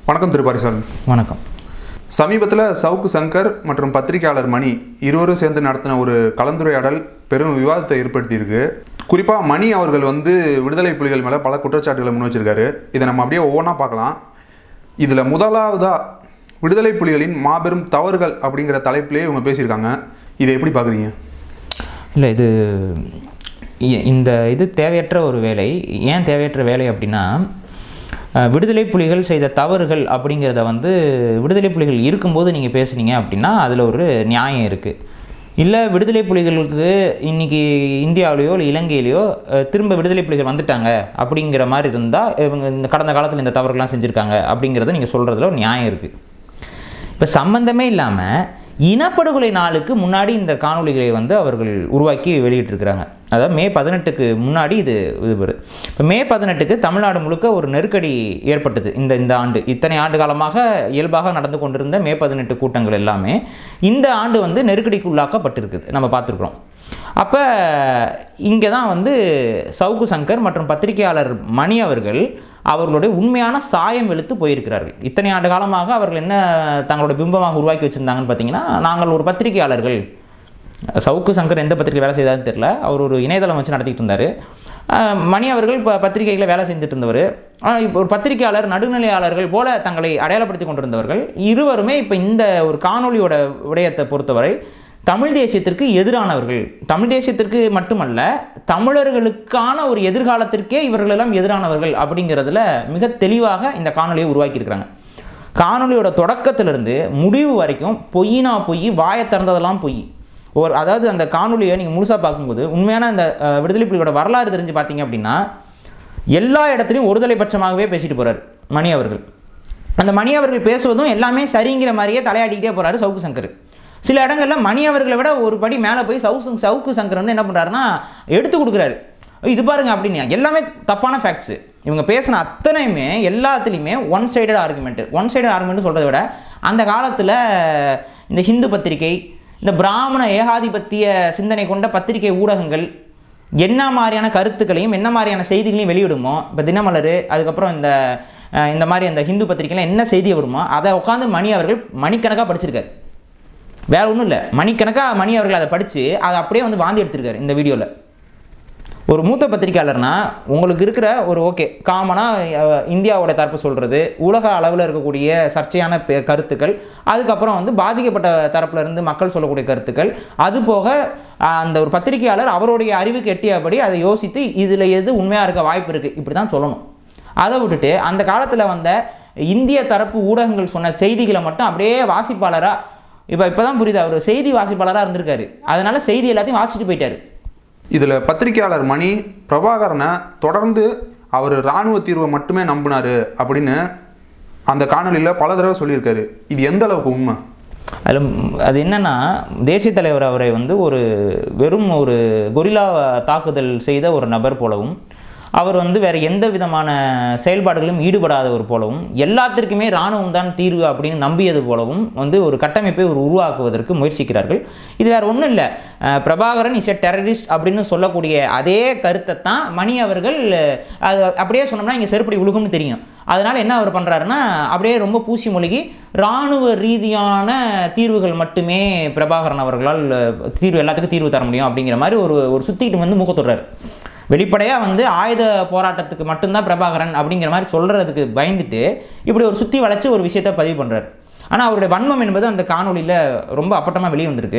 வணக்கம் திரு பாரிசாமி வணக்கம் சமீபத்தில் சவுக்கு சங்கர் மற்றும் பத்திரிகையாளர் மணி இருவரும் சேர்ந்து நடத்தின ஒரு கலந்துரையாடல் பெரும் விவாதத்தை ஏற்படுத்தியிருக்கு குறிப்பாக மணி அவர்கள் வந்து விடுதலை புலிகள் மேலே பல குற்றச்சாட்டுகளை முன் வச்சிருக்காரு இதை நம்ம அப்படியே ஒவ்வொன்றா பார்க்கலாம் இதில் முதலாவதாக விடுதலை புலிகளின் மாபெரும் தவறுகள் அப்படிங்கிற தலைப்பிலே இவங்க பேசியிருக்காங்க இதை எப்படி பார்க்குறீங்க இல்லை இது இ- இந்த இது தேவையற்ற ஒரு வேலை ஏன் தேவையற்ற வேலை அப்படின்னா அஹ், விடுதலை புலிகள் செய்த தவறுகள் அப்படிங்கிறத வந்து விடுதலை புலிகள் இருக்கும்போது நீங்கள் பேசுனீங்க அப்படின்னா அதில் ஒரு நியாயம் இருக்குது இல்லை விடுதலை புலிகளுக்கு இன்றைக்கி இந்தியாவிலேயோ இல்லை இலங்கையிலையோ அஹ், திரும்ப விடுதலை புலிகள் வந்துட்டாங்க அப்படிங்கிற மாதிரி இருந்தால் இவங்க இந்த கடந்த காலத்தில் இந்த தவறுகள்லாம் செஞ்சுருக்காங்க அப்படிங்கிறத நீங்கள் சொல்கிறதுல ஒரு நியாயம் இருக்குது இப்போ சம்பந்தமே இல்லாமல் இனப்படுகொலை நாளுக்கு முன்னாடி இந்த காணொளிகளை வந்து அவர்கள் உருவாக்கி வெளியிட்டிருக்கிறாங்க அதாவது மே பதினெட்டுக்கு முன்னாடி இது இது வருது இப்போ மே பதினெட்டுக்கு தமிழ்நாடு முழுக்க ஒரு நெருக்கடி ஏற்பட்டது இந்த இந்த ஆண்டு இத்தனை ஆண்டு காலமாக இயல்பாக நடந்து கொண்டிருந்த மே பதினெட்டு கூட்டங்கள் எல்லாமே இந்த ஆண்டு வந்து நெருக்கடிக்கு உள்ளாக்கப்பட்டிருக்குது நம்ம பார்த்துருக்குறோம் அப்போ இங்கே தான் வந்து சவுக்கு சங்கர் மற்றும் பத்திரிகையாளர் மணி அவர்கள் அவர்களுடைய உண்மையான சாயம் வெளுத்து போயிருக்கிறார்கள் இத்தனை ஆண்டு காலமாக அவர்கள் என்ன தங்களோட பிம்பமாக உருவாக்கி வச்சுருந்தாங்கன்னு பார்த்தீங்கன்னா நாங்கள் ஒரு பத்திரிகையாளர்கள் சவுக்கு சங்கர் எந்த பத்திரிகை வேலை செய்தாருன்னு தெரியல அவர் ஒரு இணையதளம் வச்சு நடத்திட்டு இருந்தார் அஹ் மணி அவர்கள் இப்போ பத்திரிகையில் வேலை செஞ்சுட்டு இருந்தவர் ஆனால் இப்போ ஒரு பத்திரிகையாளர் நடுநிலையாளர்கள் போல தங்களை அடையாளப்படுத்தி கொண்டிருந்தவர்கள் இருவருமே இப்போ இந்த ஒரு காணொளியோட விடயத்தை பொறுத்தவரை தமிழ் தேசியத்திற்கு எதிரானவர்கள் தமிழ் தேசியத்திற்கு மட்டுமல்ல தமிழர்களுக்கான ஒரு எதிர்காலத்திற்கே இவர்கள் எல்லாம் எதிரானவர்கள் அப்படிங்கிறதுல மிக தெளிவாக இந்த காணொளியை உருவாக்கியிருக்கிறாங்க காணொளியோட தொடக்கத்திலிருந்து முடிவு வரைக்கும் பொய்னா பொய் வாயை திறந்ததெல்லாம் பொய் ஒரு அதாவது அந்த காணொளியை நீங்கள் முழுசாக பார்க்கும்போது உண்மையான அந்த அஹ், விடுதலை புலிகளோட வரலாறு தெரிஞ்சு பார்த்தீங்க அப்படின்னா எல்லா இடத்துலையும் ஒருதலை பட்சமாகவே பேசிட்டு போறாரு மணி அவர்கள் அந்த மணி அவர்கள் பேசுவதும் எல்லாமே சரிங்கிற மாதிரியே தலையாடிக்கிட்டே போறாரு சவுக்கு சங்கர் சில இடங்கள்ல மணி அவர்களை விட ஒரு படி மேலே போய் சவுக்கு சவுக்கு சங்கர் வந்து என்ன பண்றாருன்னா எடுத்து கொடுக்குறாரு இது பாருங்க அப்படின்னு எல்லாமே தப்பான ஃபேக்ட்ஸ் இவங்க பேசின அத்தனையுமே எல்லாத்துலேயுமே one sided argument one sided argument சொல்கிறத விட அந்த காலத்தில் இந்த ஹிந்து பத்திரிகை இந்த பிராமண ஏகாதிபத்திய சிந்தனை கொண்ட பத்திரிகை ஊடகங்கள் என்ன மாதிரியான கருத்துக்களையும் என்ன மாதிரியான செய்திகளையும் வெளியிடுமோ இப்போ தினமலர் அதுக்கப்புறம் இந்த அஹ், இந்த மாதிரி அந்த ஹிந்து பத்திரிகைலாம் என்ன செய்தி வருமோ அதை உட்காந்து மணி அவர்கள் மணிக்கணக்காக படிச்சிருக்காரு வேற ஒன்றும் இல்லை மணிக்கணக்காக மணி அவர்கள் அதை படித்து அதை அப்படியே வந்து வாந்தி எடுத்திருக்காரு இந்த வீடியோவில் ஒரு மூத்த பத்திரிக்கையாளர்னா உங்களுக்கு இருக்கிற ஒரு ஓகே காமனாக இந்தியாவோட தரப்பு சொல்கிறது உலக அளவில் இருக்கக்கூடிய சர்ச்சையான பெ- கருத்துக்கள் அதுக்கப்புறம் வந்து பாதிக்கப்பட்ட தரப்புல இருந்து மக்கள் சொல்லக்கூடிய கருத்துக்கள் அது போக அஹ், அந்த ஒரு பத்திரிக்கையாளர் அவருடைய அறிவுக்கு எட்டியபடி அதை யோசித்து இதில் எது உண்மையாக இருக்க வாய்ப்பு இருக்குது இப்படி தான் சொல்லணும் அதை விட்டுட்டு அந்த காலத்தில் வந்த இந்திய தரப்பு ஊடகங்கள் சொன்ன செய்திகளை மட்டும் அப்படியே வாசிப்பாளராக இப்போ இப்போ தான் புரியுது அவர் செய்தி வாசிப்பாளராக இருந்திருக்காரு அதனால செய்தி எல்லாத்தையும் வாசிச்சுட்டு போயிட்டாரு இதில் பத்திரிகையாளர் மணி பிரபாகரனை தொடர்ந்து அவர் இராணுவ தீர்வை மட்டுமே நம்பினாரு அப்படின்னு அந்த காணொலியில் பல தடவை சொல்லியிருக்காரு இது எந்த அளவுக்கு உண்மை அதில் அது என்னன்னா தேசிய தலைவர் அவரை வந்து ஒரு வெறும் ஒரு கொரில்லா தாக்குதல் செய்த ஒரு நபர் போலவும் அவர் வந்து வேற எந்த விதமான செயல்பாடுகளிலும் ஈடுபடாதவர் போலவும் எல்லாத்திற்குமே இராணுவம் தான் தீர்வு அப்படின்னு நம்பியது போலவும் வந்து ஒரு கட்டமைப்பை ஒரு உருவாக்குவதற்கு முயற்சிக்கிறார்கள் இது வேற ஒன்றும் இல்லை பிரபாகரன் இஸ் எ டெரரிஸ்ட் அப்படின்னு சொல்லக்கூடிய அதே கருத்தை தான் மணி அவர்கள் அஹ், அது அப்படியே சொன்னோம்னா இங்கே செருப்படி விழுகும்னு தெரியும் அதனால என்ன அவர் பண்ணுறாருன்னா அப்படியே ரொம்ப பூசி மொழிகி இராணுவ ரீதியான தீர்வுகள் மட்டுமே பிரபாகரன் அவர்களால் அஹ், தீர்வு எல்லாத்துக்கும் தீர்வு தர முடியும் அப்படிங்கிற மாதிரி ஒரு ஒரு சுற்றிக்கிட்டு வந்து முகத்துடுறாரு வெளிப்படையாக வந்து ஆயுத போராட்டத்துக்கு மட்டும்தான் பிரபாகரன் அப்படிங்கிற மாதிரி சொல்கிறதுக்கு பயந்துட்டு இப்படி ஒரு சுற்றி வளைச்சு ஒரு விஷயத்தை பதிவு பண்ணுறாரு ஆனால் அவருடைய வன்மம் என்பது அந்த காணொளியில் ரொம்ப அப்பட்டமாக வெளியே வந்திருக்கு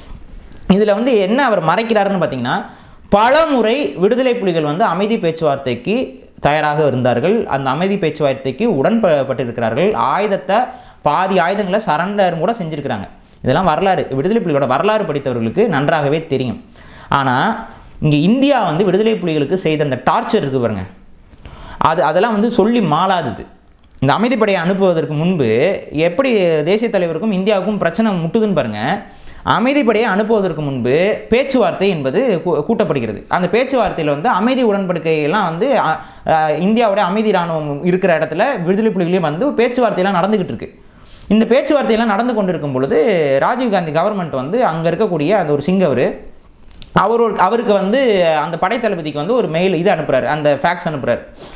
இதில் வந்து என்ன அவர் மறைக்கிறாருன்னு பார்த்தீங்கன்னா பல முறை விடுதலை புலிகள் வந்து அமைதி பேச்சுவார்த்தைக்கு தயாராக இருந்தார்கள் அந்த அமைதி பேச்சுவார்த்தைக்கு உடன்பட்டிருக்கிறார்கள் ஆயுதத்தை பாதி ஆயுதங்களை சரண்டரும் கூட செஞ்சுருக்கிறாங்க இதெல்லாம் வரலாறு விடுதலை புலிகளோட வரலாறு படித்தவர்களுக்கு நன்றாகவே தெரியும் ஆனால் இங்கே இந்தியா வந்து விடுதலை புலிகளுக்கு செய்த அந்த டார்ச்சர் இருக்கு பாருங்க அது அதெல்லாம் வந்து சொல்லி மாளாதது இந்த அமைதிப்படையை அனுப்புவதற்கு முன்பு எப்படி தேசிய தலைவருக்கும் இந்தியாவுக்கும் பிரச்சனை முட்டுதுன்னு பாருங்க அமைதிப்படையை அனுப்புவதற்கு முன்பு பேச்சுவார்த்தை என்பது கூ- கூட்டப்படுகிறது அந்த பேச்சுவார்த்தையில் வந்து அமைதி உடன்படிக்கையெல்லாம் வந்து அ, அ, இந்தியாவுடைய அமைதி இராணுவம் இருக்கிற இடத்துல விடுதலை புலிகளையும் வந்து பேச்சுவார்த்தையெல்லாம் நடந்துகிட்டு இருக்கு இந்த பேச்சுவார்த்தையெல்லாம் நடந்து கொண்டிருக்கும் பொழுது ராஜீவ்காந்தி கவர்மெண்ட் வந்து அங்கே இருக்கக்கூடிய அந்த ஒரு சிங்கவர் அவரோட அவருக்கு வந்து அந்த படைத்தளபதிக்கு வந்து ஒரு மெயில் இது அனுப்புறாரு அந்த ஃபேக்ஸ் அனுப்புறாரு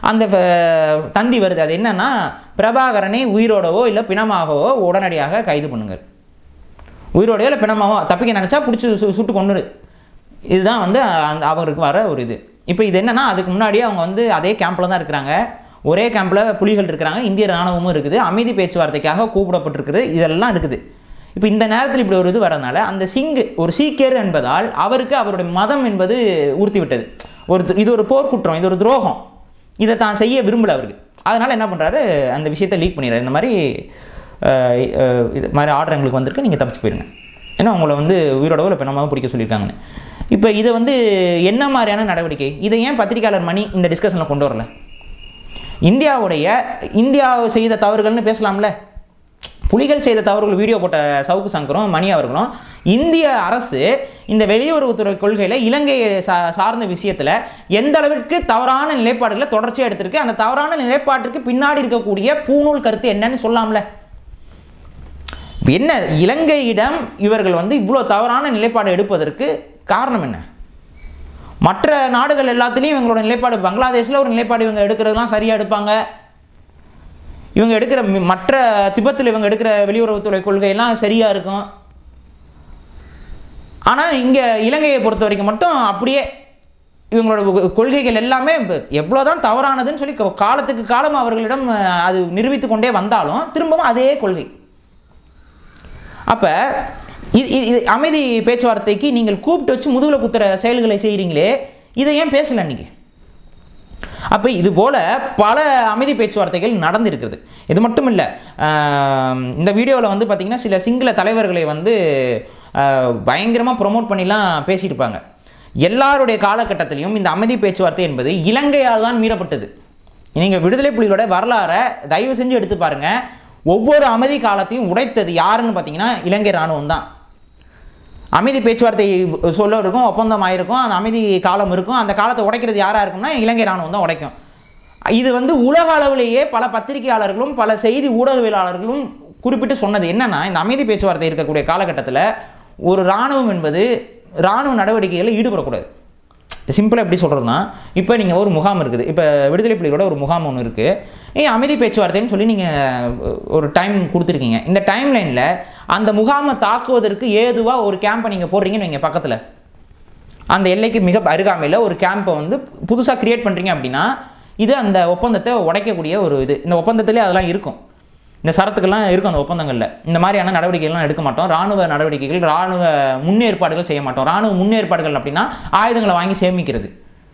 அந்த அஹ், தந்தி வருது அது என்னன்னா பிரபாகரனை உயிரோடவோ இல்லை பிணமாகவோ உடனடியாக கைது பண்ணுங்கள் உயிரோடையோ இல்லை பிணமாவோ தப்பிக்க நினச்சா பிடிச்சி சு சுட்டு கொண்டுரு இதுதான் வந்து அந்த அவருக்கு வர ஒரு இது இப்போ இது என்னன்னா அதுக்கு முன்னாடியே அவங்க வந்து அதே கேம்பில் தான் இருக்கிறாங்க ஒரே கேம்பில் புலிகள் இருக்கிறாங்க இந்திய ராணுவமும் இருக்குது அமைதி பேச்சுவார்த்தைக்காக கூப்பிடப்பட்டிருக்குது இதெல்லாம் இருக்குது இப்போ இந்த நேரத்தில் இப்படி ஒரு இது வரதுனால அந்த சிங்கு ஒரு சீக்கியர் என்பதால் அவருக்கு அவருடைய மதம் என்பது உறுத்தி விட்டது ஒரு இது ஒரு போர்க்குற்றம் இது ஒரு துரோகம் இதை தான் செய்ய விரும்பல அவருக்கு அதனால் என்ன பண்ணுறாரு அந்த விஷயத்தை லீக் பண்ணிடுறாரு இந்த மாதிரி அஹ், அஹ், இது மாதிரி ஆர்டர் எங்களுக்கு வந்திருக்கு நீங்கள் தப்பிச்சு போயிருங்க ஏன்னா உங்களை வந்து உயிரோடவோ இல்லை பெண்ணமாவோ பிடிக்க சொல்லியிருக்காங்கன்னு இப்போ இதை வந்து என்ன மாதிரியான நடவடிக்கை இதை ஏன் பத்திரிக்கையாளர் மணி இந்த டிஸ்கஷனில் கொண்டு வரல இந்தியாவுடைய இந்தியா செய்த தவறுகள்னு பேசலாம்ல புலிகள் செய்த தவறுகள் வீடியோ போட்ட சவுக்கு சங்கரும் மணி அவர்களும் இந்திய அரசு இந்த வெளியுறவுத்துறை கொள்கையில் இலங்கையை சா சார்ந்த விஷயத்தில் எந்த அளவிற்கு தவறான நிலைப்பாடுகளை தொடர்ச்சியாக எடுத்திருக்கு அந்த தவறான நிலைப்பாட்டிற்கு பின்னாடி இருக்கக்கூடிய பூநூல் கருத்து என்னன்னு சொல்லாம்ல இப்ப என்ன இலங்கையிடம் இவர்கள் வந்து இவ்வளோ தவறான நிலைப்பாடு எடுப்பதற்கு காரணம் என்ன மற்ற நாடுகள் எல்லாத்துலேயும் இவங்களோட நிலைப்பாடு பங்களாதேஷில் ஒரு நிலைப்பாடு இவங்க எடுக்கிறதுலாம் சரியாக எடுப்பாங்க இவங்க எடுக்கிற மி- மற்ற திபத்தில் இவங்க எடுக்கிற வெளியுறவுத்துறை கொள்கையெல்லாம் சரியாக இருக்கும் ஆனால் இங்கே இலங்கையை பொறுத்த வரைக்கும் மட்டும் அப்படியே இவங்களோட கொ- கொள்கைகள் எல்லாமே எவ்வளோதான் தவறானதுன்னு சொல்லி கா- காலத்துக்கு காலம் அவர்களிடம் அஹ், அது நிரூபித்து கொண்டே வந்தாலும் திரும்பவும் அதே கொள்கை அப்போ இது இது- இது அமைதி பேச்சுவார்த்தைக்கு நீங்கள் கூப்பிட்டு வச்சு முதுகில் குத்துற செயல்களை செய்கிறீங்களே இதை ஏன் பேசல அன்னைக்கு அப்போ இது போல பல அமைதி பேச்சுவார்த்தைகள் நடந்திருக்கிறது இது மட்டும் இல்லை இந்த வீடியோவில் வந்து பார்த்திங்கன்னா சில சிங்கள தலைவர்களை வந்து பயங்கரமாக ப்ரொமோட் பண்ணிலாம் பேசியிருப்பாங்க எல்லாருடைய காலகட்டத்திலையும் இந்த அமைதி பேச்சுவார்த்தை என்பது இலங்கையால் தான் மீறப்பட்டது நீங்கள் விடுதலை புலிகளோட வரலாறை தயவு செஞ்சு எடுத்து பாருங்க ஒவ்வொரு அமைதி காலத்தையும் உடைத்தது யாருன்னு பார்த்தீங்கன்னா இலங்கை இராணுவம் தான் அமைதி பேச்சுவார்த்தை சொல்ல இருக்கும் ஒப்பந்தம் ஆயிருக்கும் அந்த அமைதி காலம் இருக்கும் அந்த காலத்தை உடைக்கிறது யாரா இருக்கும்னா இலங்கை ராணுவம் தான் உடைக்கும் இது வந்து உலக அளவிலேயே பல பத்திரிகையாளர்களும் பல செய்தி ஊடகவியலாளர்களும் குறிப்பிட்டு சொன்னது என்னன்னா இந்த அமைதி பேச்சுவார்த்தை இருக்கக்கூடிய காலகட்டத்தில் ஒரு இராணுவம் என்பது இராணுவ நடவடிக்கைகளில் ஈடுபடக்கூடாது சிம்பிளாக எப்படி சொல்கிறதுனா இப்போ நீங்கள் ஒரு முகாம் இருக்குது இப்போ விடுதலை புலிகளோட ஒரு முகாம் ஒன்று இருக்குது ஏன் அமைதி பேச்சுவார்த்தைன்னு சொல்லி நீங்கள் ஒரு டைம் கொடுத்துருக்கீங்க இந்த டைம் லைனில் அந்த முகாமை தாக்குவதற்கு ஏதுவாக ஒரு கேம்பை நீங்கள் போடுறீங்கன்னு வைங்க பக்கத்தில் அந்த எல்லைக்கு மிக அருகாமையில் ஒரு கேம்பை வந்து புதுசாக கிரியேட் பண்ணுறீங்க அப்படின்னா இது அந்த ஒப்பந்தத்தை உடைக்கக்கூடிய ஒரு இது இந்த ஒப்பந்தத்திலே அதெல்லாம் இருக்கும் இந்த சரத்துக்கெல்லாம் இருக்கும் அந்த ஒப்பந்தங்களில் இந்த மாதிரியான நடவடிக்கைகள்லாம் எடுக்க மாட்டோம் ராணுவ நடவடிக்கைகள் ராணுவ முன்னேற்பாடுகள் செய்ய மாட்டோம் ராணுவ முன்னேற்பாடுகள் அப்படின்னா ஆயுதங்களை வாங்கி சேமிக்கிறது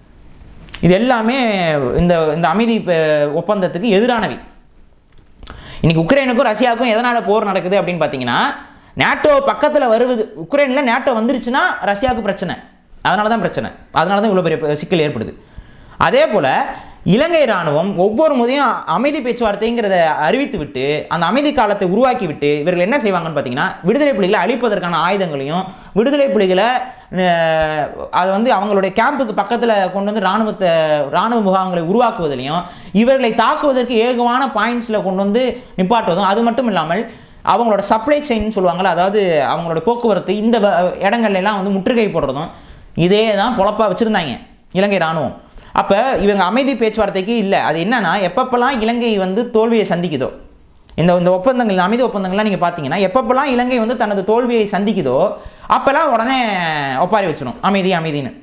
இது எல்லாமே இந்த இந்த அமைதி ப- ஒப்பந்தத்துக்கு எதிரானவை இன்னைக்கு உக்ரைனுக்கும் ரஷ்யாவுக்கும் எதனால் போர் நடக்குது அப்படின்னு பார்த்தீங்கன்னா நேட்டோ பக்கத்தில் வருவது உக்ரைனில் நேட்டோ வந்துருச்சுன்னா ரஷ்யாவுக்கு பிரச்சனை அதனால தான் பிரச்சனை அதனால தான் இவ்வளோ பெரிய ப- சிக்கல் ஏற்படுது அதே போல் இலங்கை இராணுவம் ஒவ்வொரு முறையும் அமைதி பேச்சுவார்த்தைங்கிறத அறிவித்து விட்டு அந்த அமைதி காலத்தை உருவாக்கி விட்டு இவர்கள் என்ன செய்வாங்கன்னு பார்த்தீங்கன்னா விடுதலை புலிகளை அழிப்பதற்கான ஆயுதங்களையும் விடுதலை புலிகளை அஹ், அதை வந்து அவங்களுடைய கேம்புக்கு பக்கத்தில் கொண்டு வந்து இராணுவத்தை இராணுவ முகாம்களை உருவாக்குவதிலையும் இவர்களை தாக்குவதற்கு ஏகுவான பாயிண்ட்ஸில் கொண்டு வந்து நிப்பாட்டுவதும் அது மட்டும் இல்லாமல் அவங்களோட சப்ளை செயின் சொல்லுவாங்கள்ல அதாவது அவங்களோட போக்குவரத்து இந்த வ- இடங்கள்ல எல்லாம் வந்து முற்றுகை போடுறதும் இதே தான் பொழப்பா வச்சுருந்தாங்க இலங்கை இராணுவம் அப்போ இவங்க அமைதி பேச்சுவார்த்தைக்கு இல்லை அது என்னன்னா எப்பப்பெல்லாம் இலங்கை வந்து தோல்வியை சந்திக்குதோ இந்த இந்த ஒப்பந்தங்கள் இந்த அமைதி ஒப்பந்தங்கள்லாம் நீங்கள் பார்த்தீங்கன்னா எப்பப்பெல்லாம் இலங்கை வந்து தனது தோல்வியை சந்திக்குதோ அப்போல்லாம் உடனே ஒப்பாரி வச்சிடும் அமைதி அமைதின்னு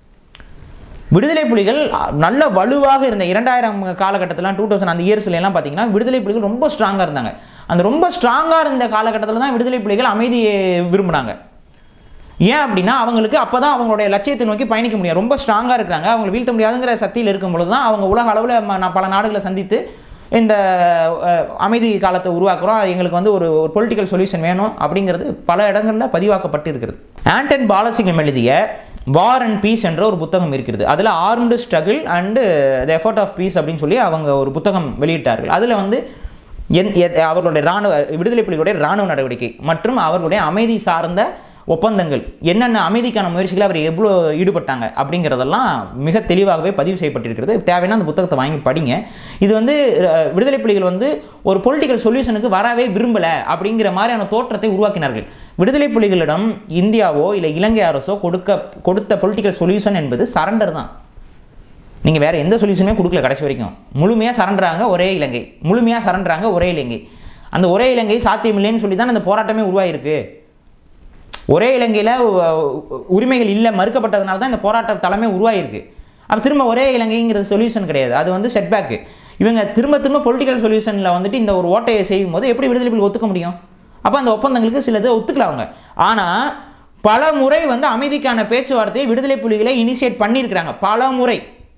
விடுதலை புலிகள் அ, நல்ல வலுவாக இருந்த இரண்டாயிரம் காலகட்டத்தில் டூ தௌசண்ட் அந்த இயர்ஸ்ல எல்லாம் பார்த்தீங்கன்னா விடுதலை புலிகள் ரொம்ப ஸ்ட்ராங்காக இருந்தாங்க அந்த ரொம்ப ஸ்ட்ராங்காக இருந்த காலகட்டத்தில் தான் விடுதலை புலிகள் அமைதியை விரும்பினாங்க ஏன் அப்படின்னா அவங்களுக்கு அப்போ தான் அவங்களுடைய லட்சியத்தை நோக்கி பயணிக்க முடியும் ரொம்ப ஸ்ட்ராங்காக இருக்கிறாங்க அவங்களை வீழ்த்த முடியாதுங்கிற சக்தியில் இருக்கும் பொழுது தான் அவங்க உலக அளவில் பல நாடுகளை சந்தித்து இந்த அஹ், அமைதி காலத்தை உருவாக்குறோம் அது எங்களுக்கு வந்து ஒரு ஒரு பொலிட்டிக்கல் சொல்யூஷன் வேணும் அப்படிங்கிறது பல இடங்களில் பதிவாக்கப்பட்டு இருக்கிறது ஆண்டன் பாலசிங்கம் எழுதிய வார் அண்ட் பீஸ் என்ற ஒரு புத்தகம் இருக்கிறது அதில் armed struggle and the effort of peace அப்படின்னு சொல்லி அவங்க ஒரு புத்தகம் வெளியிட்டார்கள் அதில் வந்து என் எத்- அவர்களுடைய இராணுவ விடுதலை புலிகளுடைய இராணுவ நடவடிக்கை மற்றும் அவர்களுடைய அமைதி சார்ந்த ஒப்பந்தங்கள் என்னென்ன அமைதிக்கான முயற்சிகளை அவர் எவ்வளோ ஈடுபட்டாங்க அப்படிங்கிறதெல்லாம் மிக தெளிவாகவே பதிவு செய்யப்பட்டிருக்கிறது தேவைன்னா அந்த புத்தகத்தை வாங்கி படிங்க இது வந்து அஹ், விடுதலை புலிகள் வந்து ஒரு பொலிட்டிக்கல் சொல்யூஷனுக்கு வரவே விரும்பலை அப்படிங்கிற மாதிரியான தோற்றத்தை உருவாக்கினார்கள் விடுதலை புலிகளிடம் இந்தியாவோ இல்லை இலங்கை அரசோ கொடுக்க கொடுத்த பொலிட்டிக்கல் சொல்யூஷன் என்பது சரண்டர் தான் நீங்கள் வேறு எந்த சொல்யூஷனுமே கொடுக்கல கடைசி வரைக்கும் முழுமையாக சரண்டுறாங்க ஒரே இலங்கை முழுமையாக சரண்டுறாங்க ஒரே இலங்கை அந்த ஒரே இலங்கை சாத்தியமில்லைன்னு சொல்லி தான் அந்த போராட்டமே உருவாயிருக்கு ஒரே இலங்கையில் உரிமைகள் இல்லை மறுக்கப்பட்டதுனால தான் இந்த போராட்ட தலைமை உருவாயிருக்கு அப்போ திரும்ப ஒரே இலங்கைங்கிறது சொல்யூஷன் கிடையாது அது வந்து செட்பேக்கு இவங்க திரும்ப திரும்ப பொலிட்டிக்கல் சொல்யூஷனில் வந்துட்டு இந்த ஒரு ஓட்டையை செய்யும் போது எப்படி விடுதலை புலிகள் ஒத்துக்க முடியும் அப்போ அந்த ஒப்பந்தங்களுக்கு சிலது ஒத்துக்கலாம் அவங்க ஆனால் பல முறை வந்து அமைதிக்கான பேச்சுவார்த்தையை விடுதலை புலிகளை இனிஷியேட் பண்ணியிருக்கிறாங்க பல முறை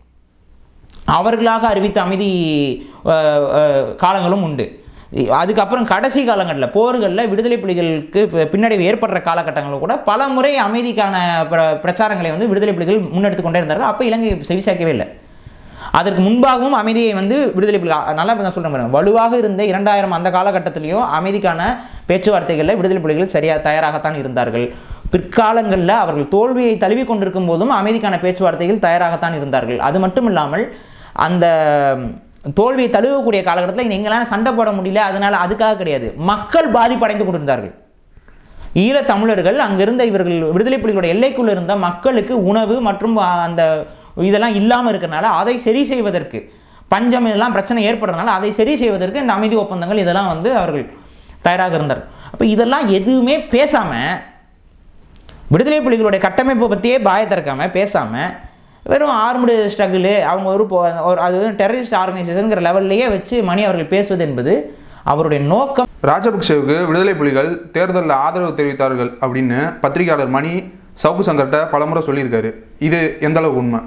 அவர்களாக அறிவித்த அமைதி அஹ், அஹ், காலங்களும் உண்டு அதுக்கப்புறம் கடைசி காலங்களில் போர்களில் விடுதலை புலிகளுக்கு பி- பின்னடைவு ஏற்படுற காலகட்டங்களில் கூட பல முறை அமைதிக்கான பிர பிரச்சாரங்களை வந்து விடுதலை புலிகள் முன்னெடுத்து கொண்டே இருந்தார்கள் அப்போ இலங்கை செவிசாக்கவே இல்லை அதற்கு முன்பாகவும் அமைதியை வந்து விடுதலை புலிகள் அ- நல்லா நான் சொல்கிறேன் பாருங்க வலுவாக இருந்த இரண்டாயிரம் அந்த காலகட்டத்திலையும் அமைதிக்கான பேச்சுவார்த்தைகளில் விடுதலை புலிகள் சரியாக தயாராகத்தான் இருந்தார்கள் பிற்காலங்களில் அவர்கள் தோல்வியை தழுவி கொண்டிருக்கும் போதும் அமைதிக்கான பேச்சுவார்த்தைகள் தயாராகத்தான் இருந்தார்கள் அது மட்டும் இல்லாமல் அந்த தோல்வியை தழுவக்கூடிய காலகட்டத்தில் எங்களால் சண்டை போட முடியல அதனால அதுக்காக கிடையாது மக்கள் பாதிப்படைந்து கொண்டிருந்தார்கள் ஈழத் தமிழர்கள் அங்கிருந்த இவர்கள் விடுதலை புலிகளோட எல்லைக்குள்ள இருந்த மக்களுக்கு உணவு மற்றும் அந்த இதெல்லாம் இல்லாமல் இருக்கிறனால அதை சரி செய்வதற்கு பஞ்சம் இதெல்லாம் பிரச்சனை ஏற்படுறதுனால அதை சரி செய்வதற்கு இந்த அமைதி ஒப்பந்தங்கள் இதெல்லாம் வந்து அவர்கள் தயாராக இருந்தார் அப்போ இதெல்லாம் எதுவுமே பேசாமல் விடுதலை புலிகளுடைய கட்டமைப்பை பற்றியே பாய திறக்காம பேசாமல் வெறும் ஆர்முடு ஸ்ட்ரகிளு அவங்க ஒரு போ- ஒரு அது டெரரிஸ்ட் ஆர்கனைசேஷனுங்கிற லெவல்லையே வச்சு மணி அவர்கள் பேசுவது என்பது அவருடைய நோக்கம் ராஜபக்சேவுக்கு விடுதலை புலிகள் தேர்தலில் ஆதரவு தெரிவித்தார்கள் அப்படின்னு பத்திரிகையாளர் மணி சவுக்கு சங்கர்கிட்ட பலமுறை சொல்லியிருக்காரு இது எந்த அளவுக்கு உண்மை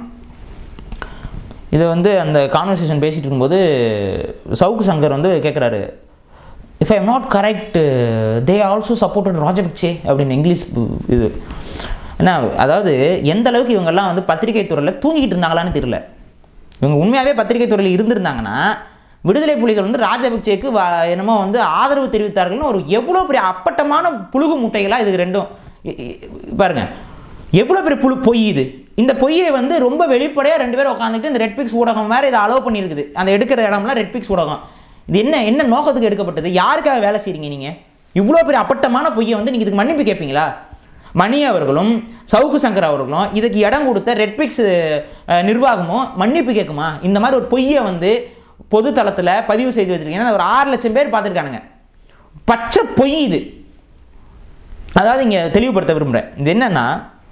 இதை வந்து அந்த கான்வர்சேஷன் பேசிகிட்டு இருக்கும்போது சவுக்கு சங்கர் வந்து கேட்குறாரு if I am not correct they also supported Rajapaksa அப்படின்னு இங்கிலீஷ் இது என்ன அதாவது எந்த அளவுக்கு இவங்கெல்லாம் வந்து பத்திரிகை துறையில் தூங்கிட்டு இருந்தாங்களான்னு தெரியல இவங்க உண்மையாகவே பத்திரிகை துறையில் இருந்திருந்தாங்கன்னா விடுதலை புலிகள் வந்து ராஜபக்சேக்கு வ என்னமோ வந்து ஆதரவு தெரிவித்தார்கள்னு ஒரு எவ்வளோ பெரிய அப்பட்டமான புழுகு முட்டைகளாக இதுக்கு ரெண்டும் இ- இ- பாருங்க எவ்வளோ பெரிய புழு பொய் இது இந்த பொய்யை வந்து ரொம்ப வெளிப்படையாக ரெண்டு பேரும் உட்காந்துட்டு இந்த ரெட்பிக்ஸ் ஊடகம் வேறு இதை அலோவ் பண்ணியிருக்குது அந்த எடுக்கிற இடம்லாம் ரெட்பிக்ஸ் ஊடகம் இது என்ன என்ன நோக்கத்துக்கு எடுக்கப்பட்டது யாருக்காக வேலை செய்றீங்க நீங்கள் இவ்வளோ பெரிய அப்பட்டமான பொய்யை வந்து நீங்கள் இதுக்கு மன்னிப்பு கேட்பீங்களா மணி அவர்களும் சவுக்கு சங்கர் அவர்களும் இதுக்கு இடம் கொடுத்த ரெட்பிக்ஸ் அஹ், நிர்வாகமும் மன்னிப்பு கேட்குமா இந்த மாதிரி ஒரு பொய்யை வந்து பொது தளத்தில் பதிவு செய்து வச்சிருக்கீங்கன்னா ஒரு ஆறு லட்சம் பேர் பார்த்துருக்கானுங்க பச்சை பொய் இது அதாவது இங்கே தெளிவுபடுத்த விரும்புகிறேன் இது என்னன்னா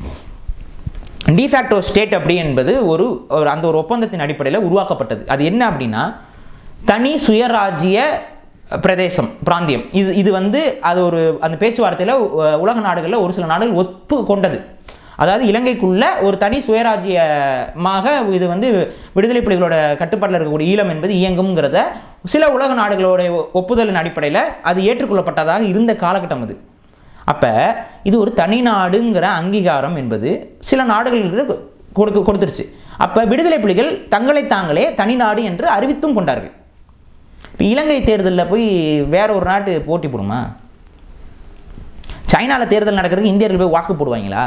டிஃபேக்டோ ஸ்டேட் அப்படி என்பது ஒரு ஒரு அந்த ஒரு ஒப்பந்தத்தின் அடிப்படையில் உருவாக்கப்பட்டது அது என்ன அப்படின்னா தனி சுயராஜ்ய பிரதேசம் பிராந்தியம் இது இது வந்து அது ஒரு அந்த பேச்சுவார்த்தையில் உ- உலக நாடுகளில் ஒரு சில நாடுகள் ஒப்பு கொண்டது அதாவது இலங்கைக்குள்ள ஒரு தனி சுயராஜ்யமாக இது வந்து விடுதலை புலிகளோட கட்டுப்பாட்டில் இருக்கக்கூடிய ஈழம் என்பது இயங்குங்கிறத சில உலக நாடுகளோட ஒப்புதலின் அடிப்படையில் அது ஏற்றுக்கொள்ளப்பட்டதாக இருந்த காலகட்டம் அது அப்போ இது ஒரு தனி நாடுங்கிற அங்கீகாரம் என்பது சில நாடுகளுக்கு கொடுக்க கொடுத்துருச்சு அப்போ விடுதலை புலிகள் தங்களை தாங்களே தனி நாடு என்று அறிவித்தும் கொண்டார்கள் இப்போ இலங்கை தேர்தலில் போய் வேற ஒரு நாட்டு போட்டி போடுமா சைனாவில் தேர்தல் நடக்கிறதுக்கு இந்தியர்கள் போய் வாக்கு போடுவாங்களா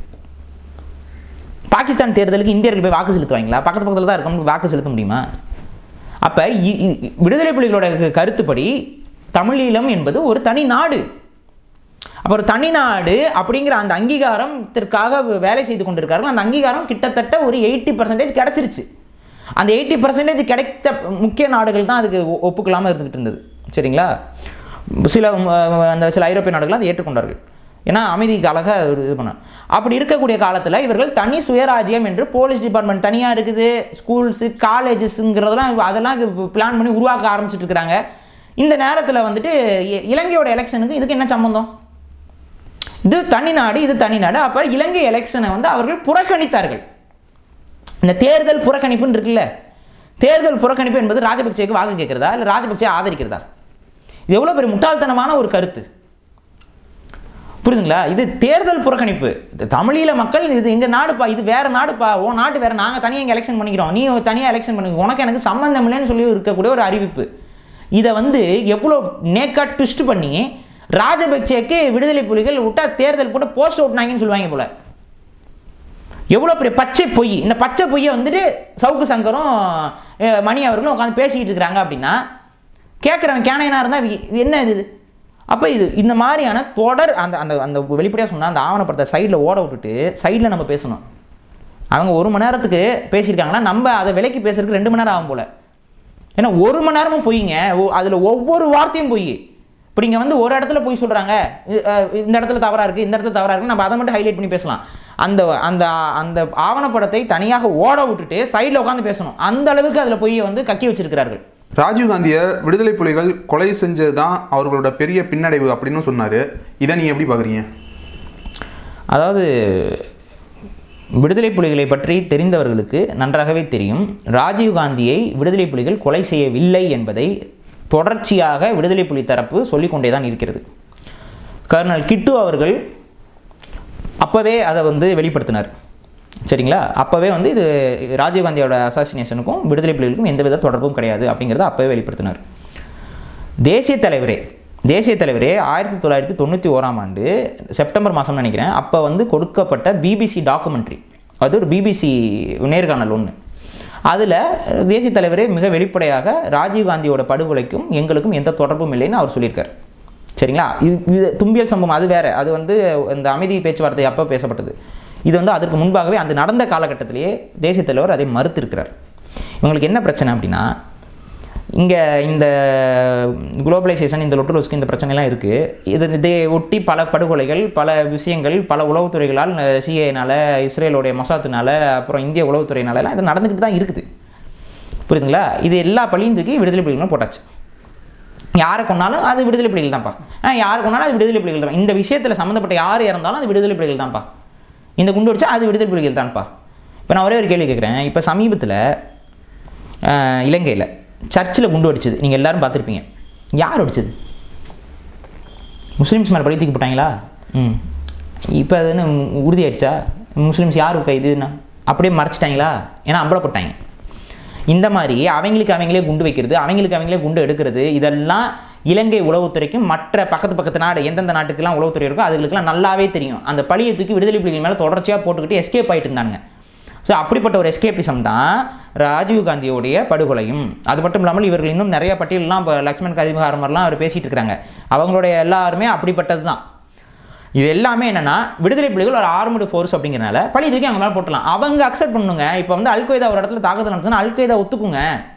பாகிஸ்தான் தேர்தலுக்கு இந்தியர்கள் போய் வாக்கு செலுத்துவாங்களா பக்கத்து பக்கத்தில் தான் இருக்கணும் வாக்கு செலுத்த முடியுமா அப்போ விடுதலை புலிகளோட க- கருத்துப்படி தமிழீழம் என்பது ஒரு தனி நாடு அப்போ ஒரு தனி நாடு அப்படிங்கிற அந்த அங்கீகாரத்திற்காக வேலை செய்து கொண்டிருக்கார்கள் அந்த அங்கீகாரம் கிட்டத்தட்ட ஒரு எயிட்டி பர்சன்டேஜ் கிடச்சிருச்சு அந்த எயிட்டி பர்சன்டேஜ் கிடைத்த முக்கிய நாடுகள் தான் அதுக்கு ஒ- ஒப்புக்கொள்ளாம இருந்துகிட்டு இருந்தது சரிங்களா சில ம், அந்த சில ஐரோப்பிய நாடுகள் அதை ஏற்றுக்கொண்டார்கள் ஏன்னா அமைதிக்காக ஒரு இது பண்ண அப்படி இருக்கக்கூடிய காலத்தில் இவர்கள் தனி சுயராஜ்யம் என்று போலீஸ் டிபார்ட்மெண்ட் தனியாக இருக்குது ஸ்கூல்ஸு காலேஜஸ்ங்கிறதெல்லாம் அதெல்லாம் பிளான் பண்ணி உருவாக்க ஆரம்பிச்சிட்டு இருக்கிறாங்க இந்த நேரத்தில் வந்துட்டு இ- இலங்கையோட எலெக்ஷனுக்கு இதுக்கு என்ன சம்மந்தம் இது தனி நாடு இது தனி நாடு அப்போ இலங்கை எலெக்ஷனை வந்து அவர்கள் புறக்கணித்தார்கள் இந்த தேர்தல் புறக்கணிப்புன்னு இருக்குல்ல தேர்தல் புறக்கணிப்பு என்பது ராஜபக்சேக்கு வாக்கு கேட்கிறதா இல்லை ராஜபக்சே ஆதரிக்கிறதா இது எவ்வளோ பெரிய முட்டாள்தனமான ஒரு கருத்து புரியுதுங்களா இது தேர்தல் புறக்கணிப்பு இது தமிழீழ மக்கள் இது எங்கள் நாடுப்பா இது வேற நாடுப்பா உன் நாட்டு வேற நாங்கள் தனியாக இங்கே எலெக்ஷன் பண்ணிக்கிறோம் நீ தனியாக எலெக்ஷன் பண்ணிக்க உனக்கு எனக்கு சம்மந்தம் இல்லைன்னு சொல்லி இருக்கக்கூடிய ஒரு அறிவிப்பு இதை வந்து எவ்வளோ நேக்கா ட்விஸ்ட் பண்ணி ராஜபக்சேக்கு விடுதலை புலிகள் விட்டா தேர்தல் போட்டு போஸ்ட் ஓட்டினாங்கன்னு சொல்லுவாங்க போல எவ்வளோ பெரிய பச்சை பொய் இந்த பச்சை பொய்யை வந்துட்டு சவுக்கு சங்கரும் அஹ், மணி அவர்களும் உட்காந்து பேசிக்கிட்டு இருக்கிறாங்க அப்படின்னா கேட்குறவன் கேனையனாக இருந்தால் இது என்ன இது அப்போ இது இந்த மாதிரியான தொடர் அந்த அந்த அந்த வெளிப்படையாக சொன்னால் அந்த ஆவணப்படத்தை சைடில் ஓட விட்டுட்டு சைடில் நம்ம பேசணும் அவங்க ஒரு மணி நேரத்துக்கு பேசியிருக்காங்கன்னா நம்ம அதை விலைக்கு பேசுறதுக்கு ரெண்டு மணி நேரம் ஆகும் போல ஏன்னா ஒரு மணி நேரமும் பொய்ங்க அதில் ஒவ்வொரு வார்த்தையும் பொய் இப்போ நீங்கள் வந்து ஒரு இடத்துல போய் சொல்கிறாங்க இந்த இடத்துல தவறாக இருக்குது இந்த இடத்துல தவறாக இருக்குது நம்ம அதை மட்டும் ஹைலைட் பண்ணி பேசலாம் அந்த அந்த அந்த ஆவணப்படத்தை தனியாக ஓட விட்டுட்டு சைடில் உட்காந்து பேசணும் அந்த அளவுக்கு அதில் பொய்யை வந்து கக்கி வச்சிருக்கிறார்கள் ராஜீவ்காந்தியை விடுதலை புலிகள் கொலை செஞ்சது தான் அவர்களோட பெரிய பின்னடைவு அப்படின்னு சொன்னார் இதை நீங்கள் எப்படி பார்க்குறீங்க அதாவது விடுதலை புலிகளை பற்றி தெரிந்தவர்களுக்கு நன்றாகவே தெரியும் ராஜீவ்காந்தியை விடுதலை புலிகள் கொலை செய்யவில்லை என்பதை தொடர்ச்சியாக விடுதலை புலி தரப்பு சொல்லிக்கொண்டே தான் இருக்கிறது கர்னல் கிட்டு அவர்கள் அப்போவே அதை வந்து வெளிப்படுத்தினார் சரிங்களா அப்போவே வந்து இது ராஜீவ்காந்தியோட அசாசினேஷனுக்கும் விடுதலை புலிகளுக்கும் எந்தவித தொடர்பும் கிடையாது அப்படிங்கிறத அப்போவே வெளிப்படுத்தினார் தேசிய தலைவரே தேசிய தலைவரே ஆயிரத்தி தொள்ளாயிரத்தி தொண்ணூற்றி ஓராம் ஆண்டு செப்டம்பர் மாதம் நினைக்கிறேன் அப்போ வந்து கொடுக்கப்பட்ட பிபிசி டாக்குமெண்ட்ரி அது ஒரு பிபிசி நேர்காணல் ஒன்று அதில் தேசிய தலைவரே மிக வெளிப்படையாக ராஜீவ்காந்தியோட படுகொலைக்கும் எங்களுக்கும் எந்த தொடர்பும் இல்லைன்னு அவர் சொல்லியிருக்கார் சரிங்களா இது இது தும்பியல் சம்பவம் அது வேற அது வந்து இந்த அமைதி பேச்சுவார்த்தை அப்போ பேசப்பட்டது இது வந்து அதற்கு முன்பாகவே அந்த நடந்த காலகட்டத்திலேயே தேசிய தலைவர் அதை மறுத்திருக்கிறார் இவங்களுக்கு என்ன பிரச்சனை அப்படின்னா இங்கே இந்த குளோபலைசேஷன் இந்த லொட்டுலோஸ்க்கு இந்த பிரச்சனைலாம் இருக்குது இது இதை ஒட்டி பல படுகொலைகள் பல விஷயங்கள் பல உளவுத்துறைகளால் சிஏனால இஸ்ரேலோடைய மொசாத்துனால அப்புறம் இந்திய உளவுத்துறையினால எல்லாம் இது நடந்துக்கிட்டு தான் இருக்குது புரியுதுங்களா இது எல்லா பழியும் தூக்கி விடுதலை புலிகளும் போட்டாச்சு யாரை கொண்டாலும் அது விடுதலை புலிகள் தான்ப்பா ஆ யாரை கொண்டாலும் அது விடுதலை புலிகள் தான் இந்த விஷயத்தில் சம்மந்தப்பட்ட யார் இறந்தாலும் அது விடுதலை புலிகள் தான்ப்பா இந்த குண்டு வச்சா அது விடுதலை புலிகள் தான்ப்பா இப்போ நான் ஒரே ஒரு கேள்வி கேட்குறேன் இப்போ சமீபத்தில் இலங்கையில் சர்ச்சில் குண்டு அடிச்சது நீங்கள் எல்லாரும் பார்த்துருப்பீங்க யார் அடிச்சது முஸ்லீம்ஸ் மேலே பழி தூக்கி போட்டாங்களா ம் இப்போ அது என்ன உறுதியாயிடுச்சா முஸ்லீம்ஸ் யார் கைதுன்னா அப்படியே மறைச்சிட்டாங்களா ஏன்னா அம்பலப்பட்டாங்க இந்த மாதிரி அவங்களுக்கு அவங்களே குண்டு வைக்கிறது அவங்களுக்கு அவங்களே குண்டு எடுக்கிறது இதெல்லாம் இலங்கை உளவுத்துறைக்கும் மற்ற பக்கத்து பக்கத்து நாடு எந்தெந்த நாட்டுக்கெல்லாம் உளவுத்துறை இருக்கோ அதுகளுக்கெல்லாம் நல்லாவே தெரியும் அந்த பழியை தூக்கி விடுதலை புலிகள் மேலே தொடர்ச்சியாக போட்டுக்கிட்டு எஸ்கேப் ஆகிட்டு இருந்தாங்க ஸோ அப்படிப்பட்ட ஒரு எஸ்கேபிசம் தான் ராஜீவ் காந்தியோடைய படுகொலையும் அது மட்டும் இல்லாமல் இவர்கள் இன்னும் நிறைய பட்டியலாம் இப்போ லக்ஷ்மண் கரிமகாரமர்லாம் அவர் பேசிகிட்டு இருக்கிறாங்க அவங்களுடைய எல்லாருமே அப்படிப்பட்டது தான் இது எல்லாமே என்னன்னா விடுதலை புலிகள் ஒரு ஆர்மடு ஃபோர்ஸ் அப்படிங்கிறனால பழி தூக்கி அவங்க மேலே போட்டலாம் அவங்க அக்செப்ட் பண்ணுங்க இப்போ வந்து அல்கொய்தா ஒரு இடத்துல தாக்குதல் நடந்துச்சுன்னா அல்கொய்தா ஒத்துக்குங்க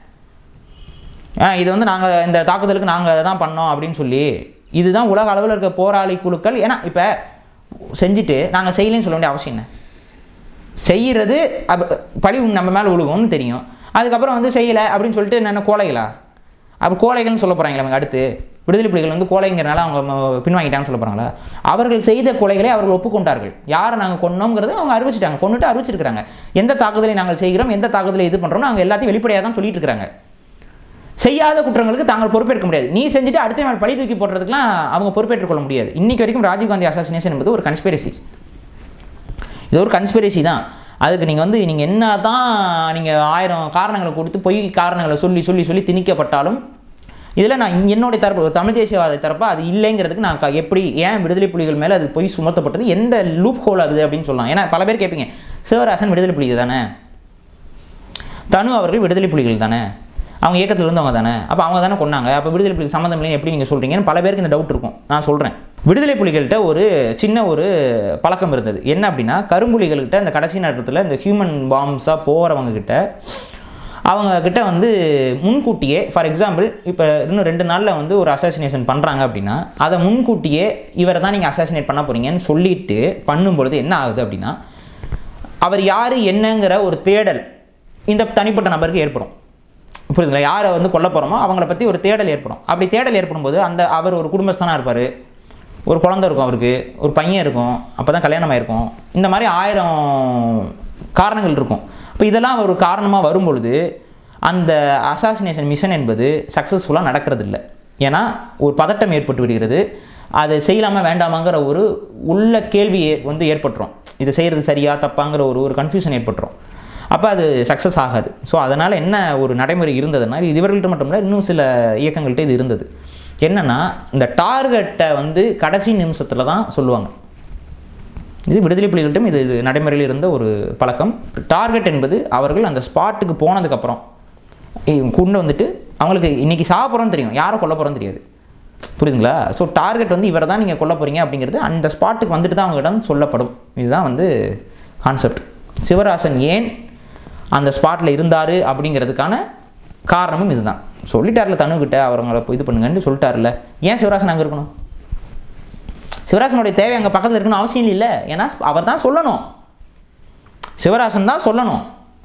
ஆ இது வந்து நாங்கள் இந்த தாக்குதலுக்கு நாங்கள் தான் பண்ணோம் அப்படின்னு சொல்லி இதுதான் உலக அளவில் இருக்க போராளி குழுக்கள் ஏன்னா இப்போ செஞ்சுட்டு நாங்கள் செய்யலைன்னு சொல்ல வேண்டிய அவசியம் என்ன செய்கிறது அப்போ பழி நம்ம மேலே விழுகும்னு தெரியும் அதுக்கப்புறம் வந்து செய்யலை அப்படின்னு சொல்லிட்டு என்ன கோழைகளா அப்போ கோழைகள்னு சொல்ல போகிறாங்களா அவங்க அடுத்து விடுதலை புலிகள் வந்து கோழைங்கிறனால அவங்க ம- பின்வாங்கிட்டாங்கன்னு சொல்ல போகிறாங்களா அவர்கள் செய்த கொலைகளை அவர்கள் ஒப்புக்கொண்டார்கள் யாரை நாங்கள் கொன்னோங்கிறத அவங்க அறிவிச்சிட்டாங்க கொண்டுட்டு அறிவிச்சிருக்காங்க எந்த தாக்குதலை நாங்கள் செய்கிறோம் எந்த தாக்குதலை இது பண்ணுறோம்னு அவங்க எல்லாத்தையும் வெளிப்படையாக தான் சொல்லிட்டு இருக்காங்க செய்யாத குற்றங்களுக்கு தாங்கள் பொறுப்பேற்க முடியாது நீ செஞ்சுட்டு அடுத்த மேல் பழி தூக்கி போடுறதுக்குலாம் அவங்க பொறுப்பேற்றுக் கொள்ள முடியாது இன்னைக்கு வரைக்கும் ராஜீவ்காந்தி அசாசினேஷன் என்பது ஒரு கன்ஸ்பிரசி இது ஒரு கன்ஸ்பிரசி தான் அதுக்கு நீங்கள் வந்து நீங்கள் என்ன தான் நீங்கள் ஆயிரம் காரணங்களை கொடுத்து பொய் காரணங்களை சொல்லி சொல்லி சொல்லி திணிக்கப்பட்டாலும் இதில் நான் என்னுடைய தரப்பு ஒரு தமிழ் தேசியவாத தரப்பா அது இல்லைங்கிறதுக்கு நான் க- எப்படி ஏன் விடுதலை புலிகள் மேலே அது பொய் சுமத்தப்பட்டது எந்த லூப் ஹோல் ஆகுது அப்படின்னு சொல்லலாம் ஏன்னா பல பேர் கேட்பீங்க சிவராசன் விடுதலை புலிகள் தானே தனு அவர்கள் விடுதலை புலிகள் தானே அவங்க இயக்கத்தில் இருந்தவங்க தானே அப்போ அவங்க தானே கொன்னாங்க அப்போ விடுதலை புலிகள் சம்மந்தம் இல்லைன்னு எப்படி நீங்கள் சொல்கிறீங்கன்னு பல பேருக்கு இந்த டவுட் இருக்கும் நான் சொல்கிறேன் விடுதலை புலிகள்கிட்ட ஒரு சின்ன ஒரு பழக்கம் இருந்தது என்ன அப்படின்னா கரும்புலிகள்கிட்ட இந்த கடைசி நேரத்தில் இந்த ஹியூமன் பாம்ஸாக போகிறவங்க கிட்ட அவங்க கிட்ட வந்து முன்கூட்டியே ஃபார் எக்ஸாம்பிள் இப்போ இன்னும் ரெண்டு நாளில் வந்து ஒரு அசாசினேஷன் பண்ணுறாங்க அப்படின்னா அதை முன்கூட்டியே இவரை தான் நீங்கள் அசாசினேட் பண்ண போகிறீங்கன்னு சொல்லிட்டு பண்ணும்பொழுது என்ன ஆகுது அப்படின்னா அவர் யார் என்னங்கிற ஒரு தேடல் இந்த தனிப்பட்ட நபருக்கு ஏற்படும் புரியுதுங்களா யாரை வந்து கொல்ல போகிறோமோ அவங்கள பற்றி ஒரு தேடல் ஏற்படும் அப்படி தேடல் ஏற்படும் போது அந்த அவர் ஒரு குடும்பஸ்தானாக இருப்பார் ஒரு குழந்தை இருக்கும் அவருக்கு ஒரு பையன் இருக்கும் அப்போ தான் கல்யாணம் ஆயிருக்கும் இந்த மாதிரி ஆயிரம் காரணங்கள் இருக்கும் அப்போ இதெல்லாம் ஒரு காரணமாக வரும்பொழுது அந்த அசாசினேஷன் மிஷன் என்பது சக்ஸஸ்ஃபுல்லாக நடக்கிறது இல்லை ஏன்னா ஒரு பதட்டம் ஏற்பட்டு விடுகிறது அதை செய்யலாமா வேண்டாமாங்கிற ஒரு உள்ள கேள்வி ஏ- வந்து ஏற்பட்டுரும் இது செய்கிறது சரியா தப்பாங்கிற ஒரு ஒரு கன்ஃபியூஷன் ஏற்பட்டுரும் அப்போ அது சக்ஸஸ் ஆகாது ஸோ அதனால் என்ன ஒரு நடைமுறை இருந்ததுன்னா இது இவர்கள்ட்ட மட்டும் இல்லை இன்னும் சில இயக்கங்கள்ட்ட இது இருந்தது என்னன்னா இந்த டார்கெட்டை வந்து கடைசி நிமிஷத்தில் தான் சொல்லுவாங்க இது விடுதலை புலிகள்ட்டும் இது இது நடைமுறையில் இருந்த ஒரு பழக்கம் டார்கெட் என்பது அவர்கள் அந்த ஸ்பாட்டுக்கு போனதுக்கப்புறம் கொண்டு வந்துட்டு அவங்களுக்கு இன்னைக்கு சாப்பிட்றோன்னு தெரியும் யாரை கொல்ல போகிறோன்னு தெரியாது புரியுதுங்களா ஸோ டார்கெட் வந்து இவரை தான் நீங்கள் கொல்ல போகிறீங்க அப்படிங்கிறது அந்த ஸ்பாட்டுக்கு வந்துட்டு தான் அவங்களிடம் சொல்லப்படும் இதுதான் வந்து கான்செப்ட் சிவராசன் ஏன் அந்த ஸ்பாட்டில் இருந்தார் அப்படிங்கிறதுக்கான காரணமும் இதுதான் சொல்லிட்டார்ல தனுக்கிட்ட அவங்கள இது பண்ணுங்கன்னு சொல்லிட்டார்ல ஏன் சிவராசன் அங்கே இருக்கணும் சிவராசனுடைய தேவை அங்கே பக்கத்தில் இருக்கணும் அவசியம் இல்லை ஏன்னா அவர் தான் சொல்லணும் சிவராசன் தான் சொல்லணும்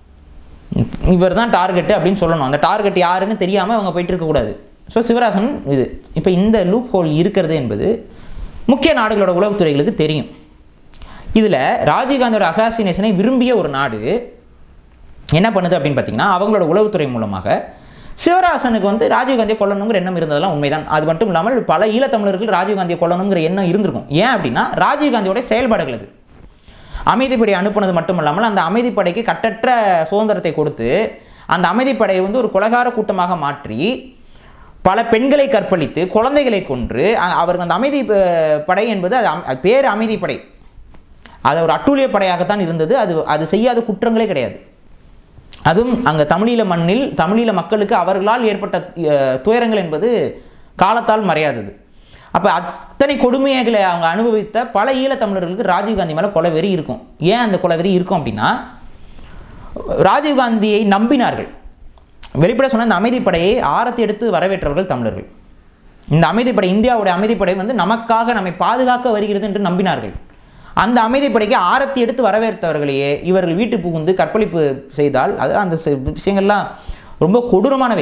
இவர் தான் டார்கெட்டு அப்படின்னு சொல்லணும் அந்த டார்கெட் யாருன்னு தெரியாமல் அவங்க போயிட்டு இருக்கக்கூடாது ஸோ சிவராசன் இது இப்போ இந்த லூப் ஹோல் இருக்கிறது என்பது முக்கிய நாடுகளோட உளவுத்துறைகளுக்கு தெரியும் இதில் ராஜீவ்காந்தியோட அசாசினேஷனை விரும்பிய ஒரு நாடு என்ன பண்ணுது அப்படின்னு பார்த்தீங்கன்னா அவங்களோட உளவுத்துறை மூலமாக சிவராசனுக்கு வந்து ராஜீவ்காந்தியை கொல்லணுங்கிற எண்ணம் இருந்ததெல்லாம் உண்மைதான் அது மட்டும் இல்லாமல் பல ஈழத்தமிழர்கள் ராஜீவ்காந்தியை கொல்லணுங்கிற எண்ணம் இருந்திருக்கும் ஏன் அப்படின்னா ராஜீவ்காந்தியோட செயல்பாடுகள் அது அமைதிப்படை அனுப்புனது மட்டும் இல்லாமல் அந்த அமைதிப்படைக்கு கட்டற்ற சுதந்திரத்தை கொடுத்து அந்த அமைதிப்படையை வந்து ஒரு கொலகார கூட்டமாக மாற்றி பல பெண்களை கற்பழித்து குழந்தைகளை கொன்று அ- அவர்கள் அந்த அமைதி ப- படை என்பது அது அம்- அது பேர் அமைதிப்படை அது ஒரு அட்டூழிய படையாகத்தான் இருந்தது அது அது செய்யாத குற்றங்களே கிடையாது அதுவும் அங்கே தமிழீழ மண்ணில் தமிழீழ மக்களுக்கு அவர்களால் ஏற்பட்ட அஹ், துயரங்கள் என்பது காலத்தால் மறையாதது அப்போ அத்தனை கொடுமைகளை அவங்க அனுபவித்த பல ஈழத்தமிழர்களுக்கு ராஜீவ்காந்தி மேலே கொலவெறி இருக்கும் ஏன் அந்த கொலவெறி இருக்கும் அப்படின்னா ராஜீவ்காந்தியை நம்பினார்கள் வெளிப்பட சொன்ன இந்த அமைதிப்படையை ஆரத்தி எடுத்து வரவேற்றவர்கள் தமிழர்கள் இந்த அமைதிப்படை இந்தியாவுடைய அமைதிப்படை வந்து நமக்காக நம்மை பாதுகாக்க வருகிறது என்று நம்பினார்கள் அந்த அமைதிப்படைக்கு ஆரத்தி எடுத்து வரவேற்றவர்களையே இவர்கள் வீட்டு புகுந்து கற்பழிப்பு செய்தால் அது அந்த சி- விஷயங்கள்லாம் ரொம்ப கொடூரமானவை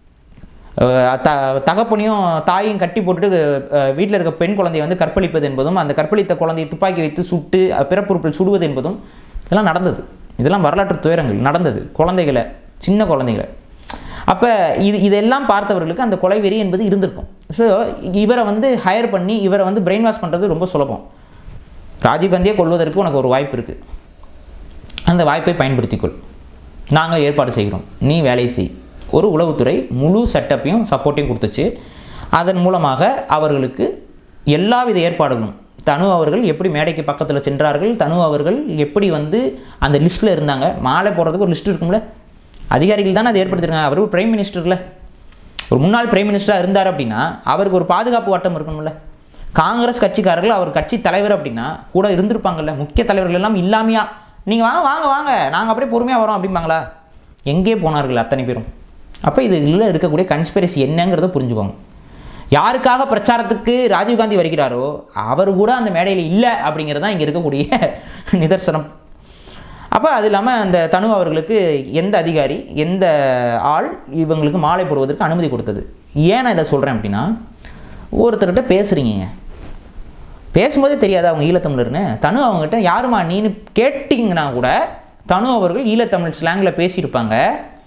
அஹ் த தகப்பனையும் தாயையும் கட்டி போட்டுட்டு வீட்டில் இருக்க பெண் குழந்தையை வந்து கற்பழிப்பது என்பதும் அந்த கற்பழித்த குழந்தையை துப்பாக்கி வைத்து சுட்டு அஹ், பிறப்புறுப்பில் சுடுவது என்பதும் இதெல்லாம் நடந்தது இதெல்லாம் வரலாற்று துயரங்கள் நடந்தது குழந்தைகளை சின்ன குழந்தைகளை அப்போ இது இதெல்லாம் பார்த்தவர்களுக்கு அந்த கொலை வெறி என்பது இருந்திருக்கும் ஸோ இவரை வந்து ஹையர் பண்ணி இவரை வந்து பிரெயின் வாஷ் பண்ணுறது ரொம்ப சுலபம் ராஜீவ்காந்தியை கொள்வதற்கு உனக்கு ஒரு வாய்ப்பு இருக்குது அந்த வாய்ப்பை பயன்படுத்திக்கொள் நாங்கள் ஏற்பாடு செய்கிறோம் நீ வேலை செய் ஒரு உளவுத்துறை முழு செட்டப்பையும் சப்போர்ட்டையும் கொடுத்துச்சு அதன் மூலமாக அவர்களுக்கு எல்லாவித ஏற்பாடுகளும் தனு அவர்கள் எப்படி மேடைக்கு பக்கத்தில் சென்றார்கள் தனு அவர்கள் எப்படி வந்து அந்த லிஸ்ட்டில் இருந்தாங்க மாலை போடுறதுக்கு ஒரு லிஸ்ட் இருக்கும்ல அதிகாரிகள் தானே அதை ஏற்படுத்திருக்காங்க அவர் ஒரு பிரைம் மினிஸ்டர்ல ஒரு முன்னாள் பிரைம் மினிஸ்டராக இருந்தார் அப்படின்னா அவருக்கு ஒரு பாதுகாப்பு வட்டம் இருக்கணும்ல காங்கிரஸ் கட்சிக்காரர்கள் அவர் கட்சி தலைவர் அப்படின்னா கூட இருந்திருப்பாங்கல்ல முக்கிய தலைவர்கள் எல்லாம் இல்லாமையா நீங்கள் வாங்க வாங்க வாங்க நாங்கள் அப்படியே பொறுமையாக வரோம் அப்படிம்பாங்களா எங்கே போனார்கள் அத்தனை பேரும் அப்போ இதில் இருக்கக்கூடிய கன்ஸ்பிரசி என்னங்கிறத புரிஞ்சுக்கோங்க யாருக்காக பிரச்சாரத்துக்கு ராஜீவ்காந்தி வருகிறாரோ அவர் கூட அந்த மேடையில் இல்லை அப்படிங்கிறது தான் இங்கே இருக்கக்கூடிய நிதர்சனம் அப்போ அது இல்லாமல் அந்த தனு அவர்களுக்கு எந்த அதிகாரி எந்த ஆள் இவங்களுக்கு மாலை போடுவதற்கு அனுமதி கொடுத்தது ஏன் நான் இதை சொல்கிறேன் அப்படின்னா ஒருத்தர்கிட்ட பேசுகிறீங்க பேசும்போதே தெரியாது அவங்க ஈழத்தமிழர்னு தனு அவங்ககிட்ட யாருமா நீன்னு கேட்டிங்கன்னா கூட தனு அவர்கள் ஈழத்தமிழ் ஸ்லாங்கில் பேசியிருப்பாங்க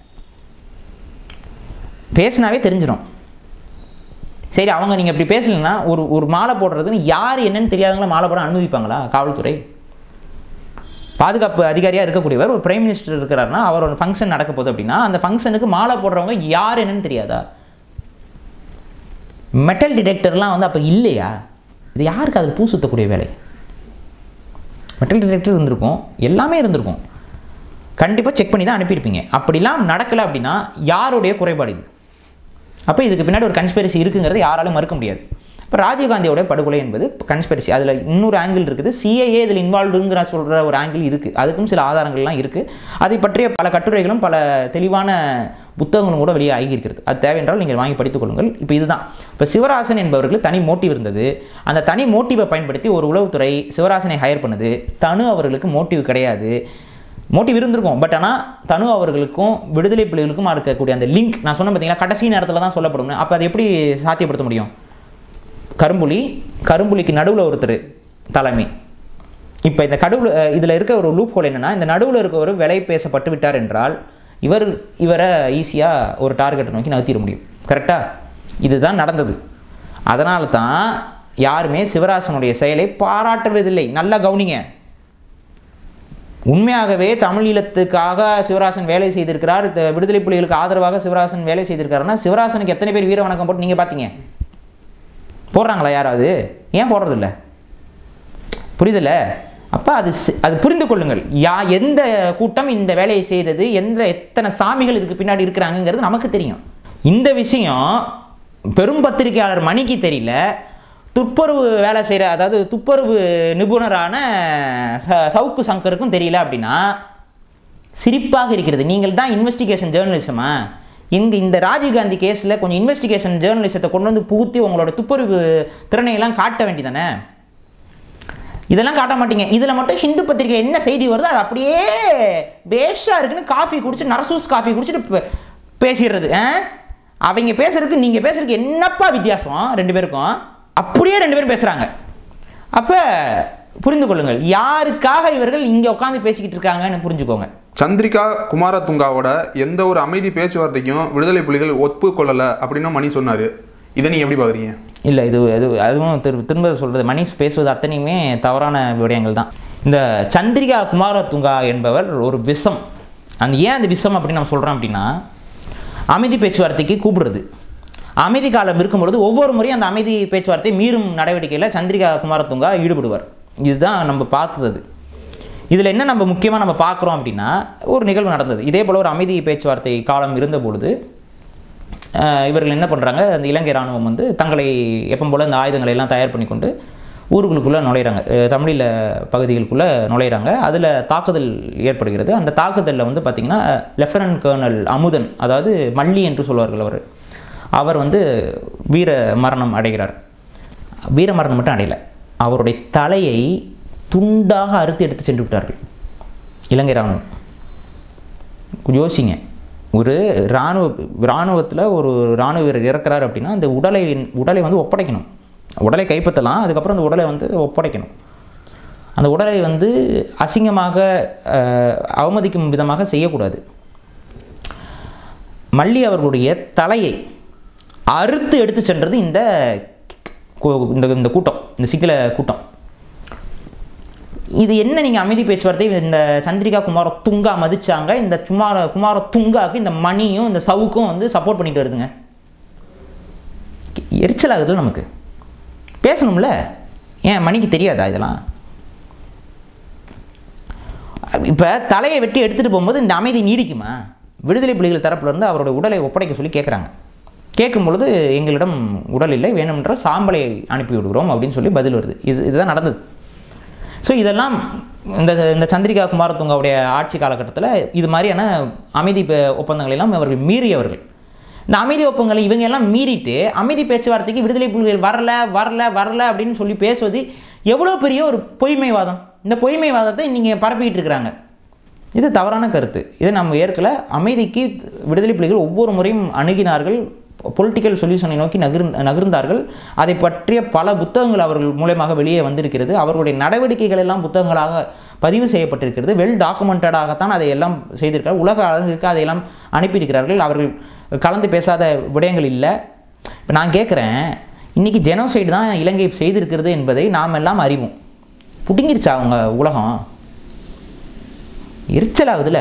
பேசினாவே தெரிஞ்சிடும் சரி அவங்க நீங்கள் இப்படி பேசலைன்னா ஒரு ஒரு மாலை போடுறதுன்னு யார் என்னன்னு தெரியாதவங்கள மாலை போட அனுமதிப்பாங்களா காவல்துறை பாதுகாப்பு அதிகாரியாக இருக்கக்கூடியவர் ஒரு பிரைம் மினிஸ்டர் இருக்கிறாருன்னா அவரோட ஃபங்க்ஷன் நடக்க போகுது அப்படின்னா அந்த ஃபங்க்ஷனுக்கு மாலை போடுறவங்க யார் என்னன்னு தெரியாதா மெட்டல் டிடெக்டர்லாம் வந்து அப்போ இல்லையா இது யாருக்கு அதில் பூ சுத்தக்கூடிய வேலை மெட்டல் டிடெக்டர் இருந்திருக்கும் எல்லாமே இருந்திருக்கும் கண்டிப்பாக செக் பண்ணி தான் அனுப்பியிருப்பீங்க அப்படிலாம் நடக்கலை அப்படின்னா யாருடைய குறைபாடு இது அப்போ இதுக்கு பின்னாடி ஒரு கன்ஸ்பெரிசி இருக்குங்கிறது யாராலும் மறுக்க முடியாது இப்போ ராஜீவ்காந்தியோட படுகொலை என்பது கன்ஸ்பெரிசி அதில் இன்னொரு ஆங்கிள் இருக்குது சிஐஏ இதில் இன்வால்வ்டுங்கிற சொல்கிற ஒரு ஆங்கிள் இருக்குது அதுக்கும் சில ஆதாரங்கள்லாம் இருக்குது அதை பற்றிய பல கட்டுரைகளும் பல தெளிவான புத்தகங்களும் கூட வெளியே ஆகியிருக்கிறது அது தேவையென்றால் நீங்கள் வாங்கி படித்துக் கொள்ளுங்கள் இப்போ இதுதான் இப்போ சிவராசன் என்பவர்களுக்கு தனி மோட்டிவ் இருந்தது அந்த தனி மோட்டிவை பயன்படுத்தி ஒரு உளவுத்துறை சிவராசனை ஹையர் பண்ணுது தனு அவர்களுக்கு மோட்டிவ் கிடையாது மோட்டிவ் இருந்திருக்கும் பட் ஆனால் தனு அவர்களுக்கும் விடுதலை புலிகளுக்கும் இருக்கக்கூடிய அந்த லிங்க் நான் சொன்ன பார்த்தீங்களா கடைசி நேரத்தில் தான் சொல்லப்படும் அப்போ அதை எப்படி சாத்தியப்படுத்த முடியும் கரும்புலி கரும்புலிக்கு நடுவில் ஒருத்தர் தலைமை இப்போ இந்த கடவுள் இதில் இருக்க ஒரு லூப் ஹோல் என்னன்னா இந்த நடுவில் இருக்கவர் விலை பேசப்பட்டு விட்டார் என்றால் இவர் இவரை ஈஸியாக ஒரு டார்கெட்டை நோக்கி நகர்த்திட முடியும் கரெக்டாக இதுதான் நடந்தது அதனால தான் யாருமே சிவராசனுடைய செயலை பாராட்டுவதில்லை நல்லா கவனிங்க உண்மையாகவே தமிழ் ஈழத்துக்காக சிவராசன் வேலை செய்திருக்கிறார் இந்த விடுதலை புலிகளுக்கு ஆதரவாக சிவராசன் வேலை செய்திருக்காருன்னா சிவராசனுக்கு எத்தனை பேர் வீர வணக்கம் போட்டு நீங்கள் பார்த்தீங்க போடுறாங்களா யாராவது ஏன் போடுறதில்ல புரியுதில்ல அப்போ அது சி- அது புரிந்து கொள்ளுங்கள் யா எந்த கூட்டம் இந்த வேலையை செய்தது எந்த எத்தனை சாமிகள் இதுக்கு பின்னாடி இருக்கிறாங்கங்கிறது நமக்கு தெரியும் இந்த விஷயம் பெரும் பத்திரிகையாளர் மணிக்கு தெரியல துப்புரவு வேலை செய்கிற அதாவது துப்புரவு நிபுணரான ச- சவுக்கு சங்கருக்கும் தெரியல அப்படின்னா சிரிப்பாக இருக்கிறது நீங்கள் தான் இன்வெஸ்டிகேஷன் ஜேர்னலிசமா இங்க இந்த ராஜீவ்காந்தி கேஸில் கொஞ்சம் இன்வெஸ்டிகேஷன் ஜேர்னலிசத்தை கொண்டு வந்து புகுத்தி உங்களோட துப்புரவு திறனையெல்லாம் காட்ட வேண்டியதானே இதெல்லாம் காட்ட மாட்டீங்க இதில் மட்டும் ஹிந்து பத்திரிகை என்ன செய்தி வருதோ அது அப்படியே பேஷாக இருக்குன்னு காஃபி குடிச்சு நரசூஸ் காஃபி குடிச்சிட்டு பே- பேசிடுறது ஆ? அவங்க பேசுறதுக்கு நீங்கள் பேசுறதுக்கு என்னப்பா வித்தியாசம் ரெண்டு பேருக்கும் அப்படியே ரெண்டு பேரும் பேசுகிறாங்க அப்போ புரிந்து கொள்ளுங்கள் யாருக்காக இவர்கள் இங்கே உட்காந்து பேசிக்கிட்டு இருக்காங்கன்னு புரிஞ்சுக்கோங்க சந்திரிகா குமாரதுங்காவோட எந்த ஒரு அமைதி பேச்சுவார்த்தைக்கும் விடுதலை புலிகள் ஒப்புக்கொள்ளலை அப்படின்னு மணி சொன்னார் இதை நீங்கள் எப்படி பார்க்குறீங்க இல்லை இது அது அதுவும் திரு திரும்ப சொல்கிறது மணிஷ் பேசுவது அத்தனையுமே தவறான விடயங்கள் தான் இந்த சந்திரிகா குமாரதுங்கா என்பவர் ஒரு விஷம் அந்த ஏன் அந்த விஷம் அப்படின்னு நம்ம சொல்கிறோம் அப்படின்னா அமைதி பேச்சுவார்த்தைக்கு கூப்பிடுறது அமைதி காலம் இருக்கும்பொழுது ஒவ்வொரு முறையும் அந்த அமைதி பேச்சுவார்த்தை மீறும் நடவடிக்கையில் சந்திரிகா குமாரதுங்கா ஈடுபடுவார் இதுதான் நம்ம பார்த்தது இதில் என்ன நம்ம முக்கியமாக நம்ம பார்க்குறோம் அப்படின்னா ஒரு நிகழ்வு நடந்தது இதே போல் ஒரு அமைதி பேச்சுவார்த்தை காலம் இருந்த பொழுது அஹ், இவர்கள் என்ன பண்ணுறாங்க அந்த இலங்கை இராணுவம் வந்து தங்களை எப்போ போல் இந்த ஆயுதங்களை எல்லாம் தயார் பண்ணி கொண்டு ஊருக்குள்ளே நுழையிறாங்க அஹ், தமிழீழ பகுதிகளுக்குள்ளே நுழையிறாங்க அதில் தாக்குதல் ஏற்படுகிறது அந்த தாக்குதலில் வந்து பார்த்திங்கன்னா லெஃப்டினன்ட் கர்னல் அமுதன் அதாவது மல்லி என்று சொல்வார்கள் அவர் அவர் வந்து வீர மரணம் அடைகிறார் வீர மரணம் மட்டும் அடையலை அவருடைய தலையை துண்டாக அறுத்து எடுத்து சென்று விட்டார்கள் இலங்கை இராணுவம் கொஞ்சம் யோசிங்க ஒரு இராணுவ இராணுவத்தில் ஒரு இராணுவ வீரர் இறக்குறாரு அப்படின்னா அந்த உடலை உடலை வந்து ஒப்படைக்கணும் உடலை கைப்பற்றலாம் அதுக்கப்புறம் அந்த உடலை வந்து ஒப்படைக்கணும் அந்த உடலை வந்து அசிங்கமாக அஹ், அவமதிக்கும் விதமாக செய்யக்கூடாது மல்லி அவர்களுடைய தலையை அறுத்து எடுத்து சென்றது இந்த கு- இந்த இந்த கூட்டம் இந்த சிங்கள கூட்டம் இது என்ன நீங்கள் அமைதி பேச்சுவார்த்தை இந்த சந்திரிகா குமார துங்கா மதிச்சாங்க இந்த சுமார குமார துங்காக்கு இந்த மணியும் இந்த சவுக்கும் வந்து சப்போர்ட் பண்ணிட்டு வருதுங்க எரிச்சல் ஆகுது நமக்கு பேசணும்ல ஏன் மணிக்கு தெரியாதா இதெல்லாம் இப்போ தலையை வெட்டி எடுத்துகிட்டு போகும்போது இந்த அமைதி நீடிக்குமா விடுதலை புலிகள் தரப்புல இருந்து அவருடைய உடலை ஒப்படைக்க சொல்லி கேட்குறாங்க கேட்கும் பொழுது எங்களிடம் உடல் இல்லை வேணுமென்றால் சாம்பலை அனுப்பி விடுகிறோம் அப்படின்னு சொல்லி பதில் வருது இது இதுதான் நடந்தது ஸோ இதெல்லாம் இந்த இந்த சந்திரிகா குமாரதுங்காவுடைய ஆட்சி காலகட்டத்தில் இது மாதிரியான அமைதி பே- ஒப்பந்தங்களை எல்லாம் அவர்கள் மீறியவர்கள் இந்த அமைதி ஒப்பந்தங்களை இவங்க எல்லாம் மீறிட்டு அமைதி பேச்சுவார்த்தைக்கு விடுதலை புலிகள் வரல வரல வரல அப்படின்னு சொல்லி பேசுவது எவ்வளோ பெரிய ஒரு பொய்மைவாதம் இந்த பொய்மைவாதத்தை நீங்கள் பரப்பிக்கிட்டு இருக்கிறாங்க இது தவறான கருத்து இதை நம்ம ஏற்கல அமைதிக்கு விடுதலை புலிகள் ஒவ்வொரு முறையும் அணுகினார்கள் பொலிட்டிக்கல் சொல்யூஷனை நோக்கி நகர் நகர்ந்தார்கள் அதை பற்றிய பல புத்தகங்கள் அவர்கள் மூலயமாக வெளியே வந்திருக்கிறது அவர்களுடைய நடவடிக்கைகள் எல்லாம் புத்தகங்களாக பதிவு செய்யப்பட்டிருக்கிறது வெல் டாக்குமெண்டடாகத்தான் அதை எல்லாம் செய்திருக்கிறார் உலக அரங்குக்கு அதையெல்லாம் அனுப்பியிருக்கிறார்கள் அவர்கள் கலந்து பேசாத விடயங்கள் இல்லை இப்போ நான் கேட்குறேன் இன்றைக்கி ஜெனோசைடு தான் இலங்கை செய்திருக்கிறது என்பதை நாம் எல்லாம் அறிவோம் புடுங்கிருச்சா அவங்க உலகம் எரிச்சல் ஆகுதுல்ல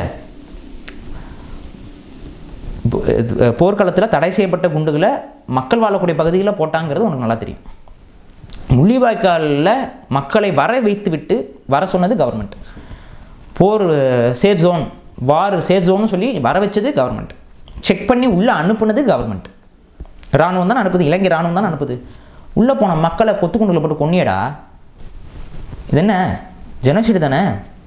இப்போ, அஹ், போர்க்களத்தில் தடை செய்யப்பட்ட குண்டுகளை மக்கள் வாழக்கூடிய பகுதிகளில் போட்டாங்கிறது உனக்கு நல்லா தெரியும் முள்ளிவாய்க்காலில் மக்களை வர வைத்து விட்டு வர சொன்னது government for safe zone war safe ஜோன்னு சொல்லி வர வச்சது கவர்மெண்ட் செக் பண்ணி உள்ளே அனுப்புனது கவர்மெண்ட் இராணுவம் தான் அனுப்புது இலங்கை இராணுவம் தான் அனுப்புது உள்ளே போன மக்களை கொத்துக்குண்டுல போட்டு கொன்னியடா இது என்ன ஜெனோசைடு தானே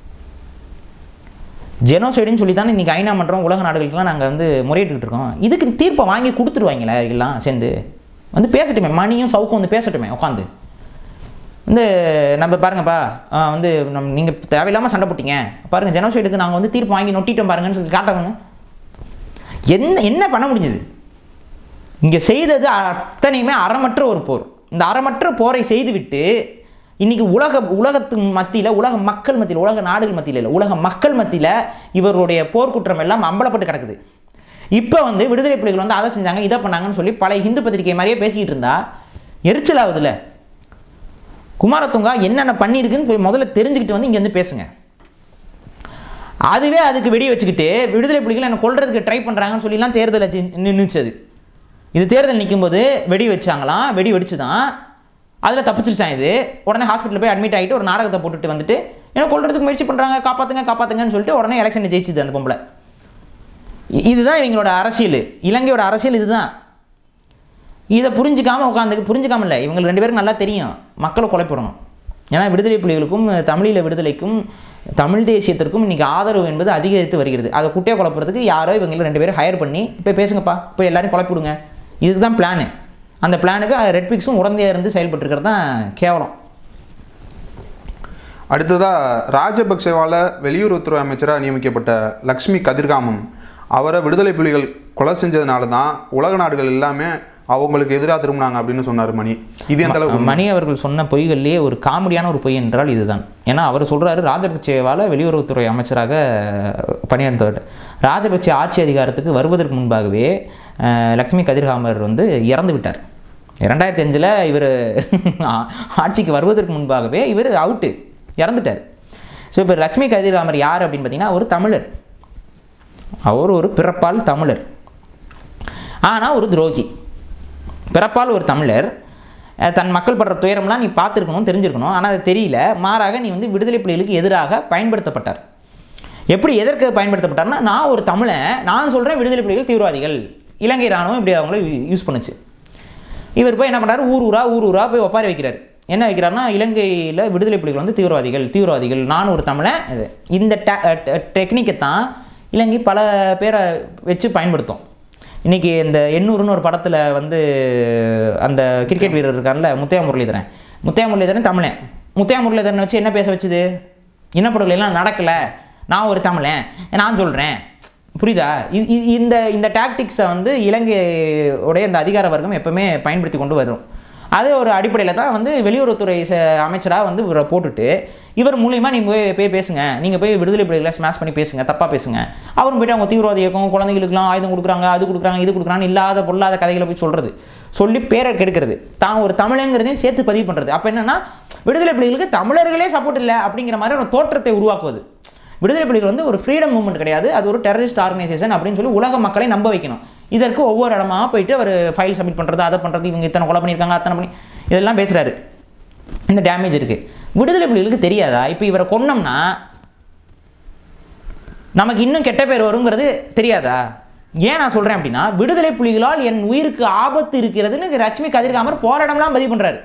ஜெனோசைடுன்னு சொல்லி தானே இன்றைக்கி ஐநா மன்றம் உலக நாடுகளுக்கெல்லாம் நாங்கள் வந்து முறையிட்டுக்கிட்டு இருக்கோம் இதுக்கு தீர்ப்பை வாங்கி கொடுத்துருவாங்களே எல்லாம் சேர்ந்து வந்து பேசட்டுமே மணியும் சவுக்கும் வந்து பேசட்டுமே உட்காந்து வந்து நம்ம பாருங்கப்பா ஆ, வந்து நம் நீங்கள் தேவையில்லாமல் சண்டை போட்டீங்க பாருங்கள் ஜெனோசைடுக்கு நாங்கள் வந்து தீர்ப்பு வாங்கி நொட்டிட்டோம் பாருங்கன்னு சொல்லி காட்டுறாங்க என்ன என்ன பண்ண முடிஞ்சது இங்கே செய்தது அத்தனையுமே அறமற்ற ஒரு போர் இந்த அறமற்ற போரை செய்துவிட்டு இன்னைக்கு உலக உலகத்து மத்தியில் உலக மக்கள் மத்தியில் உலக நாடுகள் மத்தியில் இல்லை உலக மக்கள் மத்தியில் இவருடைய போர்க்குற்றம் எல்லாம் அம்பலப்பட்டு கிடக்குது இப்போ வந்து விடுதலை புலிகள் வந்து அதை செஞ்சாங்க இதை பண்ணாங்கன்னு சொல்லி பழைய ஹிந்து பத்திரிகை மாதிரியே பேசிக்கிட்டு இருந்தா எரிச்சல் ஆகுதுல்ல குமாரத்துங்கா என்னென்ன பண்ணியிருக்குன்னு போய் முதல்ல தெரிஞ்சுக்கிட்டு வந்து இங்கே வந்து பேசுங்க அதுவே அதுக்கு வெடி வச்சுக்கிட்டு விடுதலை புலிகள் என்னை கொல்றதுக்கு ட்ரை பண்ணுறாங்கன்னு சொல்லிலாம் தேர்தலில் நின்றுச்சது இது தேர்தல் நிக்கும்போது வெடி வச்சாங்களாம் வெடி வெடிச்சு தான் அதில் தப்பிச்சிருச்சான் இது உடனே ஹாஸ்பிட்டல் போய் அட்மிட் ஆகிட்டு ஒரு நாடகத்தை போட்டுட்டு வந்துட்டு ஏன்னா கொல்றதுக்கு முயற்சி பண்ணுறாங்க காப்பாற்றுங்க காப்பாற்றுங்கன்னு சொல்லிட்டு உடனே எலெக்ஷன் ஜெயிச்சுது அந்த பொம்பளை இ- இதுதான் இவங்களோட அரசியல் இலங்கையோட அரசியல் இதுதான் இதை புரிஞ்சுக்காம உட்காந்து புரிஞ்சுக்காம இல்லை இவங்களுக்கு ரெண்டு பேரும் நல்லா தெரியும் மக்களை குழப்பிடணும் ஏன்னா விடுதலை புலிகளுக்கும் தமிழீழ விடுதலைக்கும் தமிழ் தேசியத்திற்கும் இன்னைக்கு ஆதரவு என்பது அதிகரித்து வருகிறது அதை குட்டையை குழப்புறதுக்கு யாரோ இவங்க ரெண்டு பேரும் ஹையர் பண்ணி இப்போ பேசுங்கப்பா இப்போ எல்லாரும் குழப்பிவிடுங்க இதுக்கு தான் பிளானு அந்த பிளானுக்கு ரெட் பிக்ஸும் உடந்தையாக இருந்து செயல்பட்டுருக்கிறது தான் கேவலம் அடுத்ததா ராஜபக்சேவால வெளியுறவுத்துறை அமைச்சராக நியமிக்கப்பட்ட லக்ஷ்மி கதிர்காமம் அவரை விடுதலை புலிகள் கொலை செஞ்சதுனால தான் உலக நாடுகள் எல்லாமே அவங்களுக்கு எதிராக திரும்பினாங்க அப்படின்னு சொன்னார் மணி இது எந்த அளவுக்கு மணி அவர்கள் சொன்ன பொய்கள்லேயே ஒரு காமெடியான ஒரு பொய் என்றால் இதுதான் ஏன்னா அவர் சொல்றாரு ராஜபக்சேவால வெளியுறவுத்துறை அமைச்சராக பணியாற்றவர் ராஜபக்சே ஆட்சி அதிகாரத்துக்கு வருவதற்கு முன்பாகவே அஹ், லக்ஷ்மி கதிர்காமர் வந்து இறந்து விட்டார் இரண்டாயிரத்தி அஞ்சில் இவர் ஆட்சிக்கு வருவதற்கு முன்பாகவே இவர் அவுட்டு இறந்துட்டார் ஸோ இப்போ லக்ஷ்மி கதிர்காமர் யார் அப்படின்னு பார்த்தீங்கன்னா ஒரு தமிழர் அவர் ஒரு பிறப்பால் தமிழர் ஆனால் ஒரு துரோகி பிறப்பால் ஒரு தமிழர் அஹ், தன் மக்கள் படுற துயரம்லாம் நீ பார்த்துருக்கணும் தெரிஞ்சிருக்கணும் ஆனால் அது தெரியல மாறாக நீ வந்து விடுதலை புலிகளுக்கு எதிராக பயன்படுத்தப்பட்டார் எப்படி எதற்கு பயன்படுத்தப்பட்டார்னா நான் ஒரு தமிழன் நான் சொல்கிறேன் விடுதலை புலிகள் தீவிரவாதிகள் இலங்கை ராணுவம் இப்படி அவங்கள யூஸ் பண்ணுச்சு இவர் போய் என்ன பண்ணுறாரு ஊர் ஊரா ஊர் ஊரா போய் ஒப்பாரி வைக்கிறார் என்ன வைக்கிறாருன்னா இலங்கையில் விடுதலை புலிகள் வந்து தீவிரவாதிகள் தீவிரவாதிகள் நான் ஒரு தமிழன் இது. இந்த டெக்னிக்கை தான் இலங்கை பல பேரை வச்சு பயன்படுத்தும் இன்றைக்கி இந்த எண்ணூறுன்னு ஒரு படத்தில் வந்து அந்த கிரிக்கெட் வீரர் இருக்கார்ல முத்தையா முரளிதரன் முத்தையா முரளிதரன் தமிழன் முத்தையா முரளிதரன் வச்சு என்ன பேச வச்சுது இனப்படுகொலை எல்லாம் நடக்கலை நான் ஒரு தமிழன் நான் சொல்கிறேன் புரியுதா இ- இ- இந்த இந்த டாக்டிக்ஸை வந்து இலங்கையுடைய இந்த அதிகார வர்க்கம் எப்பவுமே பயன்படுத்தி கொண்டு வரும் அது ஒரு அடிப்படையில் தான் வந்து வெளியுறவுத்துறை அமைச்சராக வந்து இவரை போட்டுட்டு இவர் மூலியமாக நீங்கள் போய் போய் பேசுங்க நீங்கள் போய் விடுதலை புலிகளை ஸ்மாஷ் பண்ணி பேசுங்க தப்பாக பேசுங்க அவரும் போயிட்டு அவங்க தீவிரவாத இயக்கம் குழந்தைகளுக்குலாம் ஆயுதம் கொடுக்குறாங்க அது கொடுக்குறாங்க இது கொடுக்குறாங்க இல்லாத பொல்லாத கதைகளை போய் சொல்கிறது சொல்லி பேரை கெடுக்கிறது தான் ஒரு தமிழங்கிறதையும் சேர்த்து பதிவு பண்ணுறது அப்போ என்னன்னா விடுதலை புலிகளுக்கு தமிழர்களே சப்போர்ட் இல்லை அப்படிங்கிற மாதிரி ஒரு தோற்றத்தை உருவாக்குவது விடுதலை புலிகள் வந்து ஒரு ஃப்ரீடம் மூவ்மெண்ட் கிடையாது அது ஒரு டெரரிஸ்ட் ஆர்கனைசேஷன் அப்படின்னு சொல்லி உலக மக்களை நம்ப வைக்கணும் இதற்கு ஒவ்வொரு இடமா போயிட்டு அவர் ஃபைல் சப்மிட் பண்ணுறது அதை பண்ணுறது இவங்க இத்தனை கொலை பண்ணியிருக்காங்க அத்தனை பண்ணி இதெல்லாம் பேசுகிறாரு இந்த டேமேஜ் இருக்குது விடுதலை புலிகளுக்கு தெரியாதா இப்போ இவரை கொன்னோம்னா நமக்கு இன்னும் கெட்ட பேர் வருங்கிறது தெரியாதா ஏன் நான் சொல்கிறேன் அப்படின்னா விடுதலை புலிகளால் என் உயிருக்கு ஆபத்து இருக்கிறதுன்னு லட்சுமி கதிர்காமர் போராடம்லாம் பதிவு பண்ணுறாரு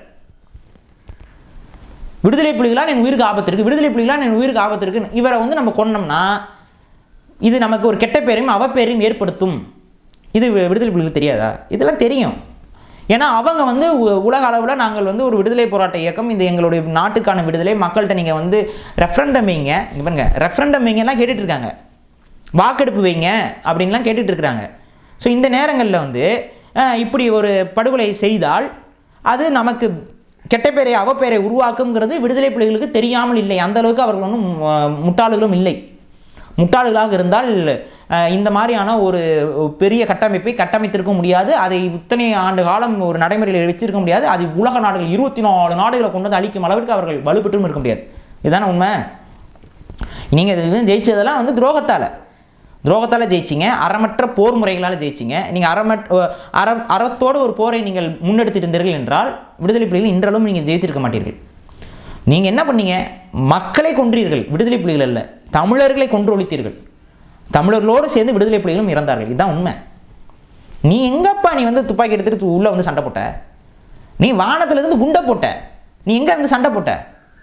விடுதலை புலிகளால் என் உயிருக்கு ஆபத்து இருக்குது விடுதலை புலிகளால் என் உயிருக்கு ஆபத்து இருக்குன்னு இவரை வந்து நம்ம கொன்னோம்னா இது நமக்கு ஒரு கெட்ட பேரையும் அவப்பேரையும் ஏற்படுத்தும் இது வி- விடுதலை புலிகளுக்கு தெரியாதா இதெல்லாம் தெரியும் ஏன்னா அவங்க வந்து உ- உலக அளவில் நாங்கள் வந்து ஒரு விடுதலை போராட்ட இயக்கம் இந்த எங்களுடைய நாட்டுக்கான விடுதலை மக்கள்கிட்ட நீங்கள் வந்து ரெஃபரண்டம் வைங்க இங்க பாருங்க ரெஃபரண்டம் வைங்கலாம் கேட்டுட்டு இருக்காங்க வாக்கெடுப்பு வைங்க அப்படின்லாம் கேட்டுட்டு இருக்கிறாங்க ஸோ இந்த நேரங்களில் வந்து அஹ், இப்படி ஒரு படுகொலை செய்தால் அது நமக்கு கெட்ட பேரை அவப்பேரை உருவாக்குங்கிறது விடுதலை புலிகளுக்கு தெரியாமல் இல்லை அந்த அளவுக்கு அவர்கள் ஒன்றும் அஹ், முட்டாள்களும் இல்லை முட்டாள்களாக இருந்தால் அஹ், இந்த மாதிரியான ஒரு பெரிய கட்டமைப்பை கட்டமைத்திருக்க முடியாது அதை இத்தனை ஆண்டு காலம் ஒரு நடைமுறையில் வச்சிருக்க முடியாது அது உலக நாடுகள் இருபத்தி நாலு நாடுகளை கொண்டு வந்து அழிக்கும் அளவிற்கு அவர்கள் வலுப்பெற்றும் இருக்க முடியாது இதுதானே உண்மை நீங்கள் இது ஜெயிச்சதெல்லாம் வந்து துரோகத்தால் துரோகத்தால் ஜெயிச்சிங்க அறமற்ற போர் முறைகளால் ஜெயிச்சிங்க நீங்கள் அறமற்ற அற அறத்தோடு ஒரு போரை நீங்கள் முன்னெடுத்திருந்தீர்கள் என்றால் விடுதலை புலிகள் இன்றளவும் நீங்கள் ஜெயித்திருக்க மாட்டீர்கள் நீங்கள் என்ன பண்ணீங்க மக்களை கொன்றீர்கள் விடுதலை புலிகள் அல்ல தமிழர்களை கொன்று ஒழித்தீர்கள் தமிழர்களோடு சேர்ந்து விடுதலை புலிகளும் இறந்தார்கள் இதுதான் உண்மை நீ எங்கப்பா நீ வந்து துப்பாக்கி எடுத்துட்டு உள்ளே வந்து சண்டை போட்ட நீ வானத்திலிருந்து குண்டை போட்ட நீ எங்க இருந்து சண்டை போட்ட